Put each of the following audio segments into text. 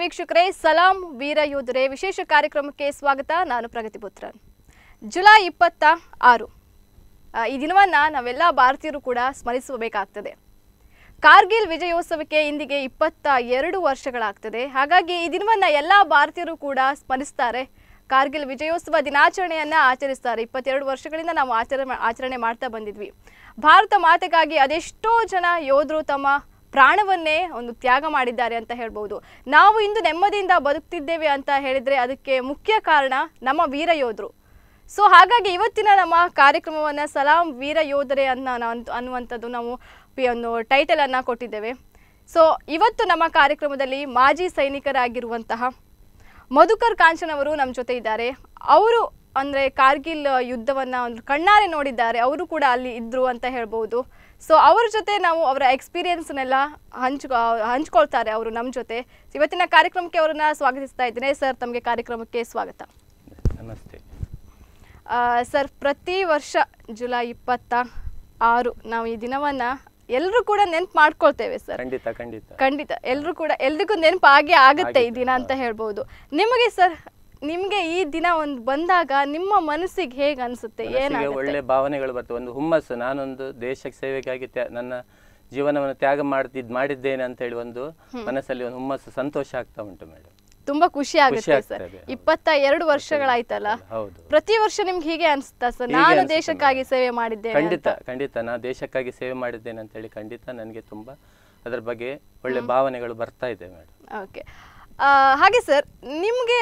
ವೀಕ್ಷಕರೇ ಸಲಾಂ ವೀರ ಯೋಧರೇ ವಿಶೇಷ ಕಾರ್ಯಕ್ರಮಕ್ಕೆ ಸ್ವಾಗತ ನಾನು ಪ್ರಗತಿ ಪುತ್ರನ್ ಜುಲೈ ಇಪ್ಪತ್ತ ಆರು ಆ, ಈ ದಿನವನ್ನು ನಾವೆಲ್ಲ ಭಾರತೀಯರು ಕೂಡ ಸ್ಮರಿಸಬೇಕಾಗ್ತದೆ ಕಾರ್ಗಿಲ್ ವಿಜಯೋತ್ಸವಕ್ಕೆ ಇಂದಿಗೆ ಇಪ್ಪತ್ತ ಎರಡು ವರ್ಷಗಳಾಗ್ತದೆ ಹಾಗಾಗಿ ಈ ದಿನವನ್ನು ಎಲ್ಲ ಭಾರತೀಯರು ಕೂಡ ಸ್ಮರಿಸ್ತಾರೆ ಕಾರ್ಗಿಲ್ ವಿಜಯೋತ್ಸವ ದಿನಾಚರಣೆಯನ್ನು ಆಚರಿಸ್ತಾರೆ ಇಪ್ಪತ್ತೆರಡು ವರ್ಷಗಳಿಂದ ನಾವು ಆಚರಣೆ ಆಚರಣೆ ಮಾಡ್ತಾ ಬಂದಿದ್ವಿ ಭಾರತ ಮಾತೆಗಾಗಿ ಅದೆಷ್ಟೋ ಜನ ಯೋಧರು ತಮ್ಮ ಪ್ರಾಣವನ್ನೇ ಒಂದು ತ್ಯಾಗ ಮಾಡಿದ್ದಾರೆ ಅಂತ ಹೇಳ್ಬೋದು ನಾವು ಇಂದು ನೆಮ್ಮದಿಯಿಂದ ಬದುಕ್ತಿದ್ದೇವೆ ಅಂತ ಹೇಳಿದರೆ ಅದಕ್ಕೆ ಮುಖ್ಯ ಕಾರಣ ನಮ್ಮ ವೀರ ಯೋಧರು ಸೊ ಹಾಗಾಗಿ ಇವತ್ತಿನ ನಮ್ಮ ಕಾರ್ಯಕ್ರಮವನ್ನು ಸಲಾಂ ವೀರ ಯೋಧರೆ ಅನ್ನ ಅನ್ನೋ- ಅನ್ನುವಂಥದ್ದು ನಾವು ಪಿ- ಒಂದು ಟೈಟಲನ್ನು ಕೊಟ್ಟಿದ್ದೇವೆ ಸೊ ಇವತ್ತು ನಮ್ಮ ಕಾರ್ಯಕ್ರಮದಲ್ಲಿ ಮಾಜಿ ಸೈನಿಕರಾಗಿರುವಂತಹ ಮಧುಕರ್ ಕಾಂಚನ್ ಅವರು ನಮ್ಮ ಜೊತೆ ಇದ್ದಾರೆ ಅವರು ಅಂದರೆ ಕಾರ್ಗಿಲ್ ಯುದ್ಧವನ್ನು ಒಂದು ಕಣ್ಣಾರೆ ನೋಡಿದ್ದಾರೆ ಅವರು ಕೂಡ ಅಲ್ಲಿ ಇದ್ದರು ಅಂತ ಹೇಳ್ಬೋದು ಸೊ ಅವ್ರ ಜೊತೆ ನಾವು ಅವರ ಎಕ್ಸ್ಪೀರಿಯನ್ಸ್ನೆಲ್ಲ ಹಂಚ್ಕೊ ಹಂಚ್ಕೊಳ್ತಾರೆ ಅವರು ನಮ್ಮ ಜೊತೆ ಇವತ್ತಿನ ಕಾರ್ಯಕ್ರಮಕ್ಕೆ ಅವರನ್ನ ಸ್ವಾಗತಿಸ್ತಾ ಇದ್ದೇನೆ ಸರ್ ತಮಗೆ ಕಾರ್ಯಕ್ರಮಕ್ಕೆ ಸ್ವಾಗತ ನಮಸ್ತೆ ಆ, ಸರ್ ಪ್ರತಿ ವರ್ಷ ಜುಲೈ ಇಪ್ಪತ್ತ ಆರು ನಾವು ಈ ದಿನವನ್ನ ಎಲ್ಲರೂ ಕೂಡ ನೆನ್ಪು ಮಾಡ್ಕೊಳ್ತೇವೆ ಸರ್ ಖಂಡಿತ ಖಂಡಿತ ಖಂಡಿತ ಎಲ್ಲರೂ ಕೂಡ ಎಲ್ರಿಗೂ ನೆನಪು ಆಗೇ ಆಗುತ್ತೆ ಈ ದಿನ ಅಂತ ಹೇಳ್ಬೋದು ನಿಮಗೆ ಸರ್ ನಿಮಗೆ ಈ ದಿನ ಒಂದು ಬಂದಾಗ ನಿಮ್ಮ ಮನಸ್ಸಿಗೆ ಹೇಗೆ ಅನಿಸುತ್ತೆ ಮನಸ್ಸಿಗೆ ಏನಾಗುತ್ತೆ ಒಳ್ಳೆ ಭಾವನೆಗಳು ಬರ್ತವೆ ಒಂದು ಹುಮ್ಮಸ್ಸು ನಾನೊಂದು ದೇಶ ಸೇವೆಗಾಗಿ ತ್ಯಾ- ನನ್ನ ಜೀವನವನ್ನು ತ್ಯಾಗ ಮಾಡ್ತಿದ್ ಮಾಡಿದ್ದೇನೆ ಅಂತ ಹೇಳಿ ಒಂದು ಮನಸ್ಸಲ್ಲಿ ಒಂದು ಹುಮ್ಮಸ್ಸು ಸಂತೋಷ ಆಗ್ತಾ ಉಂಟು ಮೇಡಮ್ ತುಂಬಾ ಖುಷಿ ಆಗುತ್ತೆ ಸರ್ ಆಗ್ತದೆ, ಹೌದು. ಇಪ್ಪತ್ತ ಎರಡು ವರ್ಷಗಳಾಯ್ತಲ್ಲ ಹೌದು ಪ್ರತಿ ವರ್ಷ ನಿಮ್ಗೆ ಹೀಗೆ ಅನಿಸ್ತಾ ಸರ್ ಹೀಗೆ ನಾನು ಅನ್ಸುತ್ತೆ ದೇಶಕ್ಕಾಗಿ ಸೇವೆ ಮಾಡಿದ್ದೇನೆ ಖಂಡಿತ ಖಂಡಿತ ನಾ ದೇಶಕ್ಕಾಗಿ ಸೇವೆ ಮಾಡಿದ್ದೇನೆ ಅಂತ ಹೇಳಿ ಖಂಡಿತ ನನಗೆ ತುಂಬಾ ಅದರ ಬಗ್ಗೆ ಒಳ್ಳೆ ಭಾವನೆಗಳು ಬರ್ತಾ ಇದೆ ಮೇಡಮ್ ಓಕೆ ಹಾಗೆ ಸರ್ ನಿಮಗೆ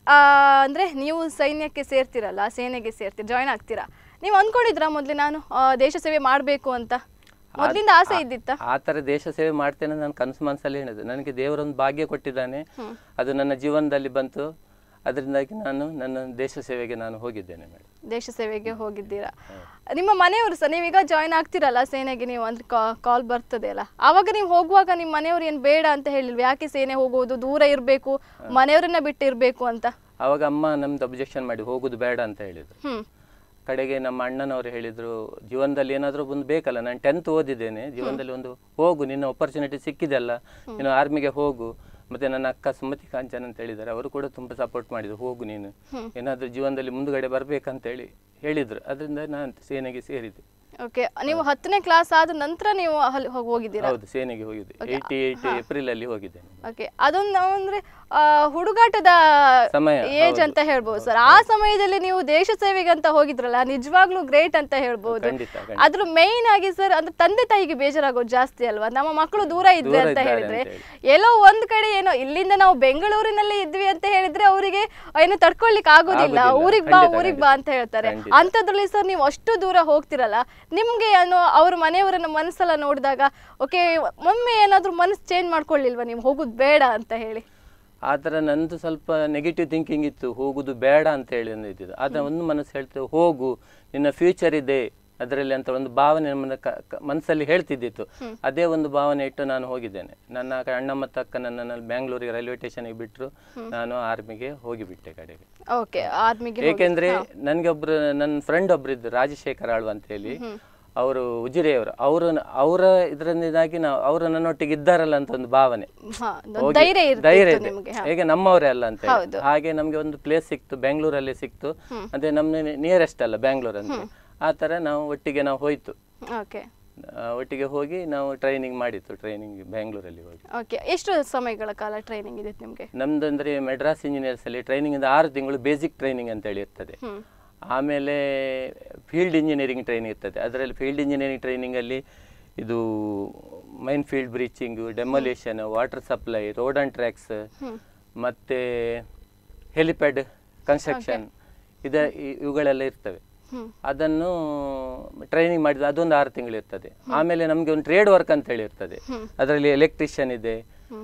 ಅಂದರೆ ನೀವು ಸೈನ್ಯಕ್ಕೆ ಸೇರ್ತಿರಲ್ಲ ಸೇನೆಗೆ ಸೇರ್ತೀರ ಜಾಯ್ನ್ ಆಗ್ತೀರಾ ನೀವು ಅಂದ್ಕೊಂಡಿದ್ರಾ ಮೊದಲು ನಾನು ಆ, ದೇಶ ಸೇವೆ ಮಾಡಬೇಕು ಅಂತ ಮೊದಲಿಂದ ಆಸೆ ಇದ್ದಿತ್ತ ಆ ಥರ ದೇಶ ಸೇವೆ ಮಾಡ್ತೇನೆ ನಾನು ಕನಸು ಮನಸ್ಸಲ್ಲಿ ಹೇಳಿದೆ ನನಗೆ ದೇವರೊಂದು ಭಾಗ್ಯ ಕೊಟ್ಟಿದ್ದಾನೆ ಅದು ನನ್ನ ಜೀವನದಲ್ಲಿ ಬಂತು ಅದರಿಂದಾಗಿ ನಾನು ನನ್ನ ದೇಶ ಸೇವೆಗೆ ನಾನು ಹೋಗಿದ್ದೇನೆ ಮೇಡಮ್ ದೇಶ ಸೇವೆಗೆ ಹೋಗಿದ್ದೀರಾ ನಿಮ್ಮ ಮನೆಯವರು ಸರ್ ನೀವೀಗ ಜಾಯ್ನ್ ಆಗ್ತಿರಲ್ಲ ಸೇನೆಗೆ ನೀವು ಅಂದ್ರೆ ಕಾಲ್ ಬರ್ತದೆ ಅಲ್ಲ ಆವಾಗ ನೀವು ಹೋಗುವಾಗ ನಿಮ್ಮ ಮನೆಯವರು ಏನು ಬೇಡ ಅಂತ ಹೇಳಿಲ್ವ ಯಾಕೆ ಸೇನೆ ಹೋಗೋದು ದೂರ ಇರಬೇಕು ಮನೆಯವರನ್ನ ಬಿಟ್ಟು ಇರಬೇಕು ಅಂತ ಆವಾಗ ಅಮ್ಮ ನಮ್ದು ಅಬ್ಜೆಕ್ಷನ್ ಮಾಡಿ ಹೋಗುದು ಬೇಡ ಅಂತ ಹೇಳಿದ್ರು ಹ್ಮ್ ಕಡೆಗೆ ನಮ್ಮ ಅಣ್ಣನವರು ಹೇಳಿದ್ರು ಜೀವನದಲ್ಲಿ ಏನಾದರೂ ಒಂದು ಬೇಕಲ್ಲ ನಾನು ಟೆಂತ್ ಓದಿದ್ದೇನೆ ಜೀವನದಲ್ಲಿ ಒಂದು ಹೋಗು ನಿನ್ನ ಅಪರ್ಚುನಿಟಿ ಸಿಕ್ಕಿದೆಲ್ಲ ನೀನು ಆರ್ಮಿಗೆ ಹೋಗು ಮತ್ತೆ ನನ್ನ ಅಕ್ಕ ಸುಮತಿ ಕಾಂಚನ್ ಅಂತ ಹೇಳಿದ್ದಾರೆ ಅವರು ಕೂಡ ತುಂಬಾ ಸಪೋರ್ಟ್ ಮಾಡಿದ್ರು ಹೋಗು ನೀನು ಏನಾದರೂ ಜೀವನದಲ್ಲಿ ಮುಂದುಗಡೆ ಬರ್ಬೇಕಂತ ಹೇಳಿ ಹೇಳಿದ್ರು ಅದರಿಂದ ನಾನು ಸೇನೆಗೆ ಸೇರಿದೆ ಓಕೆ ನೀವು ಹತ್ತನೇ ಕ್ಲಾಸ್ ಆದ ನಂತರ ನೀವು ಅಲ್ಲಿ ಹೋಗ್- ಹೋಗಿದ್ದೀರಾ ಹೌದು ಸೇನೆಗೆ ಹೋಗಿದ್ದೆ ಏಯ್ಟಿ ಏಯ್ಟಿ ಏಪ್ರಿಲ್ ಅಲ್ಲಿ ಹೋಗಿದ್ದೇನೆ ಓಕೆ ಅದೊಂದು ನಾವು ಅಂದ್ರೆ ಆ, ಹುಡುಗಾಟದ ಸಮಯ, ಏಜ್ ಅಂತ ಹೇಳ್ಬೋದು ಸರ್ ಆ ಸಮಯದಲ್ಲಿ ನೀವು ದೇಶ ಸೇವೆಗೆ ಅಂತ ಹೋಗಿದ್ರಲ್ಲ ನಿಜವಾಗ್ಲೂ ಗ್ರೇಟ್ ಅಂತ ಹೇಳ್ಬೋದು ಖಂಡಿತ ಖಂಡಿತ ಅದ್ರ ಮೇಯ್ನ್ ಆಗಿ ಸರ್ ಅಂದ್ರೆ ತಂದೆ ತಾಯಿಗೆ ಬೇಜಾರಾಗೋದು ಜಾಸ್ತಿ ಅಲ್ವಾ ನಮ್ಮ ಮಕ್ಕಳು ದೂರ ಇದ್ವಿ ದೂರ ಅಂತ ಇದ್ದಾರೆ ಹೇಳಿದ್ರೆ ಅಂತ ಎಲ್ಲೋ ಒಂದ್ ಕಡೆ ಏನೋ ಇಲ್ಲಿಂದ ನಾವು ಬೆಂಗಳೂರಿನಲ್ಲಿ ಇದ್ವಿ ಅಂತ ಹೇಳಿದ್ರೆ ಅವರಿಗೆ ಏನು ತಡ್ಕೊಳ್ಲಿಕ್ಕೆ ಆಗೋದಿಲ್ಲ ಆಗೋದಿಲ್ಲ. ಊರಿಗೆ ಬಾ ಖಂಡಿತ, ಊರಿಗೆ ಬಾ ಅಂತ ಹೇಳ್ತಾರೆ ಖಂಡಿತ. ಅಂಥದ್ರಲ್ಲಿ ಸರ್ ನೀವು ಅಷ್ಟು ದೂರ ಹೋಗ್ತಿರಲ್ಲ ನಿಮ್ಗೆ ಏನು ಅವ್ರ ಮನೆಯವರನ್ನ ಮನಸ್ಸೆಲ್ಲ ನೋಡಿದಾಗ ಓಕೆ ಒಮ್ಮೆ ಏನಾದ್ರೂ ಮನಸ್ಸು ಚೇಂಜ್ ಮಾಡ್ಕೊಳ್ಳಿಲ್ವಾ ನೀವು ಹೋಗುದು ಬೇಡ ಅಂತ ಹೇಳಿ ಆ ಥರ ನಂದು ಸ್ವಲ್ಪ ನೆಗೆಟಿವ್ ಥಿಂಕಿಂಗ್ ಇತ್ತು ಹೋಗುದು ಬೇಡ ಅಂತ ಹೇಳಿ ಇದ್ದಿದ್ದು ಆದ್ರೆ ಒಂದು ಮನಸ್ಸು ಹೇಳ್ತೇವೆ ಹೋಗು ನಿನ್ನ ಫ್ಯೂಚರ್ ಇದೆ ಅದರಲ್ಲಿ ಅಂತ ಒಂದು ಭಾವನೆ ನಮ್ಮ ಕ- ಕ- ಮನಸ್ಸಲ್ಲಿ ಹೇಳ್ತಿದ್ದಿತ್ತು ಅದೇ ಒಂದು ಭಾವನೆ ಇಟ್ಟು ನಾನು ಹೋಗಿದ್ದೇನೆ ನನ್ನ ಕ- ಅಣ್ಣ ಮತ್ತು ಅಕ್ಕ ನನ್ನನ್ನು ಬ್ಯಾಂಗ್ಳೂರಿಗೆ ರೈಲ್ವೆ ಸ್ಟೇಷನ್ಗೆ ಬಿಟ್ಟರು ನಾನು ಆರ್ಮಿಗೆ ಹೋಗಿಬಿಟ್ಟೆ ಕಡೆಗೆ ಓಕೆ ಆರ್ಮಿಗೆ ಏಕೆಂದ್ರೆ ನನಗೆ ಒಬ್ರು ನನ್ನ ಫ್ರೆಂಡ್ ಒಬ್ರು ಇದ್ರು ರಾಜಶೇಖರ್ ಆಳ್ವ ಅಂತ ಹೇಳಿ ಅವರು ಉಜಿರೆಯವರು ಅವರು ಅವರ ಇದರಿಂದಾಗಿ ನಾವು ಅವರು ನನ್ನೊಟ್ಟಿಗೆ ಇದ್ದಾರಲ್ಲ ಅಂತ ಒಂದು ಭಾವನೆ ಹೋಗಿ- ಧೈರ್ಯ ಧೈರ್ಯ ಇರ್ತಿತ್ತು ಇದೆ ನಿಮ್ಗೆ ಹೇಗೆ ನಮ್ಮವರೇ ಅಲ್ಲ ಅಂತ ಹೇಳಿ. ಹೌದು. ಹಾಗೆ ನಮ್ಗೆ ಒಂದು ಪ್ಲೇಸ್ ಸಿಕ್ತು ಬೆಂಗಳೂರಲ್ಲಿ ಸಿಕ್ತು ಅದೇ ನಮ್ಮ ನಿಯರೆಸ್ಟ್ ಅಲ್ಲ ಬೆಂಗಳೂರು ಅಂತ ಆ ತರ ನಾವು ಒಟ್ಟಿಗೆ ನಾವು ಹೋಯ್ತು ಓಕೆ ಆ, ಒಟ್ಟಿಗೆ ಹೋಗಿ ನಾವು ಟ್ರೈನಿಂಗ್ ಮಾಡಿತ್ತು ಟ್ರೈನಿಂಗ್ ಬೆಂಗಳೂರಲ್ಲಿ ಹೋಗಿ ಓಕೆ ಎಷ್ಟು ಸಮಯಗಳ ಕಾಲ ಟ್ರೈನಿಂಗ್ ಇದೆ ನಿಮ್ಗೆ ನಮ್ದು ಅಂದ್ರೆ ಮೆಡ್ರಾಸ್ ಇಂಜಿನಿಯರ್ಸ್ ಅಲ್ಲಿ ಟ್ರೈನಿಂಗ್ ಇಂದ ಆರು ತಿಂಗಳು ಬೇಸಿಕ್ ಟ್ರೈನಿಂಗ್ ಅಂತ ಹೇಳಿ ಇರ್ತದೆ ಹ್ಮ್ ಆಮೇಲೆ ಫೀಲ್ಡ್ ಇಂಜಿನಿಯರಿಂಗ್ ಟ್ರೈನಿಂಗ್ ಇರ್ತದೆ ಅದರಲ್ಲಿ ಫೀಲ್ಡ್ ಇಂಜಿನಿಯರಿಂಗ್ ಟ್ರೈನಿಂಗಲ್ಲಿ ಇದು mine field breaching demolition water supply road and tracks ಮತ್ತು ಹೆಲಿಪ್ಯಾಡ್ ಕನ್ಸ್ಟ್ರಕ್ಷನ್ ಇದ ಇ- ಇವುಗಳೆಲ್ಲ ಇರ್ತವೆ ಹ್ಮ್. ಅದನ್ನು ಟ್ರೈನಿಂಗ್ ಮಾಡಿದ ಅದೊಂದು ಆರು ತಿಂಗಳು ಇರ್ತದೆ ಆಮೇಲೆ ನಮಗೆ ಒಂದು ಟ್ರೇಡ್ ವರ್ಕ್ ಅಂತ ಹೇಳಿ ಇರ್ತದೆ ಅದರಲ್ಲಿ ಎಲೆಕ್ಟ್ರಿಷಿಯನ್ ಇದೆ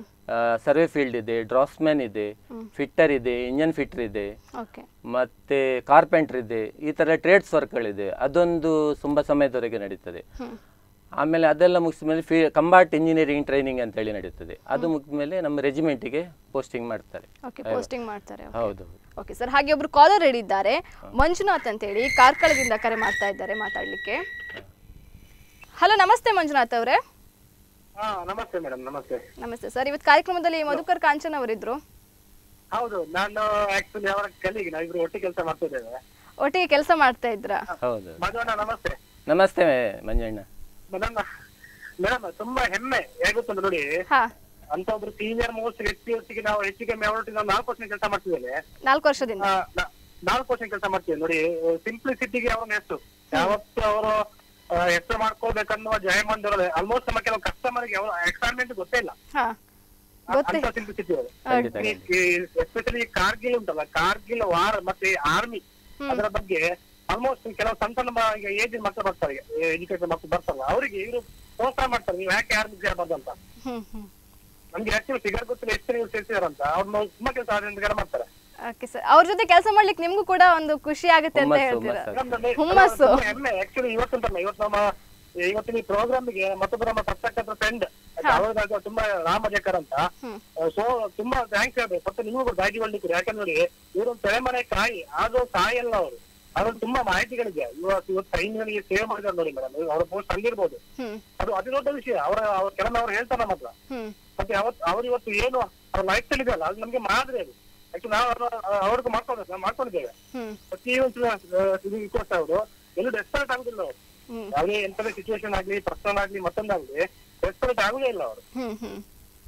ಸರ್ವೆ ಫೀಲ್ಡ್ ಇದೆ ಡ್ರಾಫ್ಟ್ಮ್ಯಾನ್ ಇದೆ ಫಿಟ್ಟರ್ ಇದೆ ಇಂಜನ್ ಫಿಟ್ಟರ್ ಇದೆ ಓಕೆ ಮತ್ತೆ ಕಾರ್ಪೆಂಟರ್ ಇದೆ ಈ ತರ ಟ್ರೇಡ್ಸ್ ವರ್ಕ್ಗಳಿದೆ ಅದೊಂದು ತುಂಬಾ ಸಮಯದವರೆಗೆ ನಡೀತದೆ ಆಮೇಲೆ ಅದೆಲ್ಲ ಮುಗಿದ ಮೇಲೆ ಫಿ ಕಂಬಾಟ್ ಇಂಜಿನಿಯರಿಂಗ್ ಟ್ರೈನಿಂಗ್ ಅಂತ ಹೇಳಿ ನಡೀತದೆ ಅದು ಮುಗಿದ ಮೇಲೆ ನಮ್ಮ ರೆಜಿಮೆಂಟಿಗೆ ಪೋಸ್ಟಿಂಗ್ ಮಾಡ್ತಾರೆ ಓಕೆ ಪೋಸ್ಟಿಂಗ್ ಮಾಡ್ತಾರೆ ಹೌದು ಓಕೆ ಸರ್ ಹಾಗೆ ಒಬ್ರು ಕಾಲರ್ ಇದ್ದಾರೆ ಮಂಜುನಾಥ್ ಅಂತೇಳಿ ಕಾರ್ಕಳದಿಂದ ಕರೆ ಮಾಡ್ತಾ ಇದ್ದಾರೆ ಮಾತಾಡ್ಲಿಕ್ಕೆ ಹಲೋ ನಮಸ್ತೆ ಮಂಜುನಾಥ್ ಅವರೇ ಹಾ ನಮಸ್ತೆ ಮೇಡಮ್ ನಮಸ್ತೆ ನಮಸ್ತೆ ಸರ್ ಇವತ್ತು ಕಾರ್ಯಕ್ರಮದಲ್ಲಿ ಮಧುಕರ್ ಕಾಂಚನ್ ಅವರಿದ್ರು ಹೌದು ನಾನು ಆಕ್ಚುಲಿ ಅವರ ಕಲಿಗೆ ನಾವಿಬ್ರು ಒಟ್ಟಿಗೆ ಕೆಲಸ ಮಾಡ್ತಿದ್ದೇವೆ ಒಟ್ಟಿಗೆ ಕೆಲಸ ಮಾಡ್ತಾ ಇದ್ರಾ ಹೌದು ಮಧುವಣ್ಣ ನಮಸ್ತೆ ನಮಸ್ತೆ ಮಂಜಣ್ಣ ಮೇಡಮ್ ಮೇಡಮ್ ತುಂಬಾ ಹೆಮ್ಮೆ ಹೇಗುತ್ತಂದ್ರೆ ನೋಡಿ ಹಾ ಅಂತ ಒಬ್ರು ಸೀನಿಯರ್ ಮೋಸ್ಟ್ ವ್ಯಕ್ತಿ ಒಟ್ಟಿಗೆ ನಾವು ಹೆಚ್ಚು ಕಮ್ಮಿ ಅವರೊಟ್ಟಿಗೆ ನಾವು ನಾಲ್ಕು ವರ್ಷ ಕೆಲಸ ಮಾಡ್ತಿದ್ದೇವೆ ನಾಲ್ಕು ವರ್ಷದಿಂದ ಆ, ನಾ- ನಾಲ್ಕು ವರ್ಷ ಕೆಲಸ ಮಾಡ್ತೀವಿ ನೋಡಿ ಸಿಂಪ್ಲಿಸಿಟಿಗೆ ಅವನ ಹೆಸರು ಯಾವತ್ತು ಅವರು ಹೆಸರು ಮಾಡ್ಕೋಬೇಕನ್ನುವ ಜಯಮಂದಿರ ಆಲ್ಮೋಸ್ಟ್ ನಮ್ಮ ಕೆಲವು ಕಸ್ಟಮರ್ಗೆ ಯಾವ ಎಕ್ಸೈಟ್ಮೆಂಟ್ ಗೊತ್ತೇ ಇಲ್ಲ ಹಾ ಗೊತ್ತೇ ಅಂತ ಸಿಂಪ್ಲಿಸಿಟಿ ಅವರು ಖಂಡಿತ ಎಸ್ಪೆಷಲಿ ಕಾರ್ಗಿಲ್ ಉಂಟಲ್ಲ ಕಾರ್ಗಿಲ್ ವಾರ್ ಮತ್ತೆ ಆರ್ಮಿ ಅದರ ಬಗ್ಗೆ ಆಲ್ಮೋಸ್ಟ್ ಕೆಲವು ಸಣ್ಣ ಸಣ್ಣ ಮ- ಈಗ ಏಜ್ ಮಕ್ಕಳು ಬರ್ತಾರೆ ಎಜುಕೇಟೆಡ್ ಮಕ್ಕಳು ಬರ್ತಾರಲ್ಲ ಅವರಿಗೆ ಇವರು ಪ್ರೋತ್ಸಾಹ ಮಾಡ್ತಾರೆ ನೀವು ಯಾಕೆ ಆರ್ಮಿ ಸೇರಬಾರ್ದು ಅಂತ ಹ್ಮ್ ಹ್ಮ್ ನಮ್ಗೆ ಆಕ್ಚುಲಿ ಫಿಗರ್ ಗೊತ್ತಿಲ್ಲ ಎಷ್ಟು ನೀವು ಸೇರ್ಸಿದಾರಂತ ಅವ್ರನ್ನ ತುಂಬಾ ಕೆಲಸ ಆದ್ರಿಂದ ಮಾಡ್ತಾರೆ ಓಕೆ ಸರ್ ಅವ್ರ ಜೊತೆ ಕೆಲಸ ಮಾಡ್ಲಿಕ್ಕೆ ನಿಮ್ಗೂ ಕೂಡ ಒಂದು ಖುಷಿ ಆಗುತ್ತೆ ಅಂತ ಹುಮ್ಮಸ್ಸು, ಹೇಳ್ತೀರಾ ಹುಮ್ಮಸ್ಸು. ನಮ್ದಲ್ಲಿ ಹುಮ್ಮಸ್ಸು. ತುಂಬಾ ಹೆಮ್ಮೆ ಆಕ್ಚುಲಿ ಇವತ್ತುಂಟಲ್ಲ ಇವತ್ತು ನಮ್ಮ ಇವತ್ತಿನ ಈ ಪ್ರೋಗ್ರಾಮ್ಗೆ ಮತ್ತೊಬ್ಬ ನಮ್ಮ ಪ್ರತ್ಯಕ್ಷ ಫ್ರೆಂಡ್ ಅವ್ರದಾಗ ತುಂಬಾ ರಾಮಜೇಕರ್ ಅಂತ ಹ್ಮ್. ಸೊ ತುಂಬಾ ಥ್ಯಾಂಕ್ಸ್ ಹೇಳ್ಬೇಕು ಮತ್ತೆ ನಿಮಗೂ ಕೂಡ ದಾಗಿ ಬರ್ಲಿಕ್ಕೆ ಯಾಕಂದ್ರೆ ನೋಡಿ ಇವರು ತೆರೆಮನೆ ಕಾಯಿ ಆದ್ರೂ ಕಾಯಿ ಅಲ್ಲ ಅವರು ಅವ್ರಲ್ಲಿ ತುಂಬಾ ಮಾಹಿತಿಗಳಿದೆ ಇವತ್ತು ಇವತ್ತು ಸೈನ್ಯನಿಗೆ ಸೇವೆ ಮಾಡಿದಾರೆ ನೋಡಿ ಮೇಡಮ್ ಅವ್ರ ಪೋಸ್ಟ್ ಅಲ್ಲಿರ್ಬೋದು ಹ್ಮ್ ಅದು ಅತಿ ದೊಡ್ಡ ವಿಷಯ ಅವರ ಅವ್ರ ಕೆಲವು ಅವ್ರು ಹೇಳ್ತಾರೆ ನಮ್ಮ ಹತ್ರ ಹ್ಮ್ ಮತ್ತೆ ಅವತ್ತು ಅವ್ರು ಇವತ್ತು ಏನು ಅವ್ರ ಲೈಫ್ ಸ್ಟೈಲ್ ಇದೆಯಲ್ಲ ಅದು ನಮ್ಗೆ ಮಾದರಿ ಅದು ಆಕ್ಚುಲಿ ನಾವು ಅವ್ರನ್ನ- ಅವ್ರಿಗೂ ಮಾಡ್ಕೊಂಡು ನಾವು ಮಾಡ್ಕೊಂಡಿದ್ದೇವೆ ಹ್ಮ್ ಪ್ರತಿಯೊಂದು ಇದಕ್ಕೋಸ್ಕರ ಅವರು ಎಲ್ಲೂ ಡೆಸ್ಪರೇಟ್ ಆಗುದಿಲ್ಲ ಅವರು ಹ್ಮ್ ಯಾವುದೇ ಎಂತದೇ ಸಿಚುವೇಶನ್ ಆಗ್ಲಿ ಪರ್ಸನಲ್ ಆಗ್ಲಿ ಮತ್ತೊಂದಾಗ್ಲಿ ಡೆಸ್ಪರೇಟ್ ಆಗುದೇ ಇಲ್ಲ ಅವರು ಹ್ಮ್ ಹ್ಮ್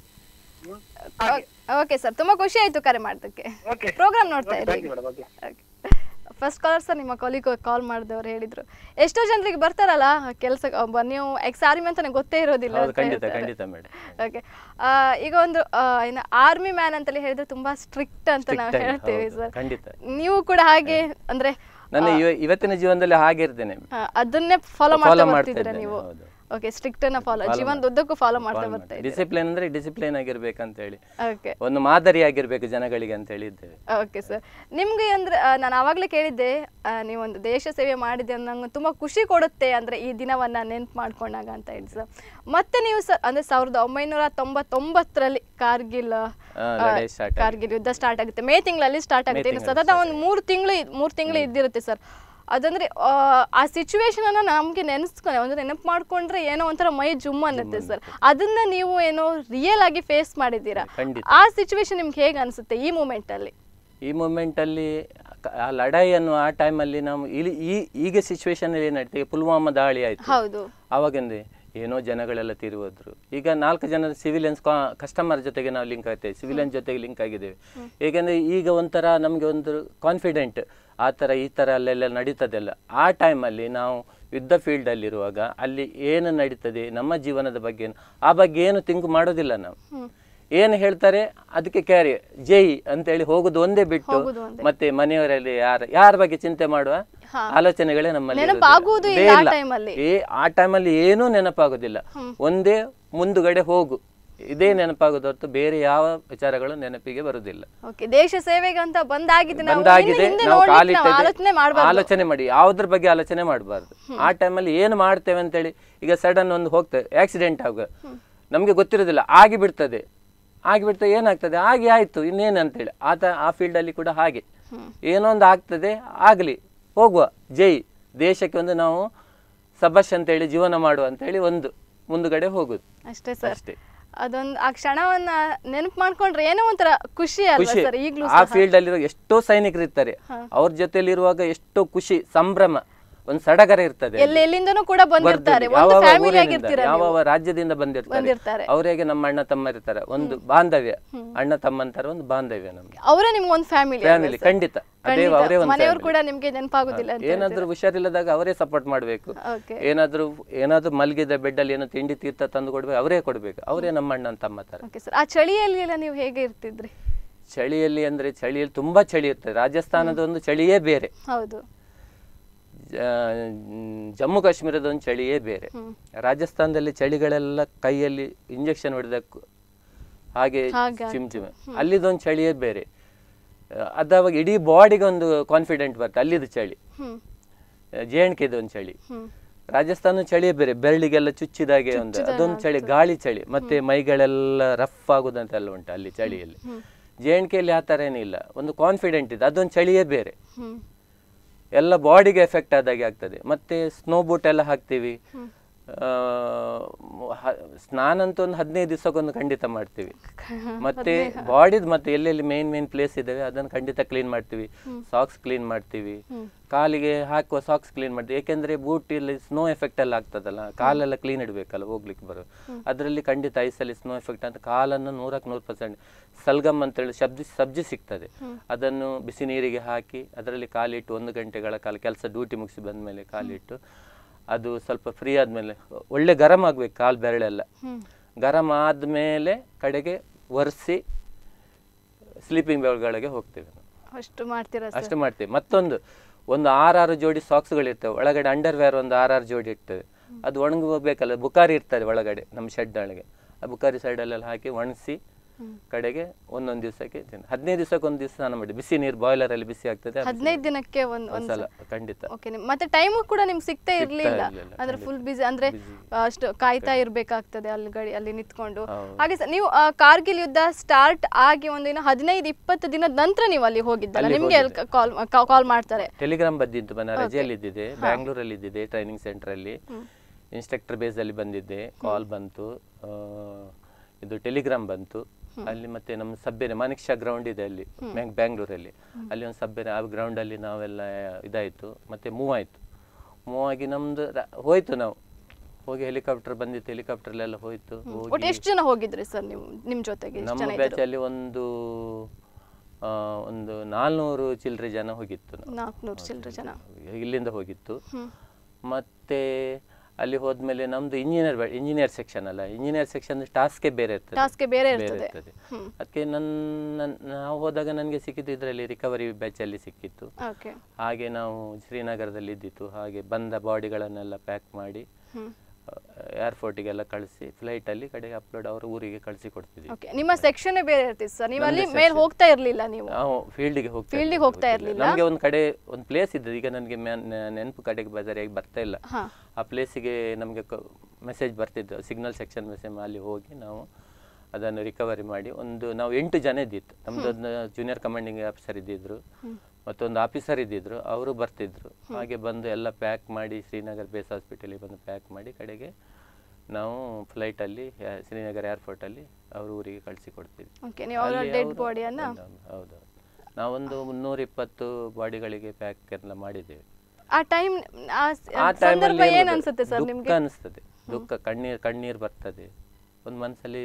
ಹಾಗೆ ಓಕೆ ಸರ್ ತುಂಬಾ ಖುಷಿ ಆಯ್ತು ಕರೆ ಮಾಡೋದಕ್ಕೆ ಓಕೆ ಪ್ರೋಗ್ರಾಮ್ ನೋಡ್ತಾ ಥ್ಯಾಂಕ್ ಇರಿ you madam okay first caller sir ನಿಮ್ಮ ಕೊಲಿಗ್ ಕಾಲ್ ಮಾಡಿದವ್ರು ಹೇಳಿದ್ರು ಎಷ್ಟೋ ಜನರಿಗೆ ಬರ್ತಾರಲ್ಲ ಕೆಲಸ ನೀವು ಎಕ್ಸ್ ಆರ್ಮಿ ಅಂತ ನನಗೆ ಗೊತ್ತೇ ಇರೋದಿಲ್ಲ ಹೌದು ಅಂತ ಖಂಡಿತ ಹೇಳ್ತಾರೆ. ಖಂಡಿತ ಮೇಡಮ್ ಓಕೆ ಈಗ ಒಂದು ಆ, ಏನು ಆರ್ಮಿ ಮ್ಯಾನ್ ಅಂತಲೇ ಹೇಳಿದ್ರೆ ತುಂಬಾ ಸ್ಟ್ರಿಕ್ಟ್ ಅಂತ ನಾವು Strict ಆಗಿ, ಹೇಳ್ತೇವೆ ಹೌದು, ಸರ್ ಖಂಡಿತ. ನೀವು ಕೂಡ ಹಾಗೆ ಅಂದ್ರೆ ನನ್ನ ಇವ- ಇವತ್ತಿನ ಜೀವನದಲ್ಲಿ ಹಾಗೆ ಇರ್ತೇನೆ ಆ, ಅದನ್ನೇ ಫಾಲೋ Follow ಮಾಡ್ತಾ ಮಾಡ್ತಾ ಬರ್ತಿದ್ದೀರಾ ಇದ್ದೇನೆ, ನೀವು ಹೌದು. ಓಕೆ ಸ್ಟ್ರಿಕ್ಟ್ ಅನ್ನ ಫಾಲೋ ಜೀವನದುದ್ದಕ್ಕೂ ಫಾಲೋ ಮಾಡ್ತಾ ಬರ್ತಾ ಇದ್ದೀರಾ ಡಿಸಿಪ್ಲಿನ್ ಅಂದ್ರೆ ಡಿಸಿಪ್ಲಿನ್ ಆಗಿರ್ಬೇಕಂತ ಹೇಳಿ ಓಕೆ ಒಂದು ಮಾದರಿ ಆಗಿರ್ಬೇಕು ಜನಗಳಿಗೆ ಅಂತ ಹೇಳಿ ಇದ್ದೇವೆ ಓಕೆ ಸರ್ ನಿಮ್ಗೆ ಅಂದ್ರೆ ಆ, ನಾನು ಆವಾಗಲೇ ಕೇಳಿದ್ದೆ ಆ, ನೀವೊಂದು ದೇಶ ಸೇವೆ ಮಾಡಿದ್ದೆ ಅಂತ ನಂಗೆ ತುಂಬ ಖುಷಿ ಕೊಡುತ್ತೆ ಅಂದ್ರೆ ಈ ದಿನವನ್ನ ನೆನ್ಪು ಮಾಡ್ಕೊಂಡಾಗ ಅಂತ ಹೇಳಿ ಸರ್ ಮತ್ತೆ ನೀವು ಸರ್ ಅಂದ್ರೆ ಸಾವಿರದ ಒಂಬೈನೂರ ತೊಂಬತ್ತೊಂಬತ್ತರಲ್ಲಿ ಕಾರ್ಗಿಲ್ ಆ, ಲಡಾಯಿ start ಕಾರ್ಗಿಲ್ ಯುದ್ಧ ಸ್ಟಾರ್ಟ್ ಆಗುತ್ತೆ ಮೇ ತಿಂಗಳಲ್ಲಿ ಸ್ಟಾರ್ಟ್ ಆಗುತ್ತೆ ಇನ್ನು ಸತತ ಒಂದು ಮೂರು ತಿಂಗಳು ಮೂರು ತಿಂಗಳು ಇದ್ದಿರುತ್ತೆ ಸರ್ ಅದಂದ್ರೆ ಆ, ಆ ಸಿಚುವೇಶನ್ ಅನ್ನ ನಮ್ಗೆ ನೆನೆಸ್ಕೊಂಡು ಒಂದು ನೆನಪು ಮಾಡ್ಕೊಂಡ್ರೆ ಏನೋ ಒಂಥರ ಮೈ ಜುಮ್ ಅನ್ನತ್ತೆ ಸರ್ ಅದನ್ನ ನೀವು ಏನೋ ರಿಯಲ್ ಆಗಿ ಫೇಸ್ ಮಾಡಿದ್ದೀರಾ ಖಂಡಿತ. ಆ ಸಿಚುವೇಶನ್ ನಿಮ್ಗೆ ಹೇಗೆ ಅನಿಸುತ್ತೆ ಈ ಮೂಮೆಂಟ್ ಅಲ್ಲಿ ಈ ಮೂಮೆಂಟಲ್ಲಿ ಆ ಲಡಾಯಿ ಅನ್ನೋ ಆ ಟೈಮಲ್ಲಿ ನಾವು ಇಲ್ಲಿ ಈ ಈಗ ಸಿಚುವೇಶನ್ ಅಲ್ಲಿ ಏನಾಯ್ತು ಪುಲ್ವಾಮಾ ದಾಳಿ ಆಯ್ತು ಹೌದು ಅವಾಗಂದ್ರೆ ಏನೋ ಜನಗಳೆಲ್ಲ ತಿರುವುದ್ರು ಈಗ ನಾಲ್ಕು ಜನ ಸಿವಿಲಿಯನ್ಸ್ ಕಸ್ಟಮರ್ ಜೊತೆಗೆ ನಾವು ಲಿಂಕ್ ಆಗ್ತೇವೆ ಸಿವಿಲಿಯನ್ ಜೊತೆಗೆ ಲಿಂಕ್ ಆಗಿದ್ದೇವೆ ಏಕೆಂದ್ರೆ ಈಗ ಒಂಥರ ನಮಗೆ ಒಂದು ಕಾನ್ಫಿಡೆಂಟ್ ಆ ಥರ ಈ ಥರ ಅಲ್ಲೆಲ್ಲ ನಡೀತದೆಲ್ಲ ಆ ಟೈಮಲ್ಲಿ ನಾವು ಯುದ್ಧ ಫೀಲ್ಡಲ್ಲಿರುವಾಗ ಅಲ್ಲಿ ಏನು ನಡೀತದೆ ನಮ್ಮ ಜೀವನದ ಬಗ್ಗೆ ಏನು- ಆ ಬಗ್ಗೆ ಏನು ಥಿಂಕ್ ಮಾಡೋದಿಲ್ಲ ನಾವು ಏನು ಹೇಳ್ತಾರೆ ಅದಕ್ಕೆ ಕ್ಯಾರಿ ಜೈ ಅಂತೇಳಿ ಹೋಗುದು ಒಂದೇ ಬಿಟ್ಟು ಹೋಗುದು ಒಂದೇ. ಮತ್ತೆ ಮನೆಯವರಲ್ಲಿ ಯಾರ ಯಾರ ಬಗ್ಗೆ ಚಿಂತೆ ಮಾಡುವ ಹಾ. ಆಲೋಚನೆಗಳೇ ನಮ್ಮಲ್ಲಿ ನೆನಪಾಗುವುದು ಇರೋದಿಲ್ಲ. ಇಲ್ಲ ಆ ಇಲ್ಲ. time ಅಲ್ಲಿ. ಏ ಆ ಟೈಮಲ್ಲಿ ಏನೂ ನೆನಪಾಗೋದಿಲ್ಲ ಒಂದೇ ಮುಂದುಗಡೆ ಹೋಗು ಇದೇ ನೆನಪಾಗೋದು ಹೊರತು ಬೇರೆ ಯಾವ ವಿಚಾರಗಳು ನೆನಪಿಗೆ ಬರುವುದಿಲ್ಲ ಓಕೆ ದೇಶ ಸೇವೆಗೆ ಅಂತ ಬಂದಾಗಿದೆ ನಾವು ಬಂದಾಗಿದೆ ಇನ್ನು ಹಿಂದೆ ನಾವು ನೋಡ್ಲಿಕ್ಕೆ ನಾವು ಕಾಲಿಟ್ಟದೆ ಆಲೋಚನೆ ಮಾಡಬಾರ್ದು ಆಲೋಚನೆ ಮಾಡಿ ಯಾವುದ್ರ ಬಗ್ಗೆ ಆಲೋಚನೆ ಮಾಡಬಾರ್ದು ಆ ಟೈಮಲ್ಲಿ ಏನು ಮಾಡ್ತೇವೆ ಅಂತೇಳಿ ಈಗ ಸಡನ್ ಒಂದು ಹೋಗ್ತೇವೆ ಆಕ್ಸಿಡೆಂಟ್ ಆಗ ನಮಗೆ ಗೊತ್ತಿರೋದಿಲ್ಲ ಆಗಿ ಬಿಡ್ತದೆ ಆಗಿ ಬಿಡ್ತದೆ ಏನಾಗ್ತದೆ ಆಗಿ ಆಯ್ತು ಇನ್ನೇನು ಅಂತೇಳಿ ಆತ ಆ ಫೀಲ್ಡಲ್ಲಿ ಕೂಡ ಹಾಗೆ ಏನೋ ಒಂದು ಆಗ್ತದೆ ಆಗಲಿ ಹೋಗುವ ಜೈ ದೇಶಕ್ಕೆ ಒಂದು ನಾವು ಸಬಶ್ ಅಂತೇಳಿ ಜೀವನ ಮಾಡುವ ಅಂತೇಳಿ ಒಂದು ಮುಂದುಗಡೆ ಹೋಗುದು ಅಷ್ಟೇ ಸರ್ ಅಷ್ಟೇ ಅದೊಂದು ಆ ಕ್ಷಣವನ್ನ ನೆನಪು ಮಾಡ್ಕೊಂಡ್ರೆ ಏನೋ ಒಂಥರ ಖುಷಿ ಅಲ್ವಾ ಖುಷಿ ಸರ್ ಈಗಲೂ ಆ ಫೀಲ್ಡ್ ಅಲ್ಲಿರೋ ಎಷ್ಟೋ ಸೈನಿಕರು ಇರ್ತಾರೆ ಅವ್ರ ಜೊತೆಲಿರುವಾಗ ಎಷ್ಟೋ ಖುಷಿ ಸಂಭ್ರಮ ಒಂದು ಸಡಗರ ಇರ್ತದೆ ಎಲ್ಲಿ ಎಲ್ಲಿಂದನೂ ಕೂಡ ಬಂದಿರ್ತಾರೆ ಬರ್ತಾರೆ. ಒಂದು ಯಾವ ಫ್ಯಾಮಿಲಿ ಊರಿನಿಂದ, ಆಗಿರ್ತೀರ ಯಾವ ರಾಜ್ಯದಿಂದ ಬಂದಿರ್ತಾರೆ ಬಂದಿರ್ತಾರೆ. ಅವರಿಗೆ ನಮ್ಮ ಅಣ್ಣ ತಮ್ಮ ಇರ್ತಾರೆ ಒಂದು ಬಾಂಧವ್ಯ ಅಣ್ಣ ತಮ್ಮಂತರ ಒಂದು ಬಾಂಧವ್ಯ ನಮ್ಗೆ ಅವರೇ ನಿಮ್ಗೆ ಒಂದು ಫ್ಯಾಮಿಲಿ ಫ್ಯಾಮಿಲಿ ಖಂಡಿತ ಅದೇ ಅವರೇ ಒಂದು ಮನೆಯವ್ರು family. ಕೂಡ ನಿಮ್ಗೆ ನೆನಪಾಗೋದಿಲ್ಲ ಅಂತ ಏನಾದ್ರೂ ಹುಷಾರಿಲ್ಲದಾಗ ಅವರೇ ಸಪೋರ್ಟ್ ಮಾಡ್ಬೇಕು ಓಕೆ ಏನಾದ್ರೂ ಏನಾದ್ರೂ ಮಲಗಿದ ಬೆಡ್ ಅಲ್ಲಿ ಏನೋ ತಿಂಡಿ ತೀರ್ಥ ತಂದು ಕೊಡ್ಬೇಕು ಅವರೇ ಕೊಡ್ಬೇಕು ಅವರೇ ನಮ್ಮ ಅಣ್ಣ ತಮ್ಮ ತರ ಓಕೆ ಸರ್ ಆ ಚಳಿಯಲ್ಲಿ ಎಲ್ಲ ನೀವು ಹೇಗೆ ಇರ್ತಿದ್ರಿ ಚಳಿಯಲ್ಲಿ ಅಂದ್ರೆ ಚಳಿಯಲ್ಲಿ ತುಂಬಾ ಚಳಿ ಇರ್ತದೆ ರಾಜಸ್ಥಾನದ ಒಂದು ಚಳಿಯೇ ಬೇರೆ ಹೌದು ಜ- ಜಮ್ಮು ಕಾಶ್ಮೀರದ ಒಂದು ಚಳಿಯೇ ಬೇರೆ ರಾಜಸ್ಥಾನದಲ್ಲಿ ಚಳಿಗಳೆಲ್ಲ ಕೈಯಲ್ಲಿ ಇಂಜೆಕ್ಷನ್ ಹೊಡೆದಕ್ಕೂ ಹಾಗೆ ಹಾಗೆ ಚಿಮ್ ಚಿಮ್ ಅಲ್ಲಿದೊಂದು ಚಳಿಯೇ ಬೇರೆ ಆ, ಅದಾವಾಗ ಇಡೀ ಬಾಡಿಗೆ ಒಂದು ಕಾನ್ಫಿಡೆಂಟ್ ಬರ್ತದೆ ಅಲ್ಲಿದು ಚಳಿ ಹ್ಮ್ ಜೆ ಎನ್ ಕೆದು ಒಂದು ಚಳಿ ಹ್ಮ್ ರಾಜಸ್ಥಾನ ಚಳಿಯೇ ಬೇರೆ ಬೆರಳಿಗೆಲ್ಲ ಚುಚ್ಚಿದಾಗೆ ಒಂದು ಅದೊಂದು ಚಳಿ ಗಾಳಿ ಚಳಿ ಮತ್ತೆ ಮೈಗಳೆಲ್ಲ ರಫ್ ಆಗುದಂತೆಲ್ಲ ಉಂಟು ಅಲ್ಲಿ ಚಳಿಯಲ್ಲಿ ಜೆ ಎನ್ ಕೆಯಲ್ಲಿ ಆ ಥರ ಏನಿಲ್ಲ ಒಂದು ಕಾನ್ಫಿಡೆಂಟ್ ಇದೆ ಅದೊಂದು ಚಳಿಯೇ ಬೇರೆ ಹ್ಮ್ ಎಲ್ಲ ಬಾಡಿಗೆ ಎಫೆಕ್ಟ್ ಆದಾಗೆ ಆಗ್ತದೆ ಮತ್ತೆ ಸ್ನೋ ಬೂಟ್ ಎಲ್ಲ ಹಾಕ್ತೀವಿ ಆ, ಹ- ಸ್ನಾನ ಅಂತ ಒಂದು ಹದಿನೈದು ದಿವಸಕ್ಕೊಂದು ಖಂಡಿತ ಮಾಡ್ತೀವಿ ಮತ್ತೆ ಬಾಡಿದ್ ಮತ್ತೆ ಎಲ್ಲೆಲ್ಲಿ ಮೇನ್ ಮೇನ್ ಪ್ಲೇಸ್ ಇದಾವೆ ಅದನ್ನು ಖಂಡಿತ ಕ್ಲೀನ್ ಮಾಡ್ತೀವಿ ಸಾಕ್ಸ್ ಕ್ಲೀನ್ ಮಾಡ್ತೀವಿ ಕಾಲಿಗೆ ಹಾಕುವ ಸಾಕ್ಸ್ ಕ್ಲೀನ್ ಮಾಡ್ತೀವಿ ಏಕೆಂದ್ರೆ ಬೂಟ್ ಇಲ್ಲಿ ಸ್ನೋ ಎಫೆಕ್ಟ್ ಎಲ್ಲ ಆಗ್ತದಲ್ಲ ಕಾಲೆಲ್ಲ ಕ್ಲೀನ್ ಇಡಬೇಕಲ್ಲ ಹೋಗ್ಲಿಕ್ಕೆ ಬರೋ ಅದರಲ್ಲಿ ಖಂಡಿತ ಐಸಲ್ಲಿ ಸ್ನೋ ಎಫೆಕ್ಟ್ ಅಂತ ಕಾಲನ್ನು ನೂರಕ್ಕೆ ನೂರು ಪರ್ಸೆಂಟ್ ಸಲ್ಗಮ್ ಅಂತೇಳಿ ಸಬ್ಜಿ ಸಬ್ಜಿ ಸಿಗ್ತದೆ ಅದನ್ನು ಬಿಸಿ ನೀರಿಗೆ ಹಾಕಿ ಅದರಲ್ಲಿ ಕಾಲಿಟ್ಟು ಒಂದು ಗಂಟೆಗಳ ಕಾಲ ಕೆಲಸ ಡ್ಯೂಟಿ ಮುಗಿಸಿ ಬಂದಮೇಲೆ ಕಾಲಿಟ್ಟು ಅದು ಸ್ವಲ್ಪ ಫ್ರೀ ಆದಮೇಲೆ ಒಳ್ಳೆ ಗರಂ ಆಗ್ಬೇಕು ಕಾಲು ಬೆರಳೆಲ್ಲ ಗರಂ ಆದಮೇಲೆ ಕಡೆಗೆ ಒರೆಸಿ ಸ್ಲೀಪಿಂಗ್ ಬ್ಯಾಗ್ಗಳಿಗೆ ಹೋಗ್ತೇವೆ ನಾವು. ಅಷ್ಟು ಮಾಡ್ತೀರಾ ಸರ್ ಅಷ್ಟು ಮಾಡ್ತೇವೆ ಮತ್ತೊಂದು ಒಂದು ಆರಾರು ಜೋಡಿ ಸಾಕ್ಸ್ಗಳಿರ್ತವೆ ಒಳಗಡೆ ಅಂಡರ್ವೇರ್ ಒಂದು ಆರಾರು ಜೋಡಿ ಇರ್ತದೆ ಅದು ಒಣಗಬೇಕಲ್ಲ ಬುಕಾರಿ ಇರ್ತದೆ ಒಳಗಡೆ ನಮ್ಮ ಶೆಡ್ ಒಳಗೆ ಆ ಬುಕಾರಿ ಸೈಡಲ್ಲೆಲ್ಲ ಹಾಕಿ ಒಣಗಿಸಿ ಕಡೆಗೆ ಒಂದೊಂದು ದಿವಸಕ್ಕೆ ತಿನ್ನು ಹದಿನೈದು ದಿವಸಕ್ಕೆ ಒಂದು ದಿವಸ ಸ್ನಾನ ಮಾಡಿ ಬಿಸಿ ನೀರು ಬಾಯ್ಲರ್ ಅಲ್ಲಿ ಬಿಸಿ ಆಗ್ತದೆ ಆ ಬಿಸಿ ಹದಿನೈದು ದಿನಕ್ಕೆ ಒಂದ್ ನೀರು. ಒಂದ್ ಒಂದ್ಸಲ ಖಂಡಿತ ಓಕೆ ಮತ್ತೆ ಟೈಮು ಕೂಡ ನಿಮ್ಗೆ ಸಿಗ್ತಾ ಇರ್ಲಿಲ್ಲ ಇರ್ಲಿಲ್ಲ, ಅಂದ್ರೆ ಫುಲ್ ಬಿಸಿ ಅಂದ್ರೆ ಅಷ್ಟು ಕಾಯ್ತಾ ಇರ್ಬೇಕಾಗ್ತದೆ ಅಲ್ಲಿ ಗಡಿ ಅಲ್ಲಿ ನಿಂತ್ಕೊಂಡು ಹೌದು. ಹಾಗೆ ಸರ್ ನೀವು ಆ, ಕಾರ್ಗಿಲ್ ಯುದ್ಧ ಸ್ಟಾರ್ಟ್ ಆಗಿ ಒಂದು ಇನ್ನು ಹದಿನೈದು ಇಪ್ಪತ್ತು ದಿನದ ನಂತರ ನೀವು ಅಲ್ಲಿ ಹೋಗಿದ್ದಲ್ಲ ಅಲ್ಲಿ ನಿಮ್ಗೆ ಕಾಲ್ ಕಾಲ್ ಮಾಡ್ತಾರೆ ಟೆಲಿಗ್ರಾಮ್ ಬಂದಿದ್ದು ನಾನು ರಜೆಯಲ್ಲಿ ಇದ್ದಿದ್ದೆ ಬ್ಯಾಂಗ್ಳೂರಲ್ಲಿ ಇದ್ದಿದ್ದೆ ಟ್ರೈನಿಂಗ್ ಸೆಂಟರ್ ಅಲ್ಲಿ ಇನ್ಸ್ಟ್ರಕ್ಟರ್ ಬೇಸ್ ಅಲ್ಲಿ ಬಂದಿದ್ದೆ ಕಾಲ್ ಬಂತು ಆ, ಇದು ಟೆಲಿಗ್ರಾಮ್ ಬಂತು ಅಲ್ಲಿ ಮತ್ತೆ ನಮ್ಮ ಸಬ್ಬೇನೆ ಮಾನಿಕ್ಷಾ ಗ್ರೌಂಡ್ ಇದೆ ಅಲ್ಲಿ ಬ್ಯಾಂಗ್- ಬ್ಯಾಂಗ್ಳೂರಲ್ಲಿ ಅಲ್ಲಿ ಒಂದು ಸಬ್ಬೇನೆ ಆ ಗ್ರೌಂಡ್ ಅಲ್ಲಿ ನಾವೆಲ್ಲ ಇದಾಯ್ತು ಮತ್ತೆ ಮೂವ್ ಆಯ್ತು ಮೂವ್ ಆಗಿ ನಮ್ದು ರ- ಹೋಯ್ತು ನಾವು ಹೋಗಿ ಹೆಲಿಕಾಪ್ಟರ್ ಬಂದಿತ್ತು ಹೆಲಿಕಾಪ್ಟರ್ಲೆಲ್ಲ ಹೋಯ್ತು ಒಟ್ಟು ಹೋಗಿ ಎಷ್ಟು ಜನ ಹೋಗಿದ್ರಿ ಸರ್ ನೀವು ನಿಮ್ ಜೊತೆಗೆ ಎಷ್ಟು ನಮ್ಮ ಜನ ಬ್ಯಾಚ್ ಅಲ್ಲಿ ಒಂದು ಆ, ಒಂದು ನಾಲ್ನೂರು ಚಿಲ್ಲರೆ ಜನ ಹೋಗಿತ್ತು ನಾವು ನಾಲ್ಕುನೂರು ಚಿಲ್ಲರೆ ಜನ ಇಲ್ಲಿಂದ ಹೋಗಿತ್ತು ಮತ್ತೆ ಅಲ್ಲಿ ಹೋದ್ಮೇಲೆ ನಮ್ದು ಇಂಜಿನಿಯರ್ ಇಂಜಿನಿಯರ್ ಸೆಕ್ಷನ್ ಅಲ್ಲ ಇಂಜಿನಿಯರ್ ಸೆಕ್ಷನ್ ಟಾಸ್ಕೇ ಬೇರೆ ಇರ್ತದೆ ಟಾಸ್ಕ್ ಬೇರೆ ಬೇರೆ ಇರ್ತದೆ ಇರ್ತದೆ ಅದಕ್ಕೆ ನನ್ನ ನಾವು ಹೋದಾಗ ನನಗೆ ಸಿಕ್ಕಿದ್ದು ಇದರಲ್ಲಿ ರಿಕವರಿ ಬ್ಯಾಚ್ ಅಲ್ಲಿ ಸಿಕ್ಕಿತ್ತು ಓಕೆ ಹಾಗೆ ನಾವು ಶ್ರೀನಗರದಲ್ಲಿ ಇದ್ದಿತ್ತು ಹಾಗೆ ಬಂದ ಬಾಡಿಗಳನ್ನೆಲ್ಲ ಪ್ಯಾಕ್ ಮಾಡಿ ಹ್ಮ್ ಏರ್ಪೋರ್ಟಿಗೆಲ್ಲ ಕಳಿಸಿ ಫ್ಲೈಟಲ್ಲಿ ಕಡೆಗೆ ಅಪ್ಲೋಡ್ ಅವ್ರ ಊರಿಗೆ ಕಳಿಸಿ ಕೊಡ್ತಿದ್ವಿ ಓಕೆ ನಿಮ್ಮ ಸೆಕ್ಷನ್ ಬೇರೆ ಇರ್ತಿತ್ತು ಸರ್ ನೀವು ಅಲ್ಲಿ ಮೇಲೆ ಹೋಗ್ತಾ ಇರ್ಲಿಲ್ಲ ನೀವು ನಾವು ಫೀಲ್ಡಿಗೆ ಹೋಗ್ತಾ Field ಗೆ ಇರ್ಲಿಲ್ಲ, ಹೋಗ್ತಾ ಗೊತ್ತಿಲ್ಲ. ಇರ್ಲಿಲ್ಲ? ನಮ್ಗೆ ಒಂದು ಕಡೆ ಒಂದು ಪ್ಲೇಸ್ ಇದ್ದದ್ದು ಈಗ ನನಗೆ ನೆನಪು ಕಡೆಗೆ ಬಜಾರಿಯಾಗಿ ಬರ್ತಾ ಇಲ್ಲ ಹಾ ಆ ಪ್ಲೇಸಿಗೆ ನಮಗೆ ಮೆಸೇಜ್ ಬರ್ತಿದ್ದು ಸಿಗ್ನಲ್ ಸೆಕ್ಷನ್ ಮೆಸೇಜ್ ಅಲ್ಲಿ ಹೋಗಿ ನಾವು ಅದನ್ನು ರಿಕವರಿ ಮಾಡಿ ಒಂದು ನಾವು ಎಂಟು ಜನ ಇದ್ದಿತ್ತು ನಮ್ದೊಂದು ಜೂನಿಯರ್ ಕಮಾಂಡಿಂಗ್ ಆಫೀಸರ್ ಇದ್ದಿದ್ರು ಮತ್ತೊಂದು ಆಫೀಸರ್ ಇದ್ದಿದ್ರು ಅವರು ಬರ್ತಿದ್ರು ಹಾಗೆ ಬಂದು ಎಲ್ಲ ಪ್ಯಾಕ್ ಮಾಡಿ ಶ್ರೀನಗರ್ ಬೇಸ್ ಹಾಸ್ಪಿಟಲಿಗೆ ಬಂದು ಪ್ಯಾಕ್ ಮಾಡಿ ಕಡೆಗೆ ನಾವು ಫ್ಲೈಟಲ್ಲಿ ಶ್ರೀನಗರ್ ಏರ್ಪೋರ್ಟಲ್ಲಿ ಅವ್ರ ಊರಿಗೆ ಕಳಿಸಿ ಕೊಡ್ತೀವಿ ಓಕೆ ನೀವು ಅವರ ಅಲ್ಲಿ ಡೆಡ್ ಅವ್ರು- ಬಾಡಿಯನ್ನ ಹೌದು, ಹೌದು ನಾವೊಂದು ಮುನ್ನೂರ ಇಪ್ಪತ್ತು ಬಾಡಿಗಳಿಗೆ ಪ್ಯಾಕ್ ಎಲ್ಲ ಮಾಡಿದ್ದೇವೆ ಆ ಟೈಮ್ ಆ ಸ- ಆ ಸಂದರ್ಭ ಟೈಮಲ್ಲಿ ಏನ್ ಅನ್ಸುತ್ತೆ ಸರ್ ದುಃಖ ನಿಮ್ಗೆ ಅನಿಸ್ತದೆ ದುಃಖ ಕಣ್ಣೀರ್ ಕಣ್ಣೀರ್ ಬರ್ತದೆ ಒಂದು ಮನಸ್ಸಲ್ಲಿ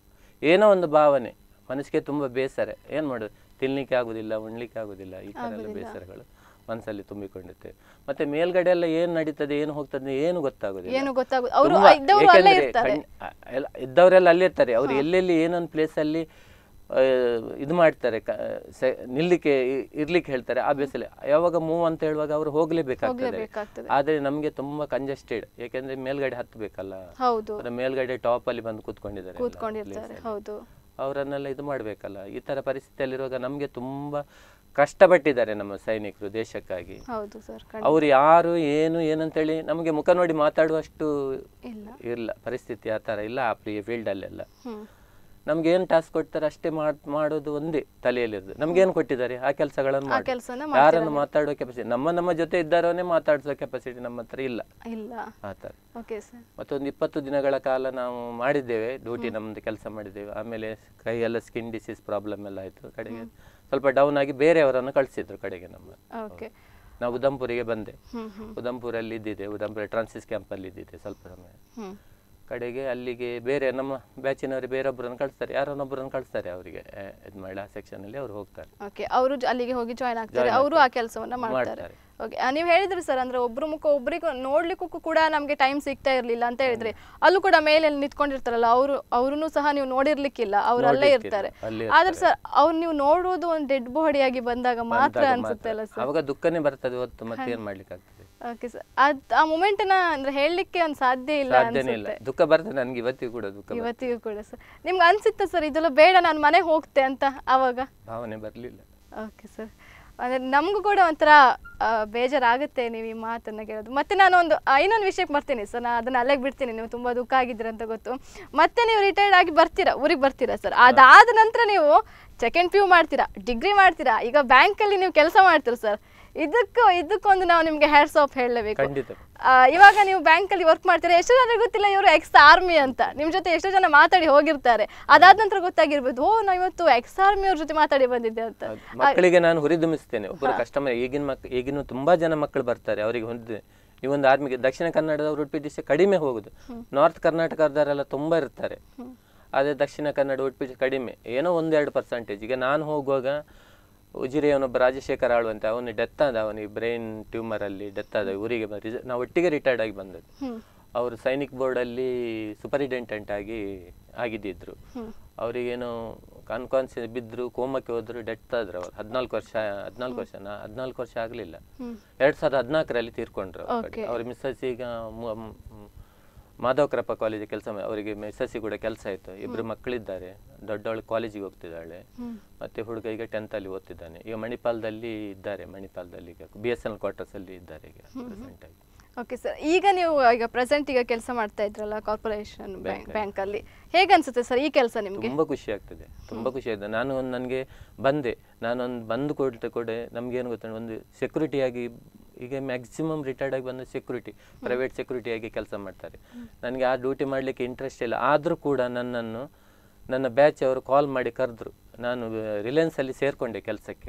ಏನೋ ಒಂದು ಭಾವನೆ ಮನಸ್ಸಿಗೆ ತುಂಬಾ ಬೇಸರ ಏನ್ ಮಾಡೋದು ತಿನ್ಲಿಕ್ಕೆ ಆಗುದಿಲ್ಲ ಉಣ್ಲಿಕ್ಕೆ ಆಗುದಿಲ್ಲ ಈ ತರ ಎಲ್ಲ ಬೇಸರಗಳು ಮನಸ್ಸಲ್ಲಿ ತುಂಬಿಕೊಂಡಿರ್ತೇವೆ ಮತ್ತೆ ಮೇಲ್ಗಡೆ ಎಲ್ಲ ಏನ್ ನಡೀತದೆ ಏನು ಹೋಗ್ತದೆ ಏನು ಗೊತ್ತಾಗುದಿಲ್ಲ ಏನು ಗೊತ್ತಾಗುದು ಅವರು ತುಂಬಾ- ಇದ್ದವರು ಅಲ್ಲೇ ಏಕೆಂದ್ರೆ ಇರ್ತಾರೆ ಕಣ್- ಆ, ಎಲ್ಲ- ಇದ್ದವರೆಲ್ಲ ಅಲ್ಲೇ ಇರ್ತಾರೆ ಅವ್ರು ಎಲ್ಲೆಲ್ಲಿ ಏನೊಂದು ಪ್ಲೇಸ್ ಅಲ್ಲಿ ಆ, ಇದು ಮಾಡ್ತಾರೆ ಕ- ಸೆ- ನಿಲ್ಲಿಕ್ಕೆ ಇ- ಇರ್ಲಿಕ್ಕೆ ಹೇಳ್ತಾರೆ ಆ ಬೇಸಲ್ಲಿ ಯಾವಾಗ ಮೂವ್ ಅಂತ ಹೇಳುವಾಗ ಅವರು ಹೋಗ್ಲೇಬೇಕಾಗ್ತದೆ ಹೋಗ್ಲೇಬೇಕಾಗ್ತದೆ. ಆದ್ರೆ ನಮ್ಗೆ ತುಂಬಾ ಕಂಜೆಸ್ಟೆಡ್ ಯಾಕೆಂದ್ರೆ ಮೇಲ್ಗಡೆ ಹತ್ತಬೇಕಲ್ಲ ಹೌದು ಅವ್ರ ಮೇಲ್ಗಡೆ ಟಾಪ್ ಅಲ್ಲಿ ಬಂದು ಕೂತ್ಕೊಂಡಿದ್ದಾರೆ ಎಲ್ಲ ಕೂತ್ಕೊಂಡಿರ್ತಾರೆ place ಅಲ್ಲಿ. ಹೌದು ಅವರನ್ನೆಲ್ಲ ಇದು ಮಾಡ್ಬೇಕಲ್ಲ ಈ ತರ ಪರಿಸ್ಥಿತಿಯಲ್ಲಿರುವಾಗ ನಮ್ಗೆ ತುಂಬಾ ಕಷ್ಟಪಟ್ಟಿದ್ದಾರೆ ನಮ್ಮ ಸೈನಿಕರು ದೇಶಕ್ಕಾಗಿ ಹೌದು ಸರ್ ಅವ್ರು ಯಾರು ಏನು ಏನಂತೇಳಿ ನಮಗೆ ಮುಖ ನೋಡಿ ಮಾತಾಡುವಷ್ಟು ಇಲ್ಲ ಇಲ್ಲ ಪರಿಸ್ಥಿತಿ ಆ ಥರ ಇಲ್ಲ ಆ ಪ್ರಿಯ ಫೀಲ್ಡಲ್ಲೆಲ್ಲ ಹ್ಮ್ ನಮ್ಗೆ ಏನು ಟಾಸ್ಕ್ ಕೊಡ್ತಾರೆ ಅಷ್ಟೇ ಮಾಡ್ ಮಾಡೋದು ಒಂದೇ ತಲೆಯಲ್ಲಿರೋದು ನಮ್ಗೇನು ಕೊಟ್ಟಿದ್ದಾರೆ ಆ ಕೆಲಸಗಳನ್ನು ಆ ಮಾಡಿ ಕೆಲಸನ ಯಾರನ್ನು ಮಾತಾಡುವ ಕೆಪಾಸಿಟಿ ನಮ್ಮ ನಮ್ಮ ಜೊತೆ ಇದ್ದಾರವನ್ನೇ ಮಾತಾಡಿಸೋ ಕೆಪಾಸಿಟಿ ನಮ್ಮ ಹತ್ರ ಇಲ್ಲ ಇಲ್ಲ ಆ ಥರ ಓಕೆ ಸರ್ ಮತ್ತೊಂದು ಇಪ್ಪತ್ತು ದಿನಗಳ ಕಾಲ ನಾವು ಮಾಡಿದ್ದೇವೆ ಡ್ಯೂಟಿ ನಮ್ಮದು ಕೆಲಸ ಮಾಡಿದ್ದೇವೆ ಆಮೇಲೆ ಕೈ ಎಲ್ಲ ಸ್ಕಿನ್ ಡಿಸೀಸ್ ಪ್ರಾಬ್ಲಮ್ ಎಲ್ಲ ಆಯಿತು ಕಡೆಗೆ ಸ್ವಲ್ಪ ಡೌನ್ ಆಗಿ ಬೇರೆಯವರನ್ನು ಕಳಿಸಿದ್ರು ಕಡೆಗೆ ನಮ್ಮ ಓಕೆ ನಾವು ಉದಂಪುರಿಗೆ ಬಂದೆ ಹ್ಮ್ ಹ್ಮ್ ಉದಂಪುರಲ್ಲಿ ಇದ್ದಿದ್ದೆ ಉದಂಪುರ ಟ್ರಾನ್ಸಿಸ್ ಕ್ಯಾಂಪಲ್ಲಿ ಇದ್ದಿದ್ದೆ ಸ್ವಲ್ಪ ಸಮಯ ಹ್ಮ್ ಕಡೆಗೆ ಅಲ್ಲಿಗೆ ಬೇರೆ ನಮ್ಮ ಬ್ಯಾಚಿನವರು ಬೇರೊಬ್ಬರನ್ನು ಕಳಿಸ್ತಾರೆ ಯಾರನ್ನೊಬ್ಬರನ್ನು ಕಳಿಸ್ತಾರೆ ಅವರಿಗೆ ಇದು ಮಾಡಿ ಆ ಸೆಕ್ಷನಲ್ಲಿ ಅವ್ರು ಹೋಗ್ತಾರೆ ಓಕೆ ಅವರು ಅಲ್ಲಿಗೆ ಹೋಗಿ ಜಾಯ್ನ್ ಆಗ್ತಾರೆ ಅವರು ಆ ಕೆಲಸವನ್ನ ಮಾಡ್ತಾರೆ ಮಾಡ್ತಾರೆ. ಓಕೆ ನೀವು ಹೇಳಿದ್ರಿ ಸರ್ ಅಂದ್ರೆ ಒಬ್ರು ಮುಖ ಒಬ್ರಿಗೂ ನೋಡ್ಲಿಕ್ಕೂ ಕೂಡ ನಮ್ಗೆ ಟೈಮ್ ಸಿಗ್ತಾ ಇರ್ಲಿಲ್ಲ ಅಂತ ಹೇಳಿದ್ರಿ ಅಲ್ಲೂ ಕೂಡ ಮೇಲೆ ನಿಂತ್ಕೊಂಡಿರ್ತಾರಲ್ಲ ಅವರು ಅವ್ರನ್ನೂ ಸಹ ನೀವು ನೋಡಿರ್ಲಿಕ್ಕಿಲ್ಲ ಅವ್ರು ಅಲ್ಲೇ ಇರ್ತಾರೆ ಅಲ್ಲೇ ಆದ್ರೆ ಸರ್ ಅವ್ರು ನೀವು ನೋಡೋದು ಒಂದು ಡೆಡ್ ಬಾಡಿಯಾಗಿ ಬಂದಾಗ ಮಾತ್ರ ಬಂದಾಗ ಅನ್ಸುತ್ತೆ ಅಲ್ಲ ಮಾತ್ರ. ಅವಾಗ ದುಃಖನೇ ಬರ್ತದೆ ಹೊತ್ತು ಮತ್ತೆ ಏನ್ ಮಾಡ್ಲಿಕ್ಕೆ ಆಗ್ತದೆ ಓಕೆ ಸರ್ ಅದ್ ಆ ಮೂಮೆಂಟ್ನ ಅಂದ್ರೆ ಹೇಳಲಿಕ್ಕೆ ಒಂದು ಸಾಧ್ಯ ಇಲ್ಲ ಸಾಧ್ಯನೇ ಇಲ್ಲ ದುಃಖ ಬರ್ತದೆ ನನ್ಗೆ ಇವತ್ತಿಗೂ ಕೂಡ ದುಃಖ ಬರ್ತದೆ. ಇವತ್ತಿಗೂ ಕೂಡ ಸರ್ ನಿಮ್ಗೆ ಅನ್ಸುತ್ತೆ ಸರ್ ಇದೆಲ್ಲ ಬೇಡ ನಾನು ಮನೆಗೆ ಹೋಗ್ತೆ ಅಂತ ಅವಾಗ ಭಾವನೆ ಬರ್ಲಿಲ್ಲ ಓಕೆ ಸರ್ ಅಂದರೆ ನಮಗೂ ಕೂಡ ಒಂಥರ ಆ, ಬೇಜಾರಾಗುತ್ತೆ ನೀವು ಈ ಮಾತನ್ನು ಕೇಳೋದು ಮತ್ತೆ ನಾನು ಒಂದು ಆ, ಇನ್ನೊಂದು ವಿಷಯಕ್ಕೆ ಬರ್ತೀನಿ ಸರ್ ನಾನು ಅದನ್ನ ಅಲ್ಲಿಗೆ ಬಿಡ್ತೀನಿ ನೀವು ತುಂಬ ದುಃಖ ಆಗಿದ್ದೀರ ಅಂತ ಗೊತ್ತು ಮತ್ತೆ ನೀವು ರಿಟೈರ್ಡ್ ಆಗಿ ಬರ್ತೀರಾ ಊರಿಗೆ ಬರ್ತೀರಾ ಸರ್ ಅದಾದ ನಂತರ ನೀವು ಸೆಕೆಂಡ್ ಪಿ ಯು ಮಾಡ್ತೀರಾ ಡಿಗ್ರಿ ಮಾಡ್ತೀರಾ ಈಗ ಬ್ಯಾಂಕಲ್ಲಿ ನೀವು ಕೆಲಸ ಮಾಡ್ತೀರಾ ಸರ್ ಇದಕ್ಕೂ ಇದಕ್ಕೊಂದು ನಾವು ನಿಮ್ಗೆ ಹ್ಯಾಟ್ಸ್ ಆಫ್ ಹೇಳಲೇಬೇಕು ಖಂಡಿತ ಇವಾಗ ನೀವು ಬ್ಯಾಂಕ್ ಅಲ್ಲಿ ವರ್ಕ್ ಮಾಡ್ತೀರಾ ಎಷ್ಟು ಜನ ಗೊತ್ತಿಲ್ಲ ಇವರು ಎಕ್ಸ್ ಆರ್ಮಿ ಅಂತ ನಿಮ್ ಜೊತೆ ಎಷ್ಟೋ ಜನ ಮಾತಾಡಿ ಹೋಗಿರ್ತಾರೆ ಅದಾದ ನಂತರ ಗೊತ್ತಾಗಿರ್ಬೋದು ಓ ನಾ ಇವತ್ತು ಎಕ್ಸ್ ಆರ್ಮಿ ಅವ್ರ ಜೊತೆ ಮಾತಾಡಿ ಬಂದಿದ್ದೆ ಅಂತ ಹೌದು. ಮಕ್ಕಳಿಗೆ ನಾನು ಹುರಿದುಂಬಿಸ್ತೇನೆ ಒಬ್ಬರು ಕಸ್ಟಮರ್ ಈಗಿನ ಮಕ್ ಈಗಿನ ತುಂಬಾ ಜನ ಮಕ್ಕಳು ಬರ್ತಾರೆ ಅವರಿಗೆ ಹೊಂದಿದೆ ಈ ಒಂದು ಆರ್ಮಿಗೆ ದಕ್ಷಿಣ ಕನ್ನಡದವರು ಉಡುಪಿ ಡಿಸ್ಟ್ರಿಕ್ಟ್ ಕಡಿಮೆ ಹೋಗುದು ನಾರ್ತ್ ಕರ್ನಾಟಕದವರೆಲ್ಲ ತುಂಬಾ ಇರ್ತಾರೆ ಅದೇ ದಕ್ಷಿಣ ಕನ್ನಡ ಉಡುಪಿ ಕಡಿಮೆ ಏನೋ ಒಂದೆರಡು ಪರ್ಸೆಂಟೇಜ್ ಈಗ ನಾನು ಹೋಗುವಾಗ ಉಜಿರೆಯವನೊಬ್ಬ ರಾಜಶೇಖರ್ ಆಳು ಅಂತ ಅವನು ಡೆತ್ ಆದ ಅವನಿಗೆ ಬ್ರೈನ್ ಟ್ಯೂಮರ್ ಅಲ್ಲಿ ಡೆತ್ ಆದ ಊರಿಗೆ ಬ- ರಿಸ- ನಾವು ಒಟ್ಟಿಗೆ ರಿಟೈರ್ಡ್ ಆಗಿ ಬಂದದ್ದು ಅವರು ಸೈನಿಕ್ ಬೋರ್ಡ್ ಅಲ್ಲಿ ಸೂಪರಿಂಟೆಂಡೆಂಟ್ ಆಗಿ ಆಗಿದ್ದಿದ್ರು ಅವರಿಗೇನೋ ಕಾನ್ಕಾನ್ಸಿ ಬಿದ್ರು ಕೋಮಕ್ಕೆ ಹೋದ್ರು ಡೆತ್ ಆದ್ರು ಅವ್ರು ಹದಿನಾಲ್ಕು ವರ್ಷ ಹದಿನಾಲ್ಕು ವರ್ಷನ ಹದಿನಾಲ್ಕು ವರ್ಷ ಆಗ್ಲಿಲ್ಲ ಎರಡ್ ಸಾವಿರದ ಹದಿನಾಲ್ಕರಲ್ಲಿ ತೀರ್ಕೊಂಡ್ರು ಅವ್ರ ಕಡೆ. ಅವ್ರ ಮಿಸ್ಸಸ್ ಈಗ ಮು- ಮ್- ಮ್- ಮಾಧವ ಕರಪ್ಪ ಕಾಲೇಜ್ ಕೆಲಸ ಅವರಿಗೆ ಮಿಸ್ಸಸ್ಸಿ ಕೂಡ ಕೆಲಸ ಆಯ್ತು ಇಬ್ರು ಮಕ್ಕಳಿದ್ದಾರೆ ದೊಡ್ಡವಳು ಕಾಲೇಜಿಗೆ ಹೋಗ್ತಿದ್ದಾಳೆ ಮತ್ತೆ ಹುಡುಗ ಈಗ ಟೆಂತ್ ಅಲ್ಲಿ ಓದ್ತಿದ್ದಾನೆ ಈಗ ಮಣಿಪಾಲದಲ್ಲಿ ಇದ್ದಾರೆ ಮಣಿಪಾಲದಲ್ಲಿ ಈಗ ಬಿ ಎಸ್ ಎನ್ ಕ್ವಾರ್ಟರ್ಸ್ ಅಲ್ಲಿ ಇದ್ದಾರೆ ಈಗ ಪ್ರೆಸೆಂಟ್ ಆಗಿ ಓಕೆ ಸರ್ ಈಗ ನೀವು ಈಗ ಪ್ರೆಸೆಂಟ್ ಈಗ ಕೆಲಸ ಮಾಡ್ತಾ ಇದ್ರಲ್ಲ ಕಾರ್ಪೊರೇಷನ್ ಬ್ಯಾಂಕ್ ಅಲ್ಲಿ ಹೇಗೆ ಅನ್ಸುತ್ತೆ ಸರ್ ಈ ಕೆಲಸ ನಿಮ್ಗೆ ತುಂಬಾ ಖುಷಿ ಆಗ್ತದೆ ತುಂಬಾ ಖುಷಿ ಆಯ್ತು ನಾನು ಒಂದು ನನಗೆ ಬಂದೆ ನಾನೊಂದು ಬಂದು ಕೊಡ್ತೆ ಕೊಡೆ ನಮ್ಗೇನು ಗೊತ್ತ ಒಂದು ಸೆಕ್ಯೂರಿಟಿ ಆಗಿ ಈಗ ಮ್ಯಾಕ್ಸಿಮಮ್ ರಿಟೈರ್ಡ್ ಆಗಿ ಬಂದು ಸೆಕ್ಯೂರಿಟಿ ಪ್ರೈವೇಟ್ ಸೆಕ್ಯೂರಿಟಿ ಆಗಿ ಕೆಲಸ ಮಾಡ್ತಾರೆ ನನಗೆ ಆ ಡ್ಯೂಟಿ ಮಾಡಲಿಕ್ಕೆ ಇಂಟ್ರೆಸ್ಟ್ ಇಲ್ಲ ಆದರೂ ಕೂಡ ನನ್ನನ್ನು ನನ್ನ ಬ್ಯಾಚ್ ಅವರು ಕಾಲ್ ಮಾಡಿ ಕರೆದ್ರು ನಾನು ರಿಲಯನ್ಸ್ ಅಲ್ಲಿ ಸೇರ್ಕೊಂಡೆ ಕೆಲಸಕ್ಕೆ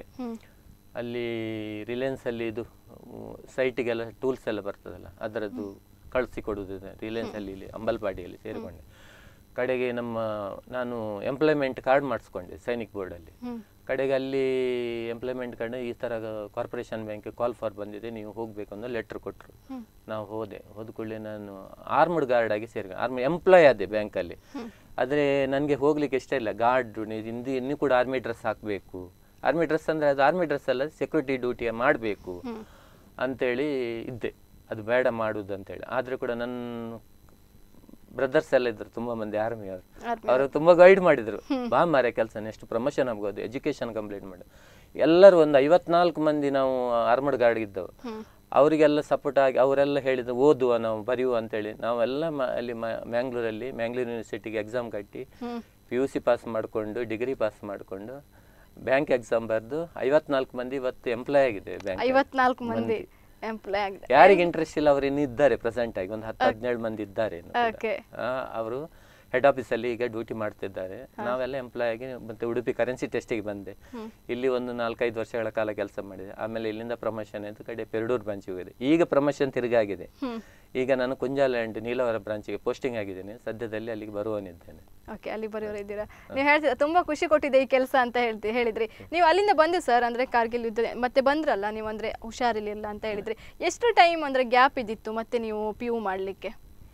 ಅಲ್ಲಿ ರಿಲಯನ್ಸ್ ಅಲ್ಲಿ ಇದು ಸೈಟಿಗೆಲ್ಲ ಟೂಲ್ಸ್ ಎಲ್ಲ ಬರ್ತದಲ್ಲ ಅದರದ್ದು ಕಳಿಸಿ ಕೊಡುವುದು ರಿಲಯನ್ಸ್ ಅಲ್ಲಿ ಇಲ್ಲಿ ಅಂಬಲ್ಪಾಡಿಯಲ್ಲಿ ಸೇರಿಕೊಂಡೆ ಕಡೆಗೆ ನಮ್ಮ ನಾನು ಎಂಪ್ಲಾಯ್ಮೆಂಟ್ ಕಾರ್ಡ್ ಮಾಡಿಸ್ಕೊಂಡೆ ಸೈನಿಕ್ ಬೋರ್ಡಲ್ಲಿ ಕಡೆಗೆ ಅಲ್ಲಿ ಎಂಪ್ಲಾಯ್ಮೆಂಟ್ ಕಾರ್ಡ್ ಈ ಥರ ಕಾರ್ಪೊರೇಷನ್ ಬ್ಯಾಂಕ್ ಕಾಲ್ ಫಾರ್ ಬಂದಿದೆ ನೀವು ಹೋಗಬೇಕು ಅನ್ನೋ ಲೆಟ್ರ್ ಕೊಟ್ಟರು ನಾವು ಹೋದೆ ಹೋದ ಕೂಡಲೇ ನಾನು ಆರ್ಮಡ್ ಗಾರ್ಡ್ ಆಗಿ ಸೇರಿ ಆರ್ಮಿ ಎಂಪ್ಲಾಯ್ ಆದೆ ಬ್ಯಾಂಕಲ್ಲಿ ಆದರೆ ನನಗೆ ಹೋಗ್ಲಿಕ್ಕೆ ಇಷ್ಟ ಇಲ್ಲ ಗಾರ್ಡ್ ಇಂದು ಇನ್ನೂ ಕೂಡ ಆರ್ಮಿ ಡ್ರೆಸ್ ಹಾಕಬೇಕು ಆರ್ಮಿ ಡ್ರೆಸ್ ಅಂದರೆ ಅದು ಆರ್ಮಿ ಡ್ರೆಸ್ ಅಲ್ಲ ಸೆಕ್ಯೂರಿಟಿ ಡ್ಯೂಟಿ ಮಾಡಬೇಕು ಅಂತೇಳಿ ಇದ್ದೆ ಅದು ಬೇಡ ಮಾಡುದು ಅಂತೇಳಿ ಆದರೂ ಕೂಡ ನನ್ನ ಬ್ರದರ್ಸ್ ಎಲ್ಲ ಇದ್ರು ತುಂಬಾ ಮಂದಿ ಆರ್ಮಿ ಅವರು ಅವರು ತುಂಬಾ ಗೈಡ್ ಮಾಡಿದ್ರು ಬಾ ಮಾರೆ ಕೆಲಸ ನೆಕ್ಸ್ಟ್ ಪ್ರಮೋಷನ್ ಆಗ್ಬೋದು ಎಜುಕೇಶನ್ ಕಂಪ್ಲೀಟ್ ಮಾಡು ಎಲ್ಲರೂ ಒಂದು ಐವತ್ನಾಲ್ಕು ಮಂದಿ ನಾವು ಆರ್ಮಡ್ ಗಾರ್ಡ್ ಇದ್ದವು ಅವರಿಗೆಲ್ಲ ಸಪೋರ್ಟ್ ಆಗಿ ಅವರೆಲ್ಲ ಹೇಳಿದ್ರು ಓದುವ ನಾವು ಬರೆಯುವ ಅಂತೇಳಿ ನಾವೆಲ್ಲ ಮ- ಅಲ್ಲಿ ಮ- ಮ್ಯಾಂಗ್ಳೂರಲ್ಲಿ ಮ್ಯಾಂಗ್ಳೂರ್ ಯೂನಿವರ್ಸಿಟಿಗೆ ಎಕ್ಸಾಮ್ ಕಟ್ಟಿ ಪಿ ಯು ಸಿ ಪಾಸ್ ಮಾಡಿಕೊಂಡು ಡಿಗ್ರಿ ಪಾಸ್ ಮಾಡಿಕೊಂಡು ಬ್ಯಾಂಕ್ ಎಕ್ಸಾಮ್ ಬರೆದು ಐವತ್ನಾಲ್ಕು ಮಂದಿ ಇವತ್ತು ಎಂಪ್ಲಾಯ್ ಆಗಿದೆ ಬ್ಯಾಂಕ್ ಐವತ್ನಾಲ್ಕು ಮಂದಿ ಎಂಪ್ಲಾಯ್ ಆಗಿದೆ ಯಾರಿಗೆ ಇಂಟ್ರೆಸ್ಟ್ ಇಲ್ಲ ಅವರು ಇನ್ನು ಇದ್ದಾರೆ ಪ್ರೆಸೆಂಟ್ ಆಗಿ ಒಂದು ಹತ್ತು ಹದಿನೇಳು ಮಂದಿ ಇದ್ದಾರೆ ಇನ್ನು ಕೂಡ. Okay. ಆ, ಅವರು ಹೆಡ್ ಆಫೀಸ್ ಅಲ್ಲಿ ಈಗ ಡ್ಯೂಟಿ ಮಾಡ್ತಿದ್ದಾರೆ ನಾವೆಲ್ಲ ಎಂಪ್ಲಾಯ್ ಆಗಿ ಮತ್ತೆ ಉಡುಪಿ ಕರೆನ್ಸಿ ಟೆಸ್ಟಿಗೆ ಬಂದೆ ಇಲ್ಲಿ ಒಂದು ನಾಲ್ಕೈದು ವರ್ಷಗಳ ಕಾಲ ಕೆಲಸ ಮಾಡಿದೆ ಆಮೇಲೆ ಇಲ್ಲಿಂದ ಪ್ರಮೋಷನ್ ಆಯ್ತು ಕಡೆ ಪೆರಡೂರು ಬ್ರಾಂಚಿಗೆ ಹೋಗಿದೆ ಈಗ ಪ್ರಮೋಷನ್ ತಿರುಗಾಗಿದೆ ಈಗ ನಾನು ಕುಂಜಾಲ ಅಂಡ್ ನೀಲವರ ಬ್ರಾಂಚಿಗೆ ಪೋಸ್ಟಿಂಗ್ ಆಗಿದ್ದೇನೆ ಸದ್ಯದಲ್ಲಿ ಅಲ್ಲಿಗೆ ಬರುವನಿದ್ದೇನೆ ಓಕೆ ಅಲ್ಲಿ ಬರೆಯೋರು ಇದ್ದೀರಾ ನೀವು ಹೇಳ್ತೀರಾ ತುಂಬಾ ಖುಷಿ ಕೊಟ್ಟಿದೆ ಈ ಕೆಲಸ ಅಂತ ಹೇಳ್ತಿ ಹೇಳಿದ್ರಿ ನೀವು ಅಲ್ಲಿಂದ ಬಂದು ಸರ್ ಅಂದ್ರೆ ಕಾರ್ಗಿಲ್ ಯುದ್ಧ ಮತ್ತೆ ಬಂದ್ರಲ್ಲ ನೀವು ಅಂದ್ರೆ ಹುಷಾರಿರ್ಲಿಲ್ಲ ಅಂತ ಹೇಳಿದ್ರಿ ಎಷ್ಟು ಟೈಮ್ ಅಂದ್ರೆ ಗ್ಯಾಪ್ ಇದ್ದಿತ್ತು ಮತ್ತೆ ನೀವು ಪಿ ಯು ಮಾಡ್ಲಿಕ್ಕೆ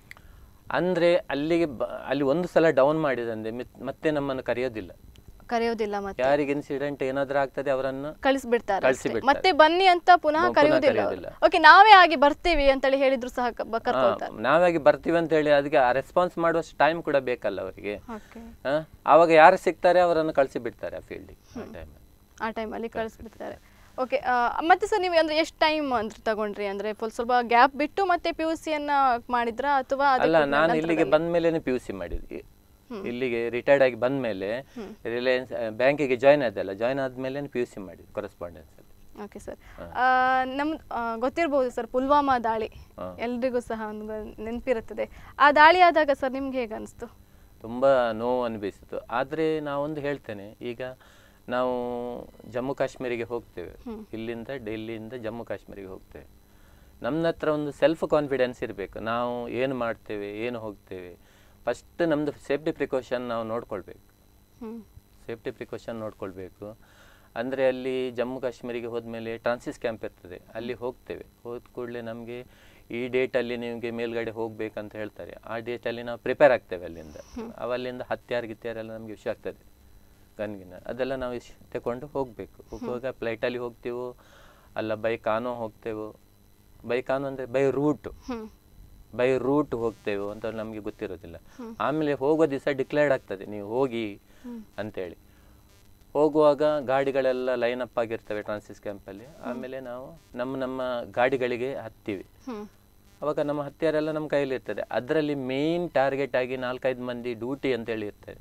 ಅಂದ್ರೆ ಅಲ್ಲಿಗೆ ಬ- ಅಲ್ಲಿ ಒಂದು ಸಲ ಡೌನ್ ಮಾಡಿದಂದೆ ಮಿತ್- ಮತ್ತೆ ನಮ್ಮನ್ನು ಕರೆಯೋದಿಲ್ಲ ಕರೆಯೋದಿಲ್ಲ ಮತ್ತೆ ಯಾರಿಗೆ ಇನ್ಸಿಡೆಂಟ್ ಏನಾದ್ರೂ ಆಗ್ತದೆ ಅವರನ್ನು ಕಳಿಸ್ಬಿಡ್ತಾರೆ ಕಳ್ಸಿ ಅಷ್ಟೇ. ಬಿಡ್ತಾರೆ. ಮತ್ತೆ ಬನ್ನಿ ಅಂತ ಪುನಃ ಪುನಃ ಕರೆಯುವುದಿಲ್ಲ ಕರೆಯೋದಿಲ್ಲ. ಓಕೆ ನಾವೇ ಆಗಿ ಬರ್ತೀವಿ ಅಂತೇಳಿ ಹೇಳಿದ್ರು ಸಹ ಕ- ಬ- ಕರ್ಕೊಳ್ತಾರೆ ನಾವಾಗಿ ಬರ್ತೀವಿ ಅಂತ ಹೇಳಿ ಅದಕ್ಕೆ ರೆಸ್ಪಾನ್ಸ್ ಮಾಡುವಷ್ಟು ಟೈಮ್ ಕೂಡ ಬೇಕಲ್ಲ ಅವರಿಗೆ ಓಕೆ ಆ, ಆವಾಗ ಯಾರು ಸಿಗ್ತಾರೆ ಅವರನ್ನು ಕಳಿಸಿ ಬಿಡ್ತಾರೆ ಆ ಫೀಲ್ಡಿಗೆ ಆ ಟೈಮ್ ಆ ಟೈಮಲ್ಲಿ ಕಳಿಸ್ಬಿಡ್ತಾರೆ ಓಕೆ ಮತ್ತೆ ಸರ್ ನೀವು ಅಂದ್ರೆ ಎಷ್ಟು ಟೈಮ್ ಅಂದ್ರೆ ತಗೊಂಡ್ರಿ ಅಂದ್ರೆ ಫುಲ್ ಸ್ವಲ್ಪ ಗ್ಯಾಪ್ ಬಿಟ್ಟು ಮತ್ತೆ ಪಿ ಯು ಸಿಯನ್ನ ಮಾಡಿದ್ರಾ ಅಥವಾ ಅದಕ್ಕೆ ಅಲ್ಲ ನಾನು ನಂತರದಲ್ಲಿ? ಇಲ್ಲಿಗೆ ಬಂದ ಮೇಲೆ ಪಿ ಯು ಸಿ ಮಾಡಿದ್ವಿ ಇಲ್ಲಿಗೆ ರಿಟೈರ್ಡ್ ಆಗಿ ಬಂದ ಮೇಲೆ ರಿಲಯನ್ಸ್ ಬ್ಯಾಂಕಿಗೆ ಜಾಯ್ನ್ ಆದಲ್ಲ ಜಾಯ್ನ್ ಆದ್ಮೇಲೆ ಪಿ ಯು ಸಿ ಮಾಡಿದ್ವಿ ಕೊರೆಸ್ಪಾಂಡೆನ್ಸ್ ಅಲ್ಲಿ ಓಕೆ ಸರ್ ನಮ್ ಆ, ಗೊತ್ತಿರ್ಬೋದು ಸರ್ ಪುಲ್ವಾಮಾ ದಾಳಿ ಎಲ್ರಿಗೂ ಸಹ ಒಂದು ಗ- ನೆನಪಿರುತ್ತದೆ ಆ ದಾಳಿ ಆದಾಗ ಸರ್ ನಿಮ್ಗೆ ಹೇಗೆ ಅನಿಸ್ತು ತುಂಬ ನೋವು ಅನುಭವಿಸಿತು ಆದರೆ ನಾವೊಂದು ಹೇಳ್ತೇನೆ ಈಗ ನಾವು ಜಮ್ಮು ಕಾಶ್ಮೀರಿಗೆ ಹೋಗ್ತೇವೆ ಇಲ್ಲಿಂದ ಡೆಲ್ಲಿಯಿಂದ ಜಮ್ಮು ಕಾಶ್ಮೀರಿಗೆ ಹೋಗ್ತೇವೆ ನಮ್ಮ ಹತ್ರ ಒಂದು ಸೆಲ್ಫ್ ಕಾನ್ಫಿಡೆನ್ಸ್ ಇರಬೇಕು ನಾವು ಏನು ಮಾಡ್ತೇವೆ ಏನು ಹೋಗ್ತೇವೆ ಫಸ್ಟ್ ನಮ್ಮದು ಸೇಫ್ಟಿ ಪ್ರಿಕಾಷನ್ ನಾವು ನೋಡ್ಕೊಳ್ಬೇಕು ಹ್ಮ್ ಸೇಫ್ಟಿ ಪ್ರಿಕಾಷನ್ ನೋಡ್ಕೊಳ್ಬೇಕು ಅಂದರೆ ಅಲ್ಲಿ ಜಮ್ಮು ಕಾಶ್ಮೀರಿಗೆ ಹೋದ್ಮೇಲೆ ಟ್ರಾನ್ಸಿಸ್ ಕ್ಯಾಂಪ್ ಇರ್ತದೆ ಅಲ್ಲಿ ಹೋಗ್ತೇವೆ ಹೋದ ಕೂಡಲೇ ನಮಗೆ ಈ ಡೇಟಲ್ಲಿ ನಿಮಗೆ ಮೇಲ್ಗಡೆ ಹೋಗ್ಬೇಕಂತ ಹೇಳ್ತಾರೆ ಆ ಡೇಟಲ್ಲಿ ನಾವು ಪ್ರಿಪೇರ್ ಆಗ್ತೇವೆ ಅಲ್ಲಿಂದ ಅವಲ್ಲಿಂದ ಹತ್ಯಾರು ಗಿತ್ಯಾರೆಲ್ಲ ನಮಗೆ ವಿಷಯ ಆಗ್ತದೆ ಗನ್ಗಿನ ಅದೆಲ್ಲ ನಾವು ಇಶ್ ತಗೊಂಡು ಹೋಗಬೇಕು ಹೋಗುವಾಗ ಫ್ಲೈಟಲ್ಲಿ ಹೋಗ್ತೀವೋ ಅಲ್ಲ ಬೈ ಕಾನೋ ಹೋಗ್ತೇವೋ ಬೈ ಕಾನೋ ಅಂದರೆ by route hmm by route ಹೋಗ್ತೇವೆ ಅಂತ ನಮಗೆ ಗೊತ್ತಿರೋದಿಲ್ಲ ಆಮೇಲೆ ಹೋಗೋ ದಿವಸ ಡಿಕ್ಲೇರ್ಡ್ ಆಗ್ತದೆ ನೀವು ಹೋಗಿ ಅಂತೇಳಿ ಹೋಗುವಾಗ ಗಾಡಿಗಳೆಲ್ಲ ಲೈನ್ ಅಪ್ ಆಗಿರ್ತವೆ ಟ್ರಾನ್ಸಿಸ್ ಕ್ಯಾಂಪಲ್ಲಿ ಆಮೇಲೆ ನಾವು ನಮ್ಮ ನಮ್ಮ ಗಾಡಿಗಳಿಗೆ ಹತ್ತೀವಿ ಹ್ಮ್ ಅವಾಗ ನಮ್ಮ ಹತ್ತಿಯಾರೆಲ್ಲ ನಮ್ಮ ಕೈಯಲ್ಲಿ ಇರ್ತದೆ ಅದರಲ್ಲಿ ಮೇನ್ ಟಾರ್ಗೆಟ್ ಆಗಿ ನಾಲ್ಕೈದು ಮಂದಿ ಡ್ಯೂಟಿ ಅಂತೇಳಿ ಇರ್ತದೆ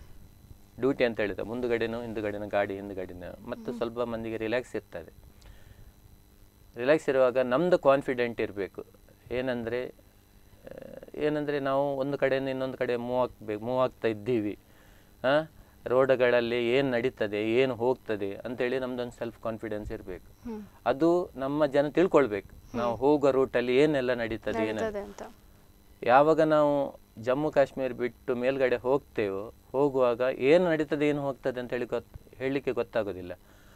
ಡ್ಯೂಟಿ ಅಂತ ಹೇಳಿದ್ರೆ ಮುಂದುಗಡೆನೂ ಹಿಂದುಗಡೆನೂ ಗಾಡಿ ಹಿಂದುಗಡೆನೂ ಮತ್ತು ಸ್ವಲ್ಪ ಮಂದಿಗೆ ರಿಲ್ಯಾಕ್ಸ್ ಇರ್ತದೆ ರಿಲ್ಯಾಕ್ಸ್ ಇರುವಾಗ ನಮ್ಮದು ಕಾನ್ಫಿಡೆಂಟ್ ಇರಬೇಕು ಏನಂದರೆ ಏನಂದರೆ ನಾವು ಒಂದು ಕಡೆಯಿಂದ ಇನ್ನೊಂದು ಕಡೆ ಮೂವ್ ಆಗ್ಬೇಕು ಮೂವ್ ಆಗ್ತಾ ಇದ್ದೀವಿ ಹಾಂ ರೋಡ್ಗಳಲ್ಲಿ ಏನು ನಡೀತದೆ ಏನು ಹೋಗ್ತದೆ ಅಂತೇಳಿ ನಮ್ದೊಂದು ಸೆಲ್ಫ್ ಕಾನ್ಫಿಡೆನ್ಸ್ ಇರಬೇಕು ಅದು ನಮ್ಮ ಜನ ತಿಳ್ಕೊಳ್ಬೇಕು ನಾವು ಹೋಗೋ ರೂಟಲ್ಲಿ ಏನೆಲ್ಲ ನಡೀತದೆ ಏನ ನಡೀತದೆ ಅಂತ ಯಾವಾಗ ನಾವು ಜಮ್ಮು ಕಾಶ್ಮೀರ ಬಿಟ್ಟು ಮೇಲ್ಗಡೆ ಹೋಗ್ತೇವೋ ಹೋಗುವಾಗ ಏನು ನಡೀತದೆ ಏನು ಹೋಗ್ತದೆ ಅಂತ ಹೇಳಿ ಗೊತ್ತು ಹೇಳಲಿಕ್ಕೆ ಗೊತ್ತಾಗೋದಿಲ್ಲ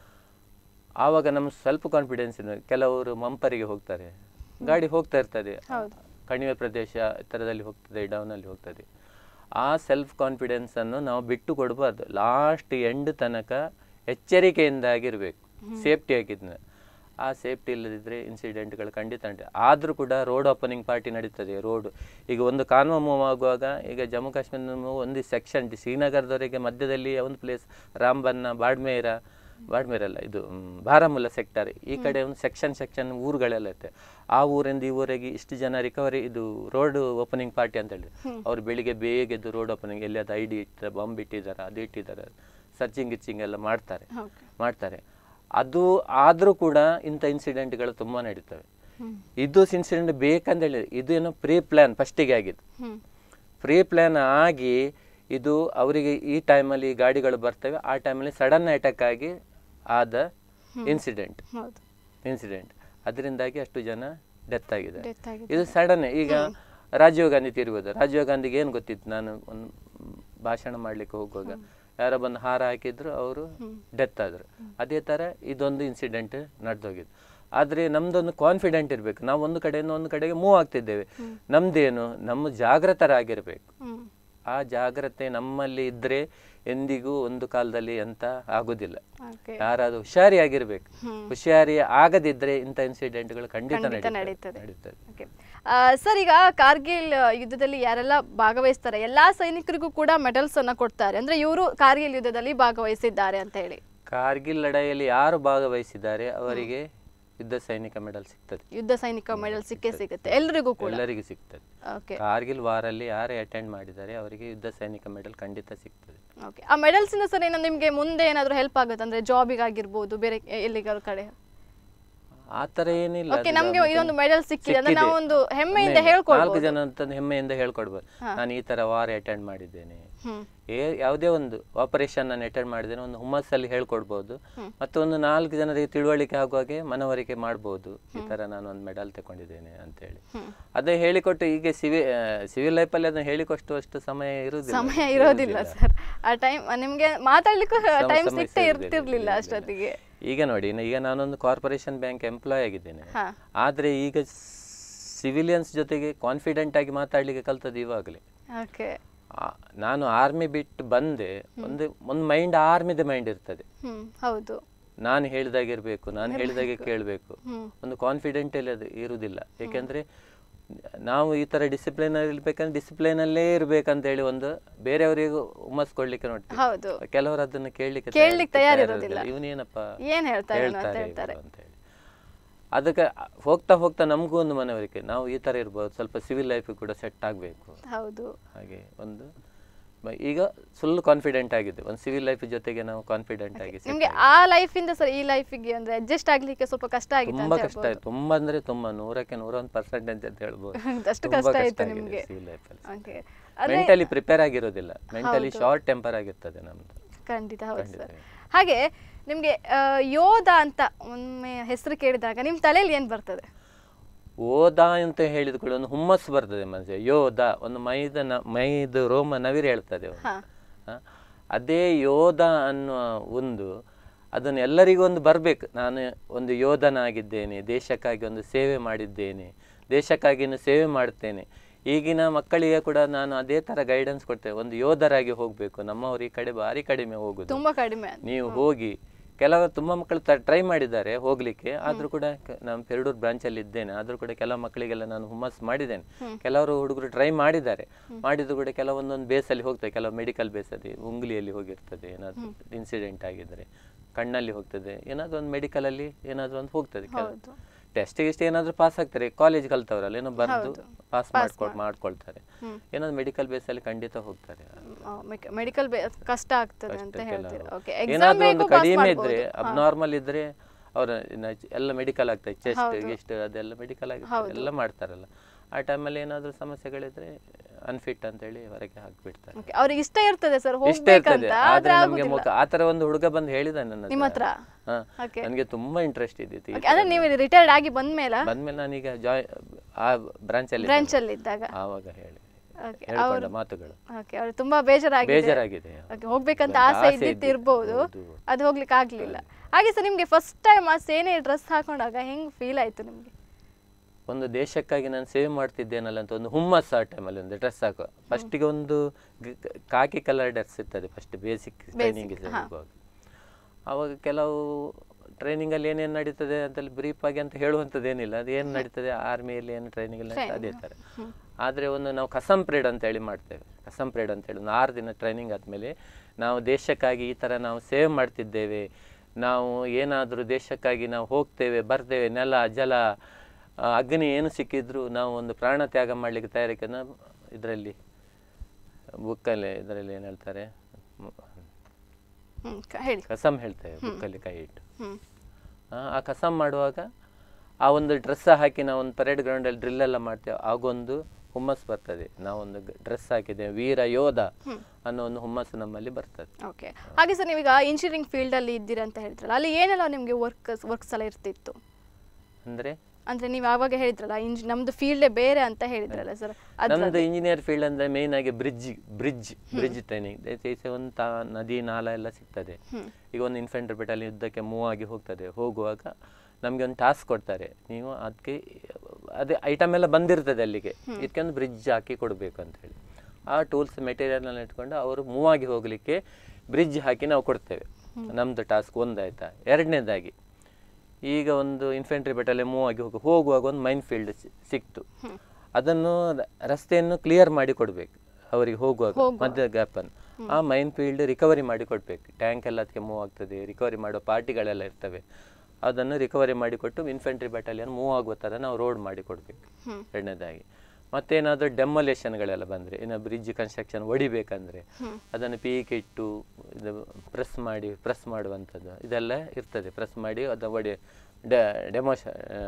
ಆವಾಗ ನಮ್ಮ ಸ್ವಲ್ಪ ಕಾನ್ಫಿಡೆನ್ಸ್ ಇದೆ ಕೆಲವರು ಮಂಪರಿಗೆ ಹೋಗ್ತಾರೆ ಗಾಡಿ ಹೋಗ್ತಾ ಇರ್ತದೆ ಕಣಿವೆ ಪ್ರದೇಶ ಎತ್ತರದಲ್ಲಿ ಹೋಗ್ತದೆ ಡೌನಲ್ಲಿ ಹೋಗ್ತದೆ ಆ ಸೆಲ್ಫ್ ಕಾನ್ಫಿಡೆನ್ಸನ್ನು ನಾವು ಬಿಟ್ಟು ಕೊಡಬಾರ್ದು ಲಾಸ್ಟ್ ಎಂಡ್ ತನಕ ಎಚ್ಚರಿಕೆಯಿಂದಾಗಿರ್ಬೇಕು ಸೇಫ್ಟಿ ಆಗಿದ್ನ ಆ ಸೇಫ್ಟಿ ಇಲ್ಲದಿದ್ದರೆ ಇನ್ಸಿಡೆಂಟ್ಗಳು ಖಂಡಿತ ನಡೀತದೆ ಆದರೂ ಕೂಡ ರೋಡ್ ಓಪನಿಂಗ್ ಪಾರ್ಟಿ ನಡೀತದೆ ರೋಡ್ ಈಗ ಒಂದು ಕಾನ್ವ ಮೂವ್ ಆಗುವಾಗ ಈಗ ಜಮ್ಮು ಕಾಶ್ಮೀರ ಒಂದು ಸೆಕ್ಷನ್ ಶ್ರೀನಗರದವರೆಗೆ ಮಧ್ಯದಲ್ಲಿ ಒಂದು ಪ್ಲೇಸ್ ರಾಂಬನ್ನ ಬಾಡ್ಮೇರ ಬಾಡ್ಮೇರ ಅಲ್ಲ ಇದು ಮ್, ಬಾರಾಮುಲ್ಲಾ ಸೆಕ್ಟರ್ ಈ ಕಡೆ ಒಂದು ಸೆಕ್ಷನ್ ಸೆಕ್ಷನ್ ಊರುಗಳೆಲ್ಲ ಇರುತ್ತೆ ಆ ಊರಿಂದ ಈ ಊರಿಗೆ ಇಷ್ಟು ಜನ ರಿಕವರಿ ಇದು ರೋಡ್ ಓಪನಿಂಗ್ ಪಾರ್ಟಿ ಅಂತ ಹೇಳಿ ಅವ್ರು ಬೆಳಿಗ್ಗೆ ಬೇಗ ಎದ್ದು ರೋಡ್ ಓಪನಿಂಗ್ ಎಲ್ಲಿ ಅದು ಐ ಡಿ ಇಟ್ಟಿದ್ದಾರೆ ಬಾಂಬ್ ಇಟ್ಟಿದ್ದಾರೆ ಅದು ಇಟ್ಟಿದ್ದಾರೆ ಸರ್ಚಿಂಗ್ ಗಿಚ್ಚಿಂಗ್ ಎಲ್ಲ ಮಾಡ್ತಾರೆ ಓಕೆ ಮಾಡ್ತಾರೆ ಅದು ಆದರೂ ಕೂಡ ಇಂಥ ಇನ್ಸಿಡೆಂಟ್ಗಳು ತುಂಬ ನಡೀತವೆ ಇದು ಇನ್ಸಿಡೆಂಟ್ ಬೇಕಂತ ಹೇಳಿ ಇದು ಏನೋ ಪ್ರೀ ಪ್ಲ್ಯಾನ್ ಫಸ್ಟಿಗೆ ಆಗಿದ್ದು ಹ್ಮ್ ಪ್ರೀ ಪ್ಲ್ಯಾನ್ ಆಗಿ ಇದು ಅವರಿಗೆ ಈ ಟೈಮಲ್ಲಿ ಗಾಡಿಗಳು ಬರ್ತವೆ ಆ ಟೈಮಲ್ಲಿ ಸಡನ್ ಅಟ್ಯಾಕ್ ಆಗಿ ಆದ ಇನ್ಸಿಡೆಂಟ್ ಹೌದು ಇನ್ಸಿಡೆಂಟ್ ಅದರಿಂದಾಗಿ ಅಷ್ಟು ಜನ ಡೆತ್ ಆಗಿದೆ ಡೆತ್ ಆಗಿದೆ ಇದು ಸಡನ್ ಈಗ ರಾಜೀವ್ ಗಾಂಧಿ ತಿರುಗೋದು ರಾಜೀವ್ ಗಾಂಧಿಗೆ ಏನು ಗೊತ್ತಿತ್ತು ನಾನು ಒಂದು ಭಾಷಣ ಮಾಡ್ಲಿಕ್ಕೆ ಹೋಗುವಾಗ ಯಾರೋ ಬಂದು ಹಾರ ಹಾಕಿದ್ರು ಅವರು ಡೆತ್ ಆದರು ಅದೇ ಥರ ಇದೊಂದು ಇನ್ಸಿಡೆಂಟ್ ನಡೆದೋಗಿದ್ದು ಆದರೆ ನಮ್ದೊಂದು ಕಾನ್ಫಿಡೆಂಟ್ ಇರಬೇಕು ನಾವು ಒಂದು ಕಡೆಯಿಂದ ಒಂದು ಕಡೆಗೆ ಮೂವ್ ಆಗ್ತಿದ್ದೇವೆ ನಮ್ದೇನು ನಮ್ಮ ಜಾಗೃತರಾಗಿರ್ಬೇಕು ಹ್ಮ್ ಆ ಜಾಗ್ರತೆ ನಮ್ಮಲ್ಲಿ ಇದ್ರೆ ಎಂದಿಗೂ ಒಂದು ಕಾಲದಲ್ಲಿ ಅಂತ ಆಗುದಿಲ್ಲ ಓಕೆ ಯಾರಾದ್ರೂ ಹುಷಾರಿಯಾಗಿರ್ಬೇಕು ಹುಷಾರಿ ಆಗದಿದ್ರೆ ಇಂಥ ಇನ್ಸಿಡೆಂಟ್ಗಳು ಖಂಡಿತ ಖಂಡಿತ ನಡೀತದೆ ನಡೀತದೆ. ನಡೀತದೆ ಓಕೆ ಸರ್ ಈಗ ಕಾರ್ಗಿಲ್ ಯುದ್ಧದಲ್ಲಿ ಯಾರೆಲ್ಲ ಭಾಗವಹಿಸ್ತಾರೆ ಎಲ್ಲಾ ಸೈನಿಕರಿಗೂ ಕೂಡ ಮೆಡಲ್ಸ್ ಅನ್ನ ಕೊಡ್ತಾರೆ ಅಂದ್ರೆ ಇವರು ಕಾರ್ಗಿಲ್ ಯುದ್ಧದಲ್ಲಿ ಭಾಗವಹಿಸಿದ್ದಾರೆ ಅಂತ ಹೇಳಿ ಕಾರ್ಗಿಲ್ ಲಡಾಯಿಯಲ್ಲಿ ಯಾರು ಭಾಗವಹಿಸಿದ್ದಾರೆ ಅವರಿಗೆ ಯುದ್ಧ ಸೈನಿಕ ಮೆಡಲ್ ಸಿಗ್ತದೆ ಯುದ್ಧ ಸೈನಿಕ ಮೆಡಲ್ ಸಿಕ್ಕೇ ಸಿಗುತ್ತೆ ಎಲ್ರಿಗೂ ಕೂಡ ಎಲ್ಲರಿಗೂ ಸಿಗ್ತದೆ ಓಕೆ ಕಾರ್ಗಿಲ್ ವಾರಲ್ಲಿ ಯಾರು ಅಟೆಂಡ್ ಮಾಡಿದ್ದಾರೆ ಅವರಿಗೆ ಯುದ್ಧ ಸೈನಿಕ ಮೆಡಲ್ ಖಂಡಿತ ಸಿಗ್ತದೆ ಓಕೆ ಆ ಮೆಡಲ್ಸ್ ಇಂದ ಸರ್ ಏನೋ ನಿಮ್ಗೆ ಮುಂದೆ ಏನಾದ್ರು ಹೆಲ್ಪ್ ಆಗುತ್ತೆ ಅಂದ್ರೆ ಜಾಬಿಗೆ ಆಗಿರ್ಬೋದು ಬೇರೆ ಎಲ್ಲಿಗಾರ ಕಡೆ ಆ ಥರ ಏನಿಲ್ಲ ಓಕೆ ಅದು ನಮ್ಗೆ ನಮ್ಗೆ ಇದೊಂದು ಮೆಡಲ್ ಸಿಕ್ಕಿದೆ ಅಂದ್ರೆ ನಾವು ಸಿಕ್ಕಿದೆ. ಒಂದು ಹೆಮ್ಮೆಯಿಂದ ಹೆಮ್ಮೆ- ಹೇಳ್ಕೊಳ್ಬೋದು ನಾಲ್ಕು ಜನ ಅಂತ ಹೆಮ್ಮೆಯಿಂದ ಹೇಳ್ಕೊಡ್ಬೋದು ನಾನು ಈ ತರ ವಾರ್ ಅಟೆಂಡ್ ಮಾಡಿದ್ದೇನೆ ಹ್ಮ್ ಏ ಯಾವುದೇ ಒಂದು ಆಪರೇಷನ್ ನಾನು ಅಟೆಂಡ್ ಮಾಡಿದ್ದೇನೆ ಒಂದು ಹುಮ್ಮಸ್ಸಲ್ಲಿ ಹೇಳ್ಕೊಡ್ಬೋದು ಮತ್ತು ಒಂದು ನಾಲ್ಕು ಜನರಿಗೆ ತಿಳುವಳಿಕೆ ಆಗುವಾಗೆ ಮನವರಿಕೆ ಮಾಡ್ಬೋದು ಈ ತರ ನಾನು ಒಂದು ಮೆಡಲ್ ತಗೊಂಡಿದ್ದೇನೆ ಅಂತೇಳಿ ಅದೇ ಹೇಳಿಕೊಟ್ಟು ಈಗ ಸಿವಿ ಸಿವಿಲ್ ಲೈಫಲ್ಲಿ ಅದನ್ನ ಹೇಳಿಕೊಟ್ಟುವಷ್ಟು ಸಮಯ ಇರುವುದಿಲ್ಲ ಸಮಯ ಇರೋದಿಲ್ಲ ಸರ್ ಆ ಟೈಮ್ ನಿಮ್ಗೆ ಮಾತಾಡ್ಲಿಕ್ಕೂ ಸಮ- ಟೈಮ್ ಸಮಯ ಸಿಗ್ತಾ ಇರುವುದಿಲ್ಲ, ಇರ್ತಿರ್ಲಿಲ್ಲ ಇಲ್ಲ, ಇಲ್ಲ. ಅಷ್ಟೊತ್ತಿಗೆ ಈಗ ನೋಡಿ ಇನ್ನು ಈಗ ನಾನೊಂದು ಕಾರ್ಪೊರೇಷನ್ ಬ್ಯಾಂಕ್ ಎಂಪ್ಲಾಯ್ ಆಗಿದ್ದೇನೆ ಹಾ ಆದ್ರೆ ಈಗ ಸಿವಿಲಿಯನ್ಸ್ ಜೊತೆಗೆ ಕಾನ್ಫಿಡೆಂಟ್ ಆಗಿ ಮಾತಾಡ್ಲಿಕ್ಕೆ ಕಲ್ತದ್ದು ಇವಾಗಲೇ ಓಕೆ ಆ- ನಾನು ಆರ್ಮಿ ಬಿಟ್ಟು ಬಂದೆ ಒಂದು ಒಂದು ಮೈಂಡ್ ಆರ್ಮಿದ ಮೈಂಡ್ ಇರ್ತದೆ ಹ್ಮ್ ಹೌದು ನಾನು ಹೇಳಿದಾಗಿರ್ಬೇಕು ನಾನು ಹೇಳಿದಾಗೆ ಕೇಳಬೇಕು ಹ್ಮ್. ಒಂದು ಕಾನ್ಫಿಡೆಂಟ್ ಅದು ಇರುವುದಿಲ್ಲ ಏಕೆಂದ್ರೆ ನಾವು ಈ ತರ ಡಿಸಿಪ್ಲಿನ್ ಇರ್ಬೇಕಂದ್ರೆ ಡಿಸಿಪ್ಲಿನ್ ಅಲ್ಲೇ ಇರ್ಬೇಕಂತ ಹೇಳಿ ಒಂದು ಬೇರೆಯವರಿಗೂ ಹುಮ್ಮಸ್ ಕೊಡ್ಲಿಕ್ಕೆ ನೋಡ್ತೀವಿ ಹೌದು ಕೆಲವರು ಅದನ್ನ ಕೇಳಲಿಕ್ಕೆ ಕೇಳ್ಲಿಕ್ಕೆ ತಯಾರಿರೋದಿಲ್ಲ. ಇವನೇನಪ್ಪ ಏನ್ ಹೇಳ್ತಾರೆ ಅಂತ ಹೇಳ್ತಾರೆ ಹೇಳ್ತಾರೆ ಇವ್ರು ಅಂತ ಹೇಳಿ ಅದಕ್ಕೆ ಹೋಗ್ತಾ ಹೋಗ್ತಾ ನಮಗೂ ಒಂದು ಮನವರಿಕೆ ನಾವು ಈ ತರ ಇರ್ಬೋದು ಸ್ವಲ್ಪ ಸಿವಿಲ್ ಲೈಫ್ ಕೂಡ ಸೆಟ್ ಆಗಬೇಕು ಹೌದು ಹಾಗೆ ಒಂದು ಮ- ಈಗ ಫುಲ್ ಕಾನ್ಫಿಡೆಂಟ್ ಆಗಿದೆ ಒಂದು ಸಿವಿಲ್ ಲೈಫ್ ಜೊತೆಗೆ ನಾವು ಕಾನ್ಫಿಡೆಂಟ್ ಆಗಿ set ನಿಮ್ಗೆ ಆ ಲೈಫ್ ಇಂದ ಸರ್ ಈ ಲೈಫಿಗೆ ಅಂದ್ರೆ ಅಡ್ಜಸ್ಟ್ ಆಗ್ಲಿಕ್ಕೆ ಸ್ವಲ್ಪ ಕಷ್ಟ ಆಗಿತ್ತು ತುಂಬಾ ಅಂತ ಕಷ್ಟ ಆಯ್ತು ತುಂಬಾ ಅಂದ್ರೆ ತುಂಬಾ ನೂರಕ್ಕೆ ನೂರೊಂದು ಪರ್ಸೆಂಟೇಜ್ ಅಂತ ಹೇಳ್ಬೋದು ಅಷ್ಟು ತುಂಬಾ ಕಷ್ಟ ಆಯ್ತು ಆಗಿದೆ ನಿಮ್ಗೆ civil life ಅಲ್ಲಿ. ಓಕೆ ಮೆಂಟಲಿ ಪ್ರಿಪೇರ್ ಆಗಿರೋದಿಲ್ಲ ಮೆಂಟಲಿ ಶಾರ್ಟ್ ಟೆಂಪರ್ ಆಗಿರ್ತದೆ ನಮ್ದು ಖಂಡಿತ ಹೌದು ಖಂಡಿತ. ಸರ್ ಹಾಗೆ ನಿಮ್ಗೆ ಆ, ಯೋಧ ಅಂತ ಒಮ್ಮೆ ಹೆಸರು ಕೇಳಿದಾಗ ನಿಮ್ ತಲೆಯಲ್ಲಿ ಏನ್ ಬರ್ತದೆ ಓದ ಅಂತ ಹೇಳಿದ ಕೂಡ ಒಂದು ಹುಮ್ಮಸ್ಸು ಬರ್ತದೆ ಮನುಷ್ಯ ಯೋಧ ಒಂದು ಮೈದ ನ- ಮೈದು ರೋಮ ನವಿರು ಹೇಳ್ತದೆ ಅವ್ನು. ಹಾ ಹ? ಅದೇ ಯೋಧ ಅನ್ನುವ ಒಂದು ಅದನ್ನು ಎಲ್ಲರಿಗೂ ಒಂದು ಬರಬೇಕು ನಾನು ಒಂದು ಯೋಧನಾಗಿದ್ದೇನೆ ದೇಶಕ್ಕಾಗಿ ಒಂದು ಸೇವೆ ಮಾಡಿದ್ದೇನೆ ದೇಶಕ್ಕಾಗಿ ಇನ್ನು ಸೇವೆ ಮಾಡ್ತೇನೆ ಈಗಿನ ಮಕ್ಕಳಿಗೆ ಕೂಡ ನಾನು ಅದೇ ಥರ ಗೈಡೆನ್ಸ್ ಕೊಡ್ತೇನೆ ಒಂದು ಯೋಧರಾಗಿ ಹೋಗಬೇಕು ನಮ್ಮವರು ಈ ಕಡೆ ಭಾರಿ ಕಡಿಮೆ ಹೋಗುದು ತುಂಬಾ ಕಡಿಮೆ ನೀವು ಹೋಗಿ ಕೆಲವರು ತುಂಬ ಮಕ್ಕಳು ಟ್ರೈ ಮಾಡಿದ್ದಾರೆ ಹೋಗ್ಲಿಕ್ಕೆ ಆದ್ರೂ ಕೂಡ ಕ- ನಾನು ಪೆರಡೂರು ಬ್ರಾಂಚಲ್ಲಿ ಇದ್ದೇನೆ ಆದ್ರೂ ಕೂಡ ಕೆಲವು ಮಕ್ಕಳಿಗೆಲ್ಲ ನಾನು ಹುಮ್ಮಸ್ ಮಾಡಿದ್ದೇನೆ ಕೆಲವರು ಹುಡುಗರು ಟ್ರೈ ಮಾಡಿದ್ದಾರೆ ಮಾಡಿದ್ರು ಕೂಡ ಕೆಲವೊಂದೊಂದು ಬೇಸಲ್ಲಿ ಹೋಗ್ತದೆ ಕೆಲವು ಮೆಡಿಕಲ್ ಬೇಸಲ್ಲಿ ಉಂಗ್ಲಿಯಲ್ಲಿ ಹೋಗಿರ್ತದೆ ಏನಾದ್ರು ಇನ್ಸಿಡೆಂಟ್ ಆಗಿದ್ರೆ ಕಣ್ಣಲ್ಲಿ ಹೋಗ್ತದೆ ಏನಾದ್ರು ಒಂದು ಮೆಡಿಕಲ್ ಅಲ್ಲಿ ಏನಾದ್ರು ಒಂದು ಹೋಗ್ತದೆ ಹೌದು. ಟೆಸ್ಟ್ ಗಿಸ್ಟ್ ಏನಾದ್ರು ಪಾಸ್ ಆಗ್ತಾರೆ ಕಾಲೇಜ್ ಕಲ್ತವ್ರಲ್ಲ ಏನೋ ಬರ್ದು ಪಾಸ್ ಮಾಡ್ಕೊಳ್ ಮಾಡ್ಕೊಳ್ತಾರೆ ಏನಾದ್ರು ಮೆಡಿಕಲ್ ಬೇಸಲ್ಲಿ ಖಂಡಿತ ಹೋಗ್ತಾರೆ ಮೆಡಿಕಲ್ ಕಷ್ಟ ಆಗ್ತದೆ ಅಂತ ಅಷ್ಟೇ ಹೇಳ್ತೀರಾ ಕೆಲವು. ಓಕೆ ಏನಾದ್ರೂ ಎಕ್ಸಾಮ್ ಒಂದು ಕಡಿಮೆ ಇದ್ರೆ ಅಬ್ನಾರ್ಮಲ್ ಇದ್ರೆ ಅವರ ಎಲ್ಲ ಮೆಡಿಕಲ್ ಆಗ್ತದೆ ಚೆಸ್ಟ್ ಗಿಸ್ಟ್ ಅದೆಲ್ಲ ಮೆಡಿಕಲ್ ಆಗಿ ಎಲ್ಲ ಮಾಡ್ತಾರಲ್ಲ ಆ ಟೈಮಲ್ಲಿ ಏನಾದರೂ ಸಮಸ್ಯೆಗಳಿದ್ರೆ ಅನ್ಫಿಟ್ ಅಂತೇಳಿ ಹೊರಗೆ ಹಾಕ್ಬಿಡ್ತಾರೆ Okay, ಅವ್ರಿಗೆ ಇಷ್ಟ ಇರ್ತದೆ ಸರ್ ಇಷ್ಟ ಇರ್ತದೆ ಹೋಗ್ಬೇಕಂತ ಆದ್ರೆ ಆದ್ರೆ ನಮ್ಗೆ ಮುಖ ಆ ತರ ಒಂದು ಹುಡುಗ ಬಂದು ಹೇಳಿದ ನನ್ನ ನಿಮ್ಮ ಹತ್ರ ಹಾ Okay. ನನಗೆ ತುಂಬಾ ಇಂಟ್ರೆಸ್ಟ್ ಇದ್ದಿತ್ತು Okay, ಅಂದ್ರೆ ನೀವು ರಿಟೈರ್ಡ್ ಆಗಿ ಬಂದ್ಮೇಲೆ ಬಂದ್ಮೇಲೆ ನಾನೀಗ ಜಾಯ್ ಆ ಬ್ರಾಂಚ್ ಅಲ್ಲಿ ಬ್ರಾಂಚ್ ಅಲ್ಲಿ ಇದ್ದಾಗ ಆವಾಗ ಹೇಳಿ Okay, ಹೇಳ್ಕೊಂಡ ಮಾತುಗಳು ಓಕೆ ಅವ್ರು ತುಂಬಾ ಬೇಜಾರಾಗಿದೆ ಬೇಜಾರಾಗಿದೆ Okay, ಹೋಗ್ಬೇಕಂತ ಒಂದು ಆಸೆ ಆಸೆ ಇದ್ದಿತ್ತು ಇದ್ದಿತ್ತು. ಇರ್ಬೋದು ಹೌದು. ಅದು ಹೋಗ್ಲಿಕ್ಕೆ ಆಗ್ಲಿಲ್ಲ ಹಾಗೆ ಸರ್ ನಿಮ್ಗೆ ಫಸ್ಟ್ ಟೈಮ್ ಆ ಸೇನೆ ಡ್ರೆಸ್ ಹಾಕೊಂಡಾಗ ಹೆಂಗ್ ಫೀಲ್ ಆಯ್ತು ನಿಮ್ಗೆ ಒಂದು ದೇಶಕ್ಕಾಗಿ ನಾನು ಸೇವೆ ಮಾಡ್ತಿದ್ದೇನಲ್ಲ ಅಂತ ಒಂದು ಹುಮ್ಮಸ್ ಆ ಟೈಮಲ್ಲಿ ಒಂದು ಡ್ರೆಸ್ ಹಾಕುವ ಫಸ್ಟಿಗೆ ಒಂದು ಗ- ಗ- ಕಾಕಿ ಕಲರ್ ಡ್ರೆಸ್ ಇರ್ತದೆ ಫಸ್ಟ್ ಬೇಸಿಕ್ ಟ್ರೈನಿಂಗ್ ಹೋಗುವಾಗ ಅವಾಗ ಕೆಲವು ಟ್ರೈನಿಂಗ್ ಅಲ್ಲಿ ಏನೇನು ನಡೀತದೆ ಅಂತಲ್ಲಿ ಬ್ರೀಫ್ ಆಗಿ ಅಂತ ಹೇಳುವಂಥದ್ದು ಏನಿಲ್ಲ ಅದು ಏನು ನಡೀತದೆ ಆರ್ಮಿಯಲ್ಲಿ ಏನು ಟ್ರೈನಿಂಗ್ ಇಲ್ಲ ಅಂತ ಅದೇ ಥರ ಆದರೆ ಒಂದು ನಾವು ಕಸಂ ಪ್ರೇಡ್ ಅಂತ ಹೇಳಿ ಮಾಡ್ತೇವೆ ಕಸಂ ಪ್ರೇಡ್ ಅಂತ ಹೇಳಿ ಒಂದು ಆರು ದಿನ ಟ್ರೈನಿಂಗ್ ಆದಮೇಲೆ ನಾವು ದೇಶಕ್ಕಾಗಿ ಈ ಥರ ನಾವು ಸೇವೆ ಮಾಡ್ತಿದ್ದೇವೆ ನಾವು ಏನಾದರೂ ದೇಶಕ್ಕಾಗಿ ನಾವು ಹೋಗ್ತೇವೆ ಬರ್ತೇವೆ ನೆಲ ಜಲ ಆ, ಅಗ್ನಿ ಏನು ಸಿಕ್ಕಿದ್ರು ನಾವು ಒಂದು ಪ್ರಾಣ ತ್ಯಾಗ ಮಾಡಲಿಕ್ಕೆ ತಯಾರಿಕೆ ಇದರಲ್ಲಿ ಬುಕ್ಕಲ್ಲಿ ಇದರಲ್ಲಿ ಏನು ಹೇಳ್ತಾರೆ ಮ್- ಹ್ಮ್ ಕ- ಹೇಳಿ ಕಸಮ್ ಹೇಳ್ತೇವೆ ಬುಕ್ಕಲ್ಲಿ ಕೈ ಇಟ್ಟು ಹ್ಮ್ ಆ, ಆ ಕಸಮ್ ಮಾಡುವಾಗ ಆ ಒಂದು ಡ್ರೆಸ್ ಹಾಕಿ ನಾವು ಒಂದು ಪರೇಡ್ ಗ್ರೌಂಡಲ್ಲಿ ಡ್ರಿಲ್ ಎಲ್ಲ ಮಾಡ್ತೇವೆ ಆಗೊಂದು ಹುಮ್ಮಸ್ ಬರ್ತದೆ ನಾವೊಂದು ಡ್ರೆಸ್ ಹಾಕಿದ್ದೇವೆ ವೀರ ಯೋಧ ಅನ್ನೋ ಒಂದು ಹುಮ್ಮಸ್ಸು ನಮ್ಮಲ್ಲಿ ಬರ್ತದೆ ಓಕೆ ಹಾಗೆ ಸರ್ ನೀವೀಗ ಇಂಜಿನಿಯರಿಂಗ್ ಫೀಲ್ಡ್ ಅಲ್ಲಿ ಇದ್ದೀರಾ ಅಂತ ಹೇಳ್ತಿರಲ್ಲ ಅಲ್ಲಿ ಏನೆಲ್ಲ ನಿಮ್ಗೆ ವರ್ಕ್ ವರ್ಕ್ಸ್ ಎಲ್ಲ ಇರ್ತಿತ್ತು ಅಂದರೆ ಅಂದ್ರೆ ನೀವು ಆವಾಗ ಹೇಳಿದ್ರಲ್ಲ ಇಂಜ್ ನಮ್ದು ಫೀಲ್ಡೇ ಬೇರೆ ಅಂತ ಹೇಳಿದ್ರಲ್ಲ ಸರ್ ಅದು ನಮ್ದು ಇಂಜಿನಿಯರ್ ಫೀಲ್ಡ್ ಅಂದ್ರೆ ಮೇನ್ ಆಗಿ ಬ್ರಿಡ್ಜ್ ಬ್ರಿಡ್ಜ್ ಬ್ರಿಡ್ಜ್ ಟ್ರೈನಿಂಗ್ ದಯచేసి ಒಂದು ತಾ ನದಿ ನಾಲ ಎಲ್ಲ ಸಿಗ್ತದೆ ಈಗ ಒಂದು ಇನ್ಫೆಂಟ್ರಿ ಬೆಟಾಲಿಯನ್ ಯುದ್ಧಕ್ಕೆ ಮೂವ್ ಆಗಿ ಹೋಗ್ತದೆ ಹೋಗುವಾಗ ನಮಗೆ ಒಂದು ಟಾಸ್ಕ್ ಕೊಡ್ತಾರೆ ನೀವು ಅದಕ್ಕೆ ಅದೇ ಐಟಮ್ ಎಲ್ಲ ಬಂದಿರ್ತದೆ ಅಲ್ಲಿಗೆ ಇದಕ್ಕೆ ಒಂದು ಬ್ರಿಡ್ಜ್ ಹಾಕಿ ಕೊಡಬೇಕು ಅಂತ ಹೇಳಿ ಆ ಟೂಲ್ಸ್ ಮೆಟೀರಿಯಲ್ನ ಇಟ್ಕೊಂಡು ಅವರು ಮೂವ್ ಆಗಿ ಹೋಗಲಿಕ್ಕೆ ಬ್ರಿಡ್ಜ್ ಹಾಕಿ ನಾವು ಕೊಡ್ತೇವೆ ನಮ್ಮದು ಟಾಸ್ಕ್ ಒಂದಾಯ್ತಾ ಎರಡನೇದಾಗಿ ಈಗ ಒಂದು ಇನ್ಫೆಂಟ್ರಿ ಬೆಟಲ್ಲಿ ಮೂವ್ ಆಗಿ ಹೋಗಿ ಹೋಗುವಾಗ ಒಂದು ಮೈನ್ ಫೀಲ್ಡ್ ಸಿಕ್ತು ಅದನ್ನು ರ- ರಸ್ತೆಯನ್ನು ಕ್ಲಿಯರ್ ಮಾಡಿ ಕೊಡ್ಬೇಕು ಅವರಿಗೆ ಹೋಗುವಾಗ ಮಧ್ಯ ಗ್ಯಾಪನ್ನು ಆ ಮೈನ್ ಫೀಲ್ಡ್ ರಿಕವರಿ ಮಾಡಿ ಕೊಡ್ಬೇಕು ಟ್ಯಾಂಕ್ ಎಲ್ಲ ಅದಕ್ಕೆ ಮೂವ್ ಆಗ್ತದೆ ರಿಕವರಿ ಮಾಡೋ ಪಾರ್ಟಿಗಳೆಲ್ಲ ಇರ್ತವೆ ಅದನ್ನು ರಿಕವರಿ ಮಾಡಿಕೊಟ್ಟು ಇನ್ಫೆಂಟ್ರಿ ಬೆಟಾಲಿಯನ್ ಮೂವ್ ಆಗುವ ಥರ ನಾವು ರೋಡ್ ಮಾಡಿ ಕೊಡಬೇಕು ಎರಡನೇದಾಗಿ ಮತ್ತೇನಾದರೂ ಡೆಮೊಲೇಷನ್ಗಳೆಲ್ಲ ಬಂದರೆ ಇನ್ನು ಬ್ರಿಡ್ಜ್ ಕನ್ಸ್ಟ್ರಕ್ಷನ್ ಹೊಡಿಬೇಕಂದ್ರೆ ಅದನ್ನು ಪೀಕ್ ಇಟ್ಟು ಇದು ಪ್ರೆಸ್ ಮಾಡಿ ಪ್ರೆಸ್ ಮಾಡುವಂಥದ್ದು ಇದೆಲ್ಲ ಇರ್ತದೆ ಪ್ರೆಸ್ ಮಾಡಿ ಅದು ಹೊಡಿ ಡೆಮೋಶ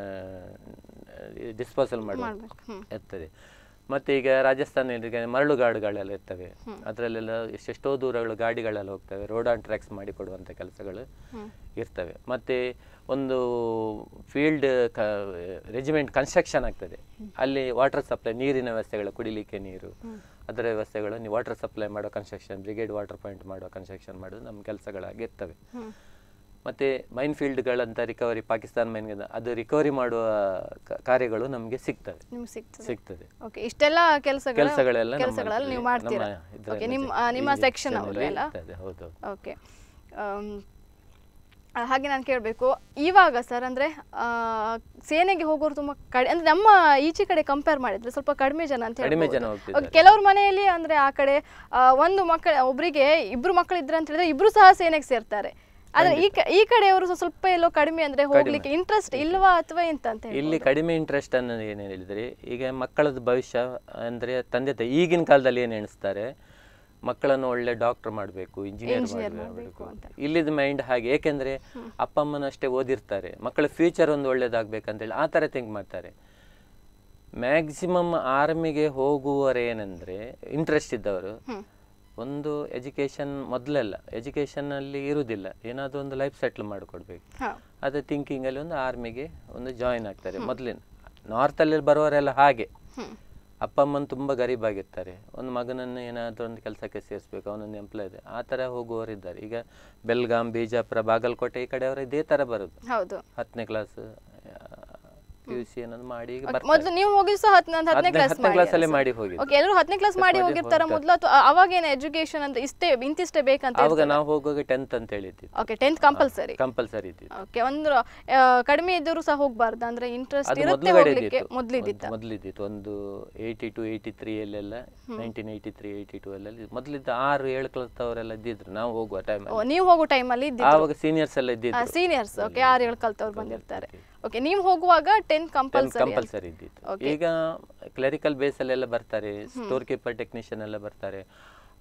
ಡಿಸ್ಪೋಸಲ್ ಮಾಡುವ ಇರ್ತದೆ ಮತ್ತು ಈಗ ರಾಜಸ್ಥಾನ ಈಗ ಮರಳುಗಾಡುಗಳೆಲ್ಲ ಇರ್ತವೆ ಅದರಲ್ಲೆಲ್ಲ ಎಷ್ಟೆಷ್ಟೋ ದೂರಗಳು ಗಾಡಿಗಳೆಲ್ಲ ಹೋಗ್ತವೆ ರೋಡ್ ಆನ್ ಟ್ರ್ಯಾಕ್ಸ್ ಮಾಡಿ ಕೊಡುವಂಥ ಕೆಲಸಗಳು ಇರ್ತವೆ ಮತ್ತು ಒಂದು ಫೀಲ್ಡ್ ಕ ರೆಜಿಮೆಂಟ್ ಕನ್ಸ್ಟ್ರಕ್ಷನ್ ಆಗ್ತದೆ ಅಲ್ಲಿ ವಾಟರ್ ಸಪ್ಲೈ ನೀರಿನ ವ್ಯವಸ್ಥೆಗಳು ಕುಡಿಲಿಕ್ಕೆ ನೀರು ಅದರ ವ್ಯವಸ್ಥೆಗಳು ನೀವು ವಾಟರ್ ಸಪ್ಲೈ ಮಾಡೋ ಕನ್ಸ್ಟ್ರಕ್ಷನ್ ಬ್ರಿಗೇಡ್ ವಾಟರ್ ಪಾಯಿಂಟ್ ಮಾಡೋ ಕನ್ಸ್ಟ್ರಕ್ಷನ್ ಮಾಡೋದು ನಮ್ಮ ಕೆಲಸಗಳಾಗಿರ್ತವೆ ಮತ್ತು ಮೈನ್ ಫೀಲ್ಡ್ಗಳಂತ ರಿಕವರಿ ಪಾಕಿಸ್ತಾನ ಮೈನ್ ಅದು ರಿಕವರಿ ಮಾಡುವ ಕ- ಕಾರ್ಯಗಳು ನಮಗೆ ಸಿಗ್ತವೆ ನಿಮ್ಗೆ ಸಿಗ್ತದೆ ಸಿಗ್ತದೆ ಓಕೆ ಇಷ್ಟೆಲ್ಲ ಕೆಲಸಗಳ ಕೆಲಸಗಳೆಲ್ಲ ನಮ್ಮ ಕೆಲಸಗಳಲ್ಲಿ ನೀವು ನಮ್ಮ ಮಾಡ್ತೀರಾ ಇದ್ರಲ್ಲಿ ಓಕೆ ನಿಮ್ಮ ಇದೆ. ಆ, ನಿಮ್ಮ ಈ ಸೆಕ್ಷನ್ section ಅವರು ಅಲ್ಲಿ ಎಲ್ಲ ಇರ್ತದೆ, ಹೌದು ಓಕೆ ಹಾಗೆ ನಾನು ಕೇಳಬೇಕು ಇವಾಗ ಸರ್ ಅಂದರೆ ಸೇನೆಗೆ ಹೋಗೋರು ತುಂಬ ಕಡಿ ಅಂದರೆ ನಮ್ಮ ಈಚೆ ಕಡೆ ಕಂಪೇರ್ ಮಾಡಿದ್ರೆ ಸ್ವಲ್ಪ ಕಡಿಮೆ ಜನ ಅಂತ ಕಡಿಮೆ ಜನ ಹೇಳ್ಬೋದು. ಹೋಗ್ತಿದ್ದಾರೆ. Okay, ಕೆಲವ್ರ ಮನೆಯಲ್ಲಿ ಅಂದರೆ ಆ ಕಡೆ ಆ, ಒಂದು ಮಕ್ಕಳ ಒಬ್ಬರಿಗೆ ಇಬ್ರು ಮಕ್ಕಳು ಇದ್ರೆ ಅಂತ ಹೇಳಿದ್ರೆ ಇಬ್ರು ಸಹ ಸೇನೆಗೆ ಸೇರ್ತಾರೆ ಆದರೆ ಈ ಕ- ಈ ಕಡೆಯವರು ಸ್ವಲ್ಪ ಸ್ವಲ್ಪ ಎಲ್ಲೋ ಕಡಿಮೆ ಅಂದರೆ ಹೋಗ್ಲಿಕ್ಕೆ ಇಂಟ್ರೆಸ್ಟ್ ಇಲ್ವಾ ಅಥವಾ ಎಂತ ಅಂತ ಹೇಳಿ ಇಲ್ಲಿ ಕಡಿಮೆ ಇಂಟ್ರೆಸ್ಟ್ ಅನ್ನೋದು ಏನು ಹೇಳಿದ್ರೆ ಈಗ ಮಕ್ಕಳದ ಭವಿಷ್ಯ ಅಂದರೆ ತಂದೆ ತಾಯಿ ಈಗಿನ ಕಾಲದಲ್ಲಿ ಏನು ಎಣಿಸ್ತಾರೆ ಮಕ್ಕಳನ್ನು ಒಳ್ಳೆ ಡಾಕ್ಟರ್ ಮಾಡಬೇಕು ಇಂಜಿನಿಯರ್ ಮಾಡಬೇಕು ಇಲ್ಲಿದ ಮೈಂಡ್ ಹಾಗೆ ಏಕೆಂದ್ರೆ ಅಪ್ಪ ಅಮ್ಮನ ಅಷ್ಟೇ ಓದಿರ್ತಾರೆ ಮಕ್ಕಳ ಫ್ಯೂಚರ್ ಒಂದು ಒಳ್ಳೇದಾಗಬೇಕಂತೇಳಿ ಆ ಥರ ಥಿಂಕ್ ಮಾಡ್ತಾರೆ ಮ್ಯಾಕ್ಸಿಮಮ್ ಆರ್ಮಿಗೆ ಹೋಗುವರೇನೆಂದ್ರೆ ಇಂಟ್ರೆಸ್ಟ್ ಇದ್ದವರು ಒಂದು ಎಜುಕೇಶನ್ ಮೊದಲೆಲ್ಲ ಎಜುಕೇಷನಲ್ಲಿ ಇರುವುದಿಲ್ಲ ಏನಾದರೂ ಒಂದು ಲೈಫ್ ಸೆಟ್ಲ್ ಮಾಡಿಕೊಡ್ಬೇಕು ಹಾಂ ಅದೇ ಥಿಂಕಿಂಗಲ್ಲಿ ಒಂದು ಆರ್ಮಿಗೆ ಒಂದು ಜಾಯಿನ್ ಆಗ್ತಾರೆ ಮೊದಲಿನ ನಾರ್ತಲ್ಲಿ ಬರುವವರೆಲ್ಲ ಹಾಗೆ ಅಪ್ಪ ಅಮ್ಮನ ತುಂಬ ಗರೀಬಾಗಿರ್ತಾರೆ ಒಂದು ಮಗನನ್ನು ಏನಾದರೂ ಒಂದು ಕೆಲಸಕ್ಕೆ ಸೇರಿಸ್ಬೇಕು ಅವನೊಂದು ಎಂಪ್ಲಾಯ್ ಇದೆ ಆ ಥರ ಹೋಗುವವರಿದ್ದಾರೆ ಈಗ ಬೆಲ್ಗಾಮ್ ಬಿಜಾಪುರ ಬಾಗಲಕೋಟೆ ಈ ಕಡೆಯವರು ಇದೇ ಥರ ಬರೋದು ಹೌದು ಹತ್ತನೇ ಕ್ಲಾಸ್ ಪಿ ಯು ಸಿ ಅನ್ನೋದು ಮಾಡಿ ಈಗ ಬರ್ತಾರೆ ಮೊದಲು ನೀವು ಹೋಗಿ ಸಹ ಹತ್ತು ಹತ್ತನೇ ಹತ್ತನೇ- ಕ್ಲಾಸ್ ಹತ್ತನೇ ಕ್ಲಾಸಲ್ಲಿ ಮಾಡಿ ಹೋಗಿ ಓಕೆ ಎಲ್ಲರೂ ಹತ್ತನೇ ಕ್ಲಾಸ್ ಮಾಡಿ ಹೋಗಿರ್ತಾರ ಮೊದಲು ಅಥವಾ ಅವಾಗೇನು ಎಜುಕೇಶನ್ ಅಂತ ಇಷ್ಟೇ ಇಂತಿಷ್ಟೇ ಬೇಕಂತ ಆವಾಗ ನಾವು ಹೋಗುವಾಗ ಟೆಂತ್ ಅಂತ ಹೇಳಿದ್ವಿ ಓಕೆ ಟೆಂತ್ ಕಂಪಲ್ಸರಿ ಕಂಪಲ್ಸರಿ ಇದ್ದಿತ್ತು ಓಕೆ ಒಂದು ಆ, ಕಡಿಮೆ ಇದ್ದರೂ ಸಹ ಹೋಗ್ಬಾರ್ದು ಅಂದ್ರೆ ಇಂಟ್ರೆಸ್ಟ್ ಅದು ಇರುತ್ತೆ ಮೊದಲುಗಡೆ ಹೋಗ್ಲಿಕ್ಕೆ ಇದ್ದಿತ್ತು ಮೊದಲಿದ್ದಿತ್ತ ಒಂದು ಮೊದಲಿದ್ದಿತ್ತು ಒಂದು ಏಯ್ಟಿ ಟು ಏಯ್ಟಿ ತ್ರೀ ಅಲ್ಲೆಲ್ಲ nineteen eighty three eighty two ಅಲ್ಲೆಲ್ಲ ಮೊದಲಿದ್ದ ಆರು ಏಳು ಕ್ಲಾಸ್ದವರೆಲ್ಲ ಇದ್ದಿದ್ರು ನಾವು ಹೋಗುವ ಟೈಮ್ ಓ, ನೀವು ಹೋಗೋ ಟೈಮಲ್ಲಿ ಇದ್ದಿದ್ದು ಆವಾಗ ಸೀನಿಯರ್ಸ್ ಎಲ್ಲ ಇದ್ದಿದ್ರು ಸೀನಿಯರ್ಸ್ ಓಕೆ ಆರು ಏಳು ಕಲ್ತವ್ರು ಬಂದಿರ್ತಾರೆ ಓಕೆ ನೀವು ಹೋಗುವಾಗ ಟೆಂತ್ ಕಂಪಲ್ಸರಿ ಕಂಪಲ್ಸರಿ ಇದ್ದಿತ್ತು ಈಗ ಕ್ಲರಿಕಲ್ ಬೇಸಲ್ಲೆಲ್ಲ ಬರ್ತಾರೆ ಸ್ಟೋರ್ ಕೀಪರ್ ಟೆಕ್ನಿಷಿಯನ್ ಎಲ್ಲ ಬರ್ತಾರೆ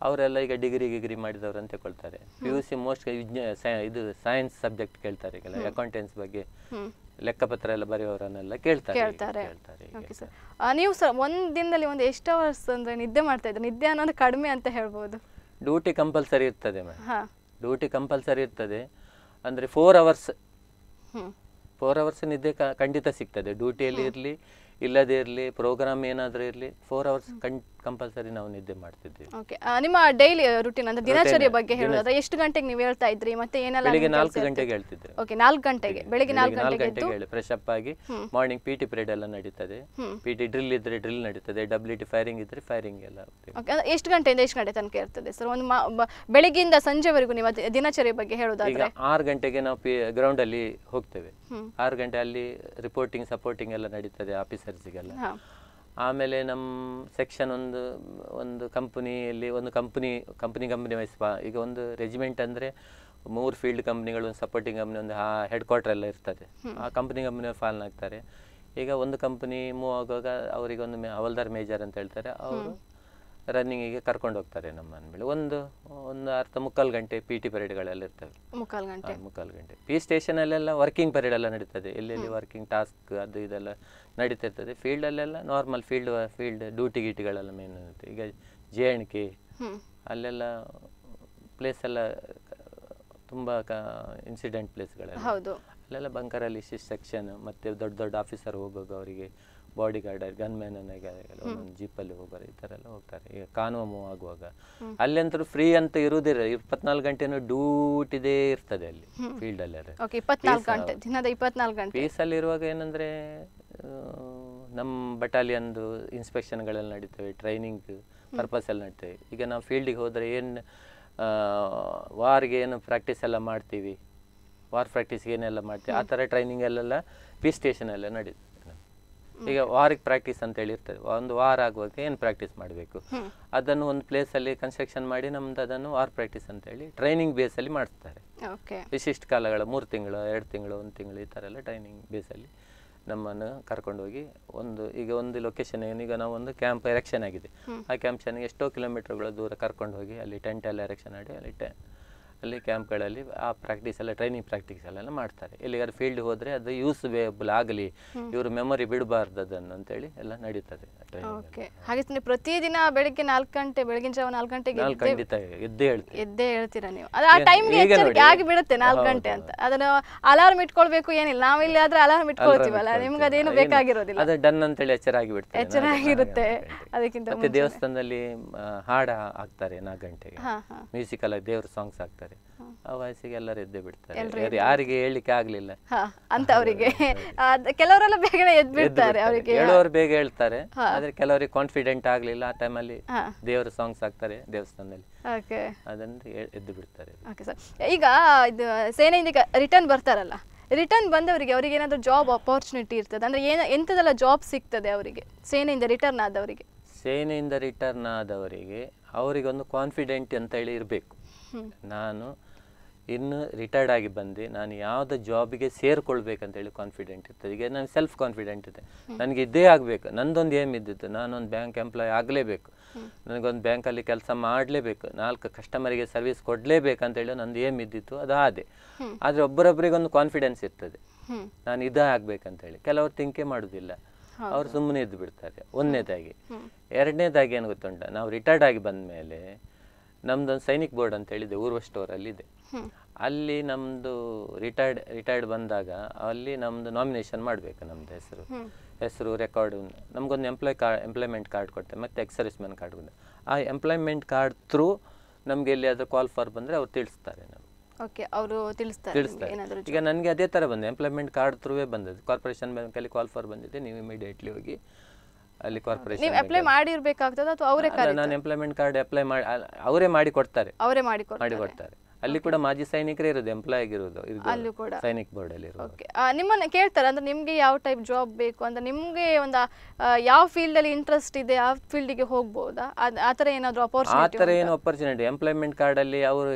ಅವರೆಲ್ಲ ಈಗ ಡಿಗ್ರಿ ಗಿಗ್ರಿ ಮಾಡಿದವರು ಅಂತ ತಗೊಳ್ತಾರೆ ಪಿ ಯು ಸಿ ಮೋಸ್ಟ್ ಇದು ಸೈನ್ಸ್ ಸಬ್ಜೆಕ್ಟ್ ಕೇಳ್ತಾರೆ ಈಗೆಲ್ಲ ಅಕೌಂಟೆನ್ಸ್ ಬಗ್ಗೆ ಹ್ಮ್ ಲೆಕ್ಕಪತ್ರ ಎಲ್ಲ ಬರೆಯೋರನ್ನೆಲ್ಲ ಕೇಳ್ತಾರೆ ಈಗ, ಕೇಳ್ತಾರೆ ಕೇಳ್ತಾರೆ ಈಗ. ಓಕೆ ಸರ್ ನೀವು ಸರ್ ಒಂದು ದಿನದಲ್ಲಿ ಒಂದು ಎಷ್ಟು ಅವರ್ಸ್ ಅಂದ್ರೆ ನಿದ್ದೆ ಮಾಡ್ತಾ ಇದ್ದೀರಿ ನಿದ್ದೆ ಅನ್ನೋದು ಕಡಿಮೆ ಅಂತ ಹೇಳ್ಬೋದು ಡ್ಯೂಟಿ ಕಂಪಲ್ಸರಿ ಇರ್ತದೆ ಮೇಡಮ್ ಹಾ ಡ್ಯೂಟಿ ಕಂಪಲ್ಸರಿ ಇರ್ತದೆ ಅಂದರೆ four hours hmm four hours ನಿದ್ದೆ ಕ- ಖಂಡಿತ ಸಿಗ್ತದೆ ಡ್ಯೂಟಿಯಲ್ಲಿ ಇರಲಿ ಇಲ್ಲದೇ ಇರಲಿ ಪ್ರೋಗ್ರಾಮ್ ಏನಾದರೂ ಇರಲಿ ಫೋರ್ ಅವರ್ಸ್ ಕಂ ಕಂಪಲ್ಸರಿ ನಾವು ನಿದ್ದೆ ಮಾಡ್ತಿದ್ದೀವಿ ಓಕೆ ನಿಮ್ಮ ಡೈಲಿ ರುಟೀನ್ ಅಂದ್ರೆ ದಿನಚರ್ಯ ಬಗ್ಗೆ ಹೇಳೋದಾದ್ರೆ ಎಷ್ಟು ಗಂಟೆಗೆ ನೀವು ಹೇಳ್ತಾ ಇದ್ರಿ ಮತ್ತೆ ಏನೆಲ್ಲ ಬೆಳಿಗ್ಗೆ ನಿಮ್ಗೆ ನಾಲ್ಕು ಕೆಲ್ಸ ಗಂಟೆಗೆ ಹೇಳ್ತಿದ್ದೆ ಓಕೆ ನಾಲ್ಕು ಗಂಟೆಗೆ ಬೆಳಿಗ್ಗೆ ನಾಲ್ಕು ನಾಲ್ಕು ಗಂಟೆಗೆ ಎದ್ದು ಗಂಟೆಗೆ ಹೇಳಿ ಫ್ರೆಶ್ ಅಪ್ ಆಗಿ ಮಾರ್ನಿಂಗ್ ಪಿ ಟಿ ಪೀರಿಯಡ್ ಎಲ್ಲ ನಡೀತದೆ ಹ್ಮ್. ಪಿ ಟಿ ಡ್ರಿಲ್ ಇದ್ರೆ ಡ್ರಿಲ್ ನಡೀತದೆ ಡಬ್ಲ್ಯೂ ಟಿ ಫೈರಿಂಗ್ ಇದ್ರೆ ಫೈರಿಂಗ್ ಎಲ್ಲ ಹೋಗ್ತೀವಿ. ಓಕೆ ಅಂದ್ರೆ ಎಷ್ಟು ಗಂಟೆಯಿಂದ ಎಷ್ಟು ಗಂಟೆ ತನಕ ಇರ್ತದೆ ಸರ್ ಒಂದು ಮ- ಬ- ಬೆಳಿಗ್ಗೆಯಿಂದ ಸಂಜೆವರೆಗೂ ನೀವು ಅದೇ ದಿನಚರ್ಯ ಬಗ್ಗೆ ಈಗ ಹೇಳೋದಾದ್ರೆ ಆರು ಗಂಟೆಗೆ ನಾವು ಪಿ ಗ್ರೌಂಡಲ್ಲಿ ಹೋಗ್ತೇವೆ ಹ್ಮ್. ಆರು ಗಂಟೆ ಅಲ್ಲಿ ರಿಪೋರ್ಟಿಂಗ್ ಸಪೋರ್ಟಿಂಗ್ ಎಲ್ಲ ನಡೀತದೆ ಆಫೀಸರ್ಸಿಗೆಲ್ಲ ಹಾ ಆಮೇಲೆ ನಮ್ಮ ಸೆಕ್ಷನ್ ಒಂದು ಒಂದು ಕಂಪನಿಯಲ್ಲಿ ಒಂದು ಕಂಪನಿ ಕಂಪನಿ ಕಂಪನಿ ವೈಸ್ ಈಗ ಒಂದು ರೆಜಿಮೆಂಟ್ ಅಂದರೆ ಮೂರು ಫೀಲ್ಡ್ ಕಂಪ್ನಿಗಳು ಒಂದು ಸಪೋರ್ಟಿಂಗ್ ಕಂಪ್ನಿ ಒಂದು ಆ ಹೆಡ್ ಕ್ವಾರ್ಟರ್ ಎಲ್ಲ ಇರ್ತದೆ ಆ ಕಂಪನಿ ಕಂಪ್ನಿ ಫಾಲ್ನ್ ಆಗ್ತಾರೆ ಈಗ ಒಂದು ಕಂಪನಿ ಮೂವ್ ಆಗುವಾಗ ಅವರಿಗೆ ಒಂದು ಮೇ ಹವಲ್ದಾರ್ ಮೇಜರ್ ಅಂತ ಹೇಳ್ತಾರೆ ಅವರು ರನ್ನಿಂಗಿಗೆ ಕರ್ಕೊಂಡು ಹೋಗ್ತಾರೆ ನಮ್ಮನ್ನ ಮೇಲೆ ಒಂದು ಒಂದು ಅರ್ಧ ಮುಕ್ಕಾಲು ಗಂಟೆ ಪಿ ಟಿ ಪರೇಡ್ಗಳೆಲ್ಲ ಇರ್ತವೆ ಮುಕ್ಕಾಲು ಗಂಟೆ ಆ, ಮುಕ್ಕಾಲು ಗಂಟೆ ಪಿ ಸ್ಟೇಷನಲ್ಲೆಲ್ಲ ವರ್ಕಿಂಗ್ ಪೀರಿಯಡ್ ಎಲ್ಲ ನಡೀತದೆ ಎಲ್ಲೆಲ್ಲಿ ವರ್ಕಿಂಗ್ ಟಾಸ್ಕ್ ಅದು ಇದೆಲ್ಲ ನಡೀತಾ ಇರ್ತದೆ ಫೀಲ್ಡಲ್ಲೆಲ್ಲ ನಾರ್ಮಲ್ ಫೀಲ್ಡ್ ಫೀಲ್ಡ್ ಡ್ಯೂಟಿ ಗೀಟಿಗಳೆಲ್ಲ ಮೇನ್ ಇರುತ್ತೆ ಈಗ ಜೆ ಎಣ್ ಕೆ ಹ್ಮ್ ಅಲ್ಲೆಲ್ಲ ಪ್ಲೇಸ್ ಎಲ್ಲ ತುಂಬ ಕ ಇನ್ಸಿಡೆಂಟ್ ಪ್ಲೇಸ್ಗಳೆಲ್ಲ ಹೌದು ಅಲ್ಲೆಲ್ಲ ಬಂಕರಲ್ಲಿ ಇಷ್ಟಿಷ್ಟು ಸೆಕ್ಷನ್ ಮತ್ತು ದೊಡ್ಡ ದೊಡ್ಡ ಆಫೀಸರ್ ಹೋಗುವಾಗ ಅವರಿಗೆ ಬಾಡಿ ಗಾರ್ಡ್ ಗನ್ ಮ್ಯಾನ್ ಒಂದೊಂದು ಜೀಪಲ್ಲಿ ಹೋಗೋರು ಈ ಥರ ಎಲ್ಲ ಹೋಗ್ತಾರೆ ಈಗ ಕಾನೂನು ಮೂವ್ ಆಗುವಾಗ ಅಲ್ಲಂತೂ ಫ್ರೀ ಅಂತ ಇರುವುದಿಲ್ಲ ಇಪ್ಪತ್ನಾಲ್ಕು ಗಂಟೆನೂ ಡ್ಯೂಟಿದೇ ಇರ್ತದೆ ಅಲ್ಲಿ ಫೀಲ್ಡಲ್ಲೆಲ್ಲ ಓಕೆ ಇಪ್ಪತ್ನಾಲ್ಕು ಗಂಟೆ ದಿನದ ಇಪ್ಪತ್ನಾಲ್ಕು ಗಂಟೆ ಪೀಸಲ್ಲಿ ಇರುವಾಗ ಏನಂದರೆ ನಮ್ಮ ಬಟಾಲಿಯನ್ದು ಇನ್ಸ್ಪೆಕ್ಷನ್ಗಳೆಲ್ಲ ನಡೀತವೆ ಟ್ರೈನಿಂಗ್ ಪರ್ಪಸ್ ಎಲ್ಲ ನಡೀತವೆ ಈಗ ನಾವು ಫೀಲ್ಡಿಗೆ ಹೋದರೆ ಏನು ವಾರ್ಗೆ ಏನು ಪ್ರಾಕ್ಟೀಸ್ ಎಲ್ಲ ಮಾಡ್ತೀವಿ ವಾರ್ ಪ್ರಾಕ್ಟೀಸ್ಗೆ ಏನೆಲ್ಲ ಮಾಡ್ತೀವಿ ಆ ಥರ ಟ್ರೈನಿಂಗ್ ಅಲ್ಲೆಲ್ಲ ಪಿ ಸ್ಟೇಷನಲ್ಲೇ ನಡೀತದೆ ಈಗ ವಾರಿಗೆ ಪ್ರಾಕ್ಟೀಸ್ ಅಂತ ಹೇಳಿ ಇರ್ತದೆ ಒಂದು ವಾರ ಆಗುವಾಗ ಏನು ಪ್ರಾಕ್ಟೀಸ್ ಮಾಡಬೇಕು ಅದನ್ನು ಒಂದು ಪ್ಲೇಸಲ್ಲಿ ಕನ್ಸ್ಟ್ರಕ್ಷನ್ ಮಾಡಿ ನಮ್ದು ಅದನ್ನು ವಾರ್ ಪ್ರಾಕ್ಟೀಸ್ ಅಂತ ಹೇಳಿ ಟ್ರೈನಿಂಗ್ ಬೇಸಲ್ಲಿ ಮಾಡಿಸ್ತಾರೆ ಓಕೆ ವಿಶಿಷ್ಟ ಕಾಲಗಳ ಮೂರು ತಿಂಗಳು ಎರಡು ತಿಂಗಳು ಒಂದು ತಿಂಗಳು ಈ ಥರ ಎಲ್ಲ ಟ್ರೈನಿಂಗ್ ಬೇಸಲ್ಲಿ ನಮ್ಮನ್ನು ಕರ್ಕೊಂಡು ಹೋಗಿ ಒಂದು ಈಗ ಒಂದು ಲೊಕೇಶನ್ ಈಗ ನಾವು ಒಂದು ಕ್ಯಾಂಪ್ ಎರೆಕ್ಷನ್ ಆಗಿದೆ ಆ ಕ್ಯಾಂಪ್ಷನ್ಗೆ ಎಷ್ಟೋ ಕಿಲೋಮೀಟರ್ಗಳ ದೂರ ಕರ್ಕೊಂಡು ಹೋಗಿ ಅಲ್ಲಿ ಟೆಂಟ್ ಎಲ್ಲ ಎರೆಕ್ಷನ್ ಮಾಡಿ ಅಲ್ಲಿ ಟೆ ಅಲ್ಲಿ ಕ್ಯಾಂಪ್ಗಳಲ್ಲಿ ಆ ಪ್ರಾಕ್ಟೀಸ್ ಎಲ್ಲ ಟ್ರೈನಿಂಗ್ ಪ್ರಾಕ್ಟೀಸ್ ಎಲ್ಲ ಮಾಡ್ತಾರೆ ಎಲ್ಲಿಗಾದ್ರು ಫೀಲ್ಡ್ ಹೋದರೆ ಅದು ಯೂಸ್ವೇಬಲ್ ಆಗಲಿ ಇವರು ಮೆಮೊರಿ ಬಿಡಬಾರ್ದು ಅದನ್ನು ಅಂತೇಳಿ ಎಲ್ಲ ನಡೀತದೆ ಟ್ರೈನಿಂಗ್ ಓಕೆ ಹಾಗೆ ನೀವು ಪ್ರತಿದಿನ ಬೆಳಿಗ್ಗೆ ನಾಲ್ಕು ಗಂಟೆ ಬೆಳಗಿನ ಜಾವ ನಾಲ್ಕು ಗಂಟೆಗೆ ನಾನು ಎದ್ದೇ- ಖಂಡಿತ ಎದ್ದೇ ಹೇಳ್ತೀನಿ ಎದ್ದೇ ಹೇಳ್ತೀರಾ ನೀವು ಅದು ಆ ಈಗ- ಟೈಮ್ಗೆ ಈಗ ಎಚ್ಚರಿಕೆ ನೋಡಿ. ಆಗಿ ಬಿಡುತ್ತೆ ನಾಲ್ಕು ಹೌದು, ಗಂಟೆ ಅಂತ ಅದನ್ನು ಅಲಾರ್ಮ್ ಇಟ್ಕೊಳ್ಬೇಕು ಏನಿಲ್ಲ ನಾವಿಲ್ಲಿ ಆದ್ರೆ ಅಲಾರ್ಮ್ ಇಟ್ಕೊಳ್ತೀವಲ್ಲ ನಿಮ್ಗೆ ಅದೇನು ಏನು- ಬೇಕಾಗಿರೋದಿಲ್ಲ ಅದು ಡನ್ ಅಂತೇಳಿ ಎಚ್ಚರ ಆಗಿ ಬಿಡ್ತಾರೆ ಎಚ್ಚರ ಆಗಿರುತ್ತೆ ಅದಕ್ಕಿಂತ ಮತ್ತೆ ದೇವಸ್ಥಾನದಲ್ಲಿ ಆ, ಹಾಡ ಹಾಕ್ತಾರೆ ನಾಲ್ಕು ಗಂಟೆಗೆ ಹಾ ಹಾ ಮ್ಯೂಸಿಕಲ್ ದೇವ್ರ ಸಾಂಗ್ಸ್ ಹಾಕ್ತಾರೆ ಆ ವಯಸ್ಸಿಗೆ ಎಲ್ಲರೂ ಎದ್ದೇ ಬಿಡ್ತಾರೆ ಯಾರು- ಯಾರಿಗೆ ಹೇಳಲಿಕ್ಕೆ ಆಗ್ಲಿಲ್ಲ ಹಾ ಅಂತ ಅವರಿಗೆ ಕೆಲವರೆಲ್ಲ ಬೇಗನೆ ಎದ್ದು ಬಿಡ್ತಾರೆ ಅವರಿಗೆ ಹೇಳುವವರು ಬೇಗ ಹೇಳ್ತಾರೆ ಆದ್ರೆ ಕೆಲವರಿಗೆ ಕಾನ್ಫಿಡೆಂಟ್ ಆಗ್ಲಿಲ್ಲ ಆ ಟೈಮಲ್ಲಿ ಹಾ ದೇವರ ಸಾಂಗ್ಸ್ ಹಾಕ್ತಾರೆ ದೇವಸ್ಥಾನದಲ್ಲಿ ಓಕೆ ಅದನ್ನು ಎ- ಎದ್ದು ಬಿಡ್ತಾರೆ ಓಕೆ ಸರ್ ಈಗ ಇದು ಸೇನೆಯಿಂದ ಈಗ ರಿಟರ್ನ್ ಬರ್ತಾರಲ್ಲ ರಿಟರ್ನ್ ಬಂದವರಿಗೆ ಅವರಿಗೆ ಏನಾದರೂ ಜಾಬ್ ಅಪಾರ್ಚುನಿಟಿ ಇರ್ತದೆ ಅಂದ್ರೆ ಏನು ಎಂಥದೆಲ್ಲ ಜಾಬ್ ಸಿಗ್ತದೆ ಅವರಿಗೆ ಸೇನೆಯಿಂದ ರಿಟರ್ನ್ ಆದವರಿಗೆ ಸೇನೆಯಿಂದ ರಿಟರ್ನ್ ಆದವರಿಗೆ ಅವರಿಗೊಂದು ಕಾನ್ಫಿಡೆಂಟ್ ಅಂತ ಹೇಳಿ ಇರಬೇಕು ನಾನು ಇನ್ನು ರಿಟೈರ್ಡ್ ಆಗಿ ಬಂದು ನಾನು ಯಾವುದೇ ಜಾಬಿಗೆ ಸೇರ್ಕೊಳ್ಬೇಕಂತ ಹೇಳಿ ಕಾನ್ಫಿಡೆಂಟ್ ಇರ್ತದೆ ಈಗ ನನಗೆ ಸೆಲ್ಫ್ ಕಾನ್ಫಿಡೆಂಟ್ ಇದೆ ನನಗೆ ಇದೇ ಆಗಬೇಕು ನಂದೊಂದು ಏಮ್ ಇದ್ದಿತ್ತು ನಾನೊಂದು ಬ್ಯಾಂಕ್ ಎಂಪ್ಲಾಯ್ ಆಗಲೇಬೇಕು ನನಗೊಂದು ಬ್ಯಾಂಕಲ್ಲಿ ಕೆಲಸ ಮಾಡಲೇಬೇಕು ನಾಲ್ಕು ಕಸ್ಟಮರಿಗೆ ಸರ್ವಿಸ್ ಕೊಡಲೇಬೇಕಂತೇಳಿ ನಂದು ಏಮ್ ಇದ್ದಿತ್ತು ಅದು ಆದೆ ಆದರೆ ಒಬ್ಬರೊಬ್ಬರಿಗೆ ಒಂದು ಕಾನ್ಫಿಡೆನ್ಸ್ ಇರ್ತದೆ ಹ್ಮ್ ನಾನು ಇದೇ ಆಗ್ಬೇಕಂತೇಳಿ ಕೆಲವರು ತಿಂಕೆ ಮಾಡೋದಿಲ್ಲ ಅವ್ರು ಸುಮ್ಮನೆ ಇದ್ದು ಬಿಡ್ತಾರೆ ಒಂದನೇದಾಗಿ ಎರಡನೇದಾಗಿ ಏನು ಗೊತ್ತುಂಟ ನಾವು ರಿಟೈರ್ಡ್ ಆಗಿ ಬಂದ ಮೇಲೆ ನಮ್ದೊಂದು ಸೈನಿಕ್ ಬೋರ್ಡ್ ಅಂತ ಹೇಳಿದೆ ಊರ್ವ ಸ್ಟೋರಲ್ಲಿ ಇದೆ ಅಲ್ಲಿ ನಮ್ಮದು ರಿಟೈರ್ಡ್ ರಿಟೈರ್ಡ್ ಬಂದಾಗ ಅಲ್ಲಿ ನಮ್ಮದು ನಾಮಿನೇಷನ್ ಮಾಡಬೇಕು ನಮ್ಮದು ಹೆಸರು ಹೆಸರು ರೆಕಾರ್ಡು ನಮಗೊಂದು ಎಂಪ್ಲಾಯ್ ಕಾರ್ಡ್ ಎಂಪ್ಲಾಯ್ಮೆಂಟ್ ಕಾರ್ಡ್ ಕೊಡ್ತೇವೆ ಮತ್ತು ಎಕ್ಸ್ ಸರ್ವಿಸ್ಮೆನ್ ಕಾರ್ಡ್ ಕೊಡ್ತೇವೆ ಆ ಎಂಪ್ಲಾಯ್ಮೆಂಟ್ ಕಾರ್ಡ್ ಥ್ರೂ ನಮಗೆ ಎಲ್ಲಿಯಾದರೂ ಕಾಲ್ ಫಾರ್ ಬಂದರೆ ಅವ್ರು ತಿಳಿಸ್ತಾರೆ ನಮ್ಗೆ ಓಕೆ ಅವರು ತಿಳಿಸ್ತಾರೆ ನಿಮ್ಗೆ ತಿಳಿಸ್ತಾರೆ ಏನಾದರೂ ಈಗ ನನಗೆ ಅದೇ ಥರ ಬಂದೆ ಎಂಪ್ಲಾಯ್ಮೆಂಟ್ ಕಾರ್ಡ್ ಥ್ರೂವೇ ಬಂದದ್ದು ಕಾರ್ಪೊರೇಷನ್ ಬ್ಯಾಂಕಲ್ಲಿ ಕಾಲ್ ಫಾರ್ ಬಂದಿದೆ ನೀವು ಇಮಿಡಿಯೇಟ್ಲಿ ಹೋಗಿ ಅಲ್ಲಿ ಕಾರ್ಪೊರೇಷನ್ ನೀವು ಅಪ್ಲೈ ಮಾಡಿರ್ಬೇಕಾಗ್ತದ ಅಥವಾ ಅವರೇ ನಾನು ಎಂಪ್ಲಾಯ್ಮೆಂಟ್ ಕಾರ್ಡ್ ಅಪ್ಲೈ ಮಾಡಿ ಅವರೇ ಮಾಡಿ ಕೊಡ್ತಾರೆ ಅವರೇ ಮಾಡಿ ಮಾಡಿ ಕೊಡ್ತಾರೆ ಅಲ್ಲಿ ಕೂಡ ಮಾಜಿ ಸೈನಿಕರೇ ಇರೋದು ಎಂಪ್ಲಾಯ್ ಆಗಿರೋದು ಅಲ್ಲೂ ಕೂಡ. ಸೈನಿಕ್ ಬೋರ್ಡ್ ಅಲ್ಲಿ ಇರೋದು ಓಕೆ ನಿಮ್ಮನ್ನ ಕೇಳ್ತಾರೆ ಅಂದ್ರೆ ನಿಮ್ಗೆ ಯಾವ ಟೈಪ್ ಜಾಬ್ ಬೇಕು ಅಂತ ನಿಮ್ಗೆ ಒಂದು ಆ, ಯಾವ ಫೀಲ್ಡ್ ಅಲ್ಲಿ ಇಂಟ್ರೆಸ್ಟ್ ಇದೆ ಯಾವ ಫೀಲ್ಡಿಗೆ ಹೋಗ್ಬೋದಾ ಅದ್- ಆ ಥರ ಏನಾದರೂ ಆ ಅಪಾರ್ಚುನಿಟಿ ಥರ ಏನು ಅಪರ್ಚುನಿಟಿ ಎಂಪ್ಲಾಯ್ಮೆಂಟ್ ಕಾರ್ಡಲ್ಲಿ ಅವರು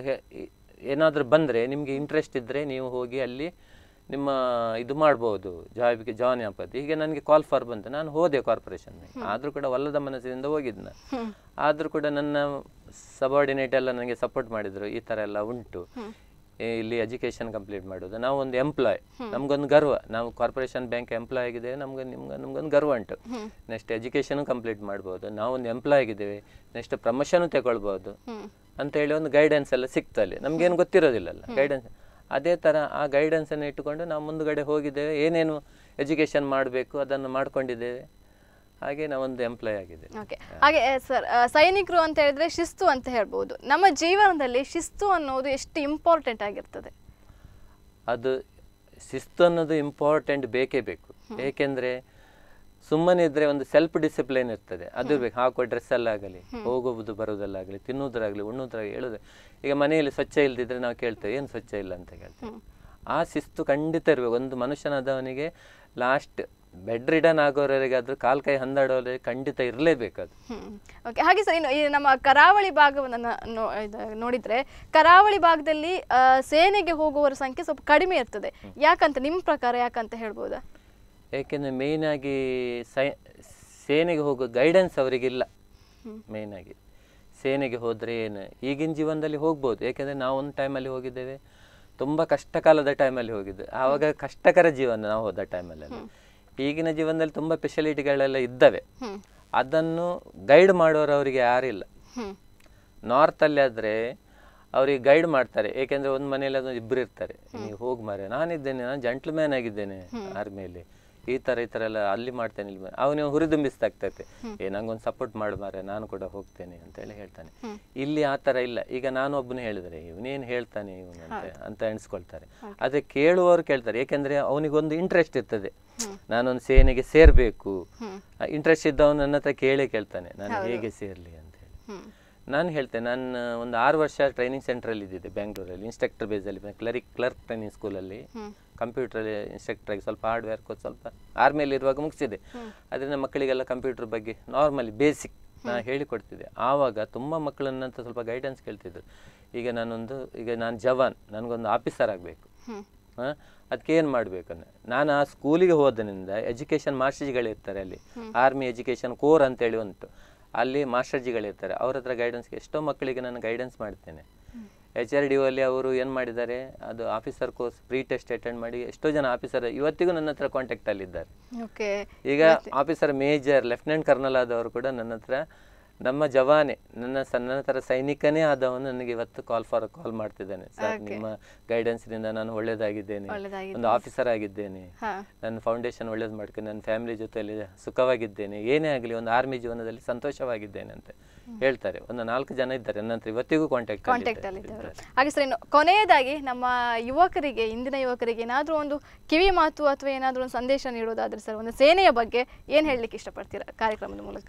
ಏನಾದರೂ ಬಂದರೆ ನಿಮಗೆ ಇಂಟ್ರೆಸ್ಟ್ ಇದ್ದರೆ ನೀವು ಹೋಗಿ ಅಲ್ಲಿ ನಿಮ್ಮ ಇದು ಮಾಡ್ಬೋದು ಜಾಬಿಗೆ ಜಾಯ್ನ್ ಆಗ್ಬೋದು ಹೀಗೆ ನನಗೆ ಕಾಲ್ ಫಾರ್ ಬಂತು ನಾನು ಹೋದೆ ಕಾರ್ಪೊರೇಷನ್ ಆದರೂ ಕೂಡ ಒಲ್ಲದ ಮನಸ್ಸಿನಿಂದ ಹೋಗಿದ್ದೆ ನಾನು ಆದರೂ ಕೂಡ ನನ್ನ ಸಬಾರ್ಡಿನೇಟ್ ಎಲ್ಲ ನನಗೆ ಸಪೋರ್ಟ್ ಮಾಡಿದ್ರು ಈ ಥರ ಎಲ್ಲ ಉಂಟು ಏ, ಇಲ್ಲಿ ಎಜುಕೇಷನ್ ಕಂಪ್ಲೀಟ್ ಮಾಡೋದು ನಾವು ಒಂದು ಎಂಪ್ಲಾಯ್ ನಮ್ಗೊಂದು ಗರ್ವ ನಾವು ಕಾರ್ಪೊರೇಷನ್ ಬ್ಯಾಂಕ್ ಎಂಪ್ಲಾಯ್ ಆಗಿದ್ದೇವೆ ನಮ್ಗೆ ನಿಮ್ಗೆ ನಮ್ಗೊಂದು ಗರ್ವ ಉಂಟು ನೆಕ್ಸ್ಟ್ ಎಜುಕೇಷನು ಕಂಪ್ಲೀಟ್ ಮಾಡ್ಬೋದು ನಾವು ಒಂದು ಎಂಪ್ಲಾಯ್ ಆಗಿದ್ದೇವೆ ನೆಕ್ಸ್ಟ್ ಪ್ರಮೋಷನು ತಗೊಳ್ಬೋದು ಅಂತೇಳಿ ಒಂದು ಗೈಡೆನ್ಸ್ ಎಲ್ಲ ಸಿಕ್ತು ಅಲ್ಲಿ ನಮ್ಗೇನು ಗೊತ್ತಿರೋದಿಲ್ಲಲ್ಲ ಗೈಡೆನ್ಸ್ ಅದೇ ಥರ ಆ ಗೈಡೆನ್ಸನ್ನು ಇಟ್ಟುಕೊಂಡು ನಾವು ಮುಂದುಗಡೆ ಹೋಗಿದ್ದೇವೆ ಏನೇನು ಎಜುಕೇಷನ್ ಮಾಡಬೇಕು ಅದನ್ನು ಮಾಡ್ಕೊಂಡಿದ್ದೇವೆ ಹಾಗೆ ನಾವೊಂದು ಎಂಪ್ಲಾಯ್ ಆಗಿದ್ದೇವೆ ಓಕೆ ಹಾಗೆ ಸರ್ ಸೈನಿಕರು ಅಂತ ಹೇಳಿದ್ರೆ ಶಿಸ್ತು ಅಂತ ಹೇಳ್ಬೋದು ನಮ್ಮ ಜೀವನದಲ್ಲಿ ಶಿಸ್ತು ಅನ್ನೋದು ಎಷ್ಟು ಇಂಪಾರ್ಟೆಂಟ್ ಆಗಿರ್ತದೆ ಅದು ಶಿಸ್ತು ಅನ್ನೋದು ಇಂಪಾರ್ಟೆಂಟ್ ಬೇಕೇ ಬೇಕು ಏಕೆಂದರೆ ಸುಮ್ಮನೆ ಇದ್ರೆ ಒಂದು ಸೆಲ್ಫ್ ಡಿಸಿಪ್ಲಿನ್ ಇರ್ತದೆ ಅದು ಬೇಕು ಹಾಕುವ ಡ್ರೆಸ್ಸಲ್ಲಾಗಲಿ ಹೋಗುವುದು ಬರುವುದಲ್ಲಾಗಲಿ ತಿನ್ನುವುದರಾಗಲಿ ಉಣ್ಣುವುದರಾಗಲಿ ಹೇಳೋದು ಈಗ ಮನೆಯಲ್ಲಿ ಸ್ವಚ್ಛ ಇಲ್ದಿದ್ರೆ ನಾವು ಕೇಳ್ತೇವೆ ಏನು ಸ್ವಚ್ಛ ಇಲ್ಲ ಅಂತ ಕೇಳ್ತೇವೆ ಆ ಶಿಸ್ತು ಖಂಡಿತ ಇರಬೇಕು ಒಂದು ಮನುಷ್ಯನಾದವನಿಗೆ ಲಾಸ್ಟ್ ಬೆಡ್ ರಿಡನ್ ಆಗೋವರೆಗಾದ್ರೂ ಕಾಲ್ ಕೈ ಹಂದಾಡೋರಿಗೆ ಖಂಡಿತ ಇರಲೇಬೇಕು ಅದು ಓಕೆ ಹಾಗೆ ಸರ್ ಇನ್ನು ಈ ನಮ್ಮ ಕರಾವಳಿ ಭಾಗವನ್ನು ನ- ನೋ- ಇದು ನೋಡಿದ್ರೆ ಕರಾವಳಿ ಭಾಗದಲ್ಲಿ ಆ, ಸೇನೆಗೆ ಹೋಗುವವರ ಸಂಖ್ಯೆ ಸ್ವಲ್ಪ ಕಡಿಮೆ ಇರ್ತದೆ ಯಾಕಂತ ನಿಮ್ಮ ಪ್ರಕಾರ ಯಾಕಂತ ಹೇಳ್ಬೋದಾ ಏಕೆಂದರೆ ಮೇಯ್ನಾಗಿ ಸೈ ಸೇನೆಗೆ ಹೋಗೋ ಗೈಡೆನ್ಸ್ ಅವರಿಗಿಲ್ಲ ಮೇಯ್ನಾಗಿ ಸೇನೆಗೆ ಹೋದರೆ ಏನು ಈಗಿನ ಜೀವನದಲ್ಲಿ ಹೋಗ್ಬೋದು ಏಕೆಂದರೆ ನಾವು ಒಂದು ಟೈಮಲ್ಲಿ ಹೋಗಿದ್ದೇವೆ ತುಂಬ ಕಷ್ಟಕಾಲದ ಟೈಮಲ್ಲಿ ಹೋಗಿದ್ದೆ ಆವಾಗ ಕಷ್ಟಕರ ಜೀವನ ನಾವು ಹೋದ ಟೈಮಲ್ಲೆಲ್ಲ ಈಗಿನ ಜೀವನದಲ್ಲಿ ತುಂಬ ಫೆಸಿಲಿಟಿಗಳೆಲ್ಲ ಇದ್ದಾವೆ ಅದನ್ನು ಗೈಡ್ ಮಾಡೋರು ಅವರಿಗೆ ಯಾರಿಲ್ಲ ಹ್ಮ್ ನಾರ್ತಲ್ಲಿ ಆದರೆ ಅವ್ರಿಗೆ ಗೈಡ್ ಮಾಡ್ತಾರೆ ಏಕೆಂದರೆ ಒಂದು ಮನೆಯಲ್ಲಿ ಅದು ಇಬ್ಬರು ಇರ್ತಾರೆ ನೀವು ಹೋಗಿ ಮಾರೆ ನಾನಿದ್ದೇನೆ ನಾನು ಜಂಟ್ಲ್ಮ್ಯಾನ್ ಆಗಿದ್ದೇನೆ ಆರ್ಮಿಯಲ್ಲಿ ಈ ಥರ ಈ ಥರ ಎಲ್ಲ ಅಲ್ಲಿ ಮಾಡ್ತೇನೆ ಇಲ್ಲಿ ಮಾ- ಅವನು ಹುರಿದುಂಬಿಸ್ತಾ ಆಗ್ತೈತೆ ಏ ನಂಗೊಂದು ಸಪೋರ್ಟ್ ಮಾಡು ಮಾರೆ ನಾನು ಕೂಡ ಹೋಗ್ತೇನೆ ಅಂತೇಳಿ ಹೇಳ್ತಾನೆ ಇಲ್ಲಿ ಆ ಥರ ಇಲ್ಲ ಈಗ ನಾನು ಒಬ್ಬನು ಹೇಳಿದರೆ ಇವನೇನು ಹೇಳ್ತಾನೆ ಇವನು ಅಂತ ಅಂತ ಎಣಿಸ್ಕೊಳ್ತಾರೆ ಅದೇ ಕೇಳುವವರು ಕೇಳ್ತಾರೆ ಏಕೆಂದರೆ ಅವನಿಗೊಂದು ಇಂಟ್ರೆಸ್ಟ್ ಇರ್ತದೆ ನಾನೊಂದು ಸೇನೆಗೆ ಸೇರಬೇಕು ಇಂಟ್ರೆಸ್ಟ್ ಇದ್ದವನು ನನ್ನ ಹತ್ರ ಕೇಳೇ ಕೇಳ್ತಾನೆ ನಾನು ಹೇಗೆ ಸೇರಲಿ ಅಂತ ಹೇಳಿ ಹ್ಮ್ ನಾನು ಹೇಳ್ತೇನೆ ನಾನು ಒಂದು ಆರು ವರ್ಷ ಟ್ರೈನಿಂಗ್ ಸೆಂಟ್ರಲ್ಲಿ ಇದ್ದಿದ್ದೆ ಬೆಂಗಳೂರಲ್ಲಿ ಇನ್ಸ್ಟ್ರಕ್ಟರ್ ಬೇಸಲ್ಲಿ ಕ್ಲರಿಕ್ ಕ್ಲರ್ಕ್ ಟ್ರೈನಿಂಗ್ ಸ್ಕೂಲಲ್ಲಿ ಕಂಪ್ಯೂಟರ್ ಇನ್ಸ್ಟ್ರಕ್ಟರ್ ಸ್ವಲ್ಪ ಹಾರ್ಡ್ವೇರ್ ಕೋರ್ಸ್ ಸ್ವಲ್ಪ ಆರ್ಮಿಯಲ್ಲಿ ಇರುವಾಗ ಮುಗಿಸಿದೆ ಅದರಿಂದ ಮಕ್ಕಳಿಗೆಲ್ಲ ಕಂಪ್ಯೂಟರ್ ಬಗ್ಗೆ ನಾರ್ಮಲಿ ಬೇಸಿಕ್ ನಾನು ಹೇಳಿಕೊಡ್ತಿದ್ದೆ ಆವಾಗ ತುಂಬ ಮಕ್ಕಳನ್ನಂತ ಸ್ವಲ್ಪ ಗೈಡೆನ್ಸ್ ಕೇಳ್ತಿದ್ರು ಈಗ ನಾನೊಂದು ಈಗ ನಾನು ಜವಾನ್ ನನಗೊಂದು ಆಫೀಸರ್ ಆಗಬೇಕು ಹಾಂ ಅದಕ್ಕೆ ಏನು ಮಾಡಬೇಕು ನಾನು ಆ ಸ್ಕೂಲಿಗೆ ಹೋದನಿಂದ ಎಜುಕೇಷನ್ ಮಾಸ್ಟರ್ಜಿಗಳಿರ್ತಾರೆ ಅಲ್ಲಿ ಆರ್ಮಿ ಎಜುಕೇಷನ್ ಕೋರ್ ಅಂತೇಳಿ ಉಂಟು ಅಲ್ಲಿ ಮಾಸ್ಟರ್ಜಿಗಳಿರ್ತಾರೆ ಅವ್ರ ಹತ್ರ ಗೈಡೆನ್ಸ್ಗೆ ಎಷ್ಟೋ ಮಕ್ಕಳಿಗೆ ನಾನು ಗೈಡೆನ್ಸ್ ಮಾಡ್ತೇನೆ ಎಚ್ ಆರ್ ಡಿ ಅಲ್ಲಿ ಅವರು ಏನು ಮಾಡಿದ್ದಾರೆ ಅದು officer course pre test attend ಮಾಡಿ ಎಷ್ಟೋ ಜನ ಆಫೀಸರ್ ಇವತ್ತಿಗೂ ನನ್ನ ಹತ್ರ ಕಾಂಟ್ಯಾಕ್ಟಲ್ಲಿದ್ದಾರೆ ಓಕೆ ಈಗ ಆಫೀಸರ್ ಮೇಜರ್ ಲೆಫ್ಟಿನೆಂಟ್ ಕರ್ನಲ್ ಆದವರು ಕೂಡ ನನ್ನ ಹತ್ರ ನಮ್ಮ ಜವಾನೆ ನನ್ನ ಸ- ನನ್ನ ಥರ ಸೈನಿಕನೇ ಆದವನು ನನಗೆ ಇವತ್ತು ಕಾಲ್ ಫಾರ್ ಕಾಲ್ ಮಾಡ್ತಿದ್ದಾನೆ ಸರ್ ನಿಮ್ಮ ಗೈಡೆನ್ಸ್ನಿಂದ ನಾನು ಒಳ್ಳೇದಾಗಿದ್ದೇನೆ ಒಳ್ಳೆದಾಗಿದೆ ಒಂದು ಆಫೀಸರ್ ಆಗಿದ್ದೇನೆ ಹಾ ನನ್ನ ಫೌಂಡೇಶನ್ ಒಳ್ಳೇದು ಮಾಡ್ಕೊಂಡು ನನ್ನ ಫ್ಯಾಮಿಲಿ ಜೊತೆಯಲ್ಲಿ ಸುಖವಾಗಿದ್ದೇನೆ ಏನೇ ಆಗಲಿ ಒಂದು ಆರ್ಮಿ ಜೀವನದಲ್ಲಿ ಸಂತೋಷವಾಗಿದ್ದೇನೆ ಅಂತ ಹೇಳ್ತಾರೆ ಒಂದು ನಾಲ್ಕು ಜನ ಇದ್ದಾರೆ ನನ್ನ ಹತ್ರ ಇವತ್ತಿಗೂ ಕಾಂಟ್ಯಾಕ್ಟ್ ಕಾಂಟ್ಯಾಕ್ಟ್ ಅಲ್ಲಿ ಇದ್ದವರು ಹಾಗೆ ಸರ್ ಇನ್ನು ಕೊನೆಯದಾಗಿ ನಮ್ಮ ಯುವಕರಿಗೆ ಇಂದಿನ ಯುವಕರಿಗೆ ಏನಾದರೂ ಒಂದು ಕಿವಿ ಮಾತು ಅಥವಾ ಏನಾದರೂ ಒಂದು ಸಂದೇಶ ನೀಡೋದಾದ್ರೆ ಸರ್ ಒಂದು ಸೇನೆಯ ಬಗ್ಗೆ ಏನು ಹೇಳಲಿಕ್ಕೆ ಇಷ್ಟಪಡ್ತೀರಾ ಕಾರ್ಯಕ್ರಮದ ಮೂಲಕ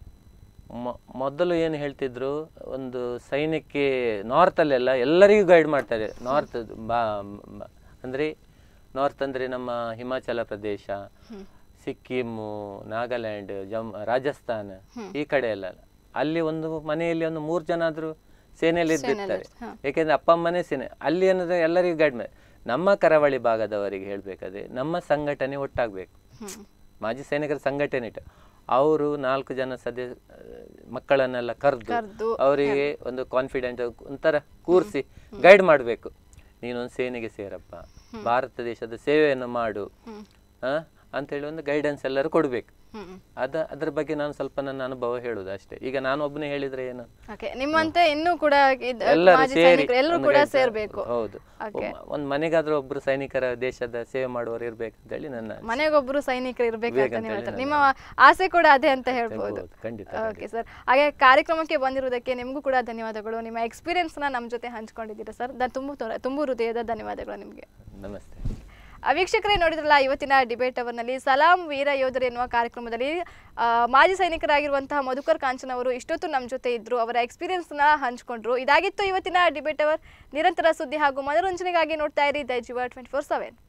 ಮೊ- ಮೊದಲು ಏನು ಹೇಳ್ತಿದ್ರು ಒಂದು ಸೈನ್ಯಕ್ಕೆ ನಾರ್ತಲ್ಲೆಲ್ಲ ಎಲ್ಲರಿಗೂ ಗೈಡ್ ಮಾಡ್ತಾರೆ ನಾರ್ತ್ ಬಾ ಮ- ಅಂದ್ರೆ ನಾರ್ತ್ ಅಂದ್ರೆ ನಮ್ಮ ಹಿಮಾಚಲ ಪ್ರದೇಶ ಸಿಕ್ಕಿಮು ನಾಗಾಲ್ಯಾಂಡ್ ಜಮ್ ರಾಜಸ್ಥಾನ ಈ ಕಡೆ ಎಲ್ಲ ಅಲ್ಲಿ ಒಂದು ಮನೆಯಲ್ಲಿ ಒಂದು ಮೂರು ಜನ ಆದರೂ ಸೇನೆಯಲ್ಲಿ ಇದ್ದಿರ್ತಾರೆ ಏಕೆಂದ್ರೆ ಅಪ್ಪ ಅಮ್ಮನೇ ಸೇನೆ ಅಲ್ಲಿ ಏನಂದ್ರೆ ಎಲ್ಲರಿಗೂ ಗೈಡ್ ಮಾಡಿ ನಮ್ಮ ಕರಾವಳಿ ಭಾಗದವರಿಗೆ ಹೇಳ್ಬೇಕಾದ್ರೆ ನಮ್ಮ ಸಂಘಟನೆ ಒಟ್ಟಾಗಬೇಕು ಮಾಜಿ ಸೈನಿಕರ ಸಂಘಟನೆ ಇಟ್ಟು ಅವರು ನಾಲ್ಕು ಜನ ಸದ್ಯ ಮಕ್ಕಳನ್ನೆಲ್ಲ ಕರೆದು ಕರ್ದು, ಅವರಿಗೆ ಒಂದು ಕಾನ್ಫಿಡೆಂಟ್ ಒಂಥರ ಕೂರಿಸಿ ಗೈಡ್ ಮಾಡಬೇಕು ನೀನೊಂದು ಸೇನೆಗೆ ಸೇರಪ್ಪ ಭಾರತ ದೇಶದ ಸೇವೆಯನ್ನು ಮಾಡು ಆ, ಅಂತೇಳಿ ಒಂದು ಗೈಡೆನ್ಸ್ ಎಲ್ಲರೂ ಕೊಡಬೇಕು ಹ್ಮ್ ಅದ ಅದ್ರ ಬಗ್ಗೆ ನಾನು ಸ್ವಲ್ಪ ನನ್ನ ಅನುಭವ ಹೇಳುದು ಅಷ್ಟೇ ಈಗ ನಾನು ಒಬ್ಬನೇ ಹೇಳಿದ್ರೆ ಏನು ಓಕೆ ನಿಮ್ಮಂತೆ ಇನ್ನೂ ಕೂಡ ಇದ್- ಎಲ್ಲರೂ ಮಾಜಿ ಸೇರಿ ಸೈನಿಕರು ಎಲ್ಲರೂ ಒಂದು ಕೂಡ guide- ಸೇರ್ಬೇಕು ಹೌದು Okay. ಒಬ್ಬ- ಒಂದು ಮನೆಗಾದ್ರೂ ಒಬ್ರು ಸೈನಿಕರ ದೇಶದ ಸೇವೆ ಮಾಡುವವರು ಇರ್ಬೇಕಂತೇಳಿ ನನ್ನ ಮನೆಗೊಬ್ರು ಸೈನಿಕರು ಇರ್ಬೇಕಂತ ಬೇಕಂತ ನೀವು ಹೇಳಿ ಹೇಳ್ತಾರೆ ನಿಮ್ಮ ಆಸೆ ಕೂಡ ಅದೇ ಅಂತ ಹೇಳ್ಬೋದು ಹೌದು, ಖಂಡಿತ ಓಕೆ ಸರ್ ಹಾಗೆ ಕಾರ್ಯಕ್ರಮಕ್ಕೆ ಬಂದಿರುವುದಕ್ಕೆ ನಿಮಗೂ ಕೂಡ ಧನ್ಯವಾದಗಳು ನಿಮ್ಮ ಎಕ್ಸ್ಪೀರಿಯನ್ಸ್ನ ನಮ್ಮ ಜೊತೆ ಹಂಚ್ಕೊಂಡಿದ್ದೀರಾ ಸರ್ ದ ತುಂಬ ತುಂಬ ಹೃದಯದ ಧನ್ಯವಾದಗಳು ನಿಮಗೆ ನಮಸ್ತೆ ಆ, ವೀಕ್ಷಕರೇ ನೋಡಿದ್ರಲ್ಲ ಇವತ್ತಿನ ಡಿಬೇಟ್ ಅವರ್ನಲ್ಲಿ ಸಲಾಂ ವೀರ ಯೋಧರು ಎನ್ನುವ ಕಾರ್ಯಕ್ರಮದಲ್ಲಿ ಆ, ಮಾಜಿ ಸೈನಿಕರಾಗಿರುವಂತಹ ಮಧುಕರ್ ಕಾಂಚನ್ ಅವರು ಇಷ್ಟೊತ್ತು ನಮ್ಮ ಜೊತೆ ಇದ್ರು ಅವರ ಎಕ್ಸ್ಪೀರಿಯನ್ಸ್ನ ಹಂಚ್ಕೊಂಡ್ರು ಇದಾಗಿತ್ತು ಇವತ್ತಿನ ಡಿಬೇಟ್ ಅವರ್ ನಿರಂತರ ಸುದ್ದಿ ಹಾಗೂ ಮನೋರಂಜನೆಗಾಗಿ ನೋಡ್ತಾ ಇರಿ the Jiva twenty four seven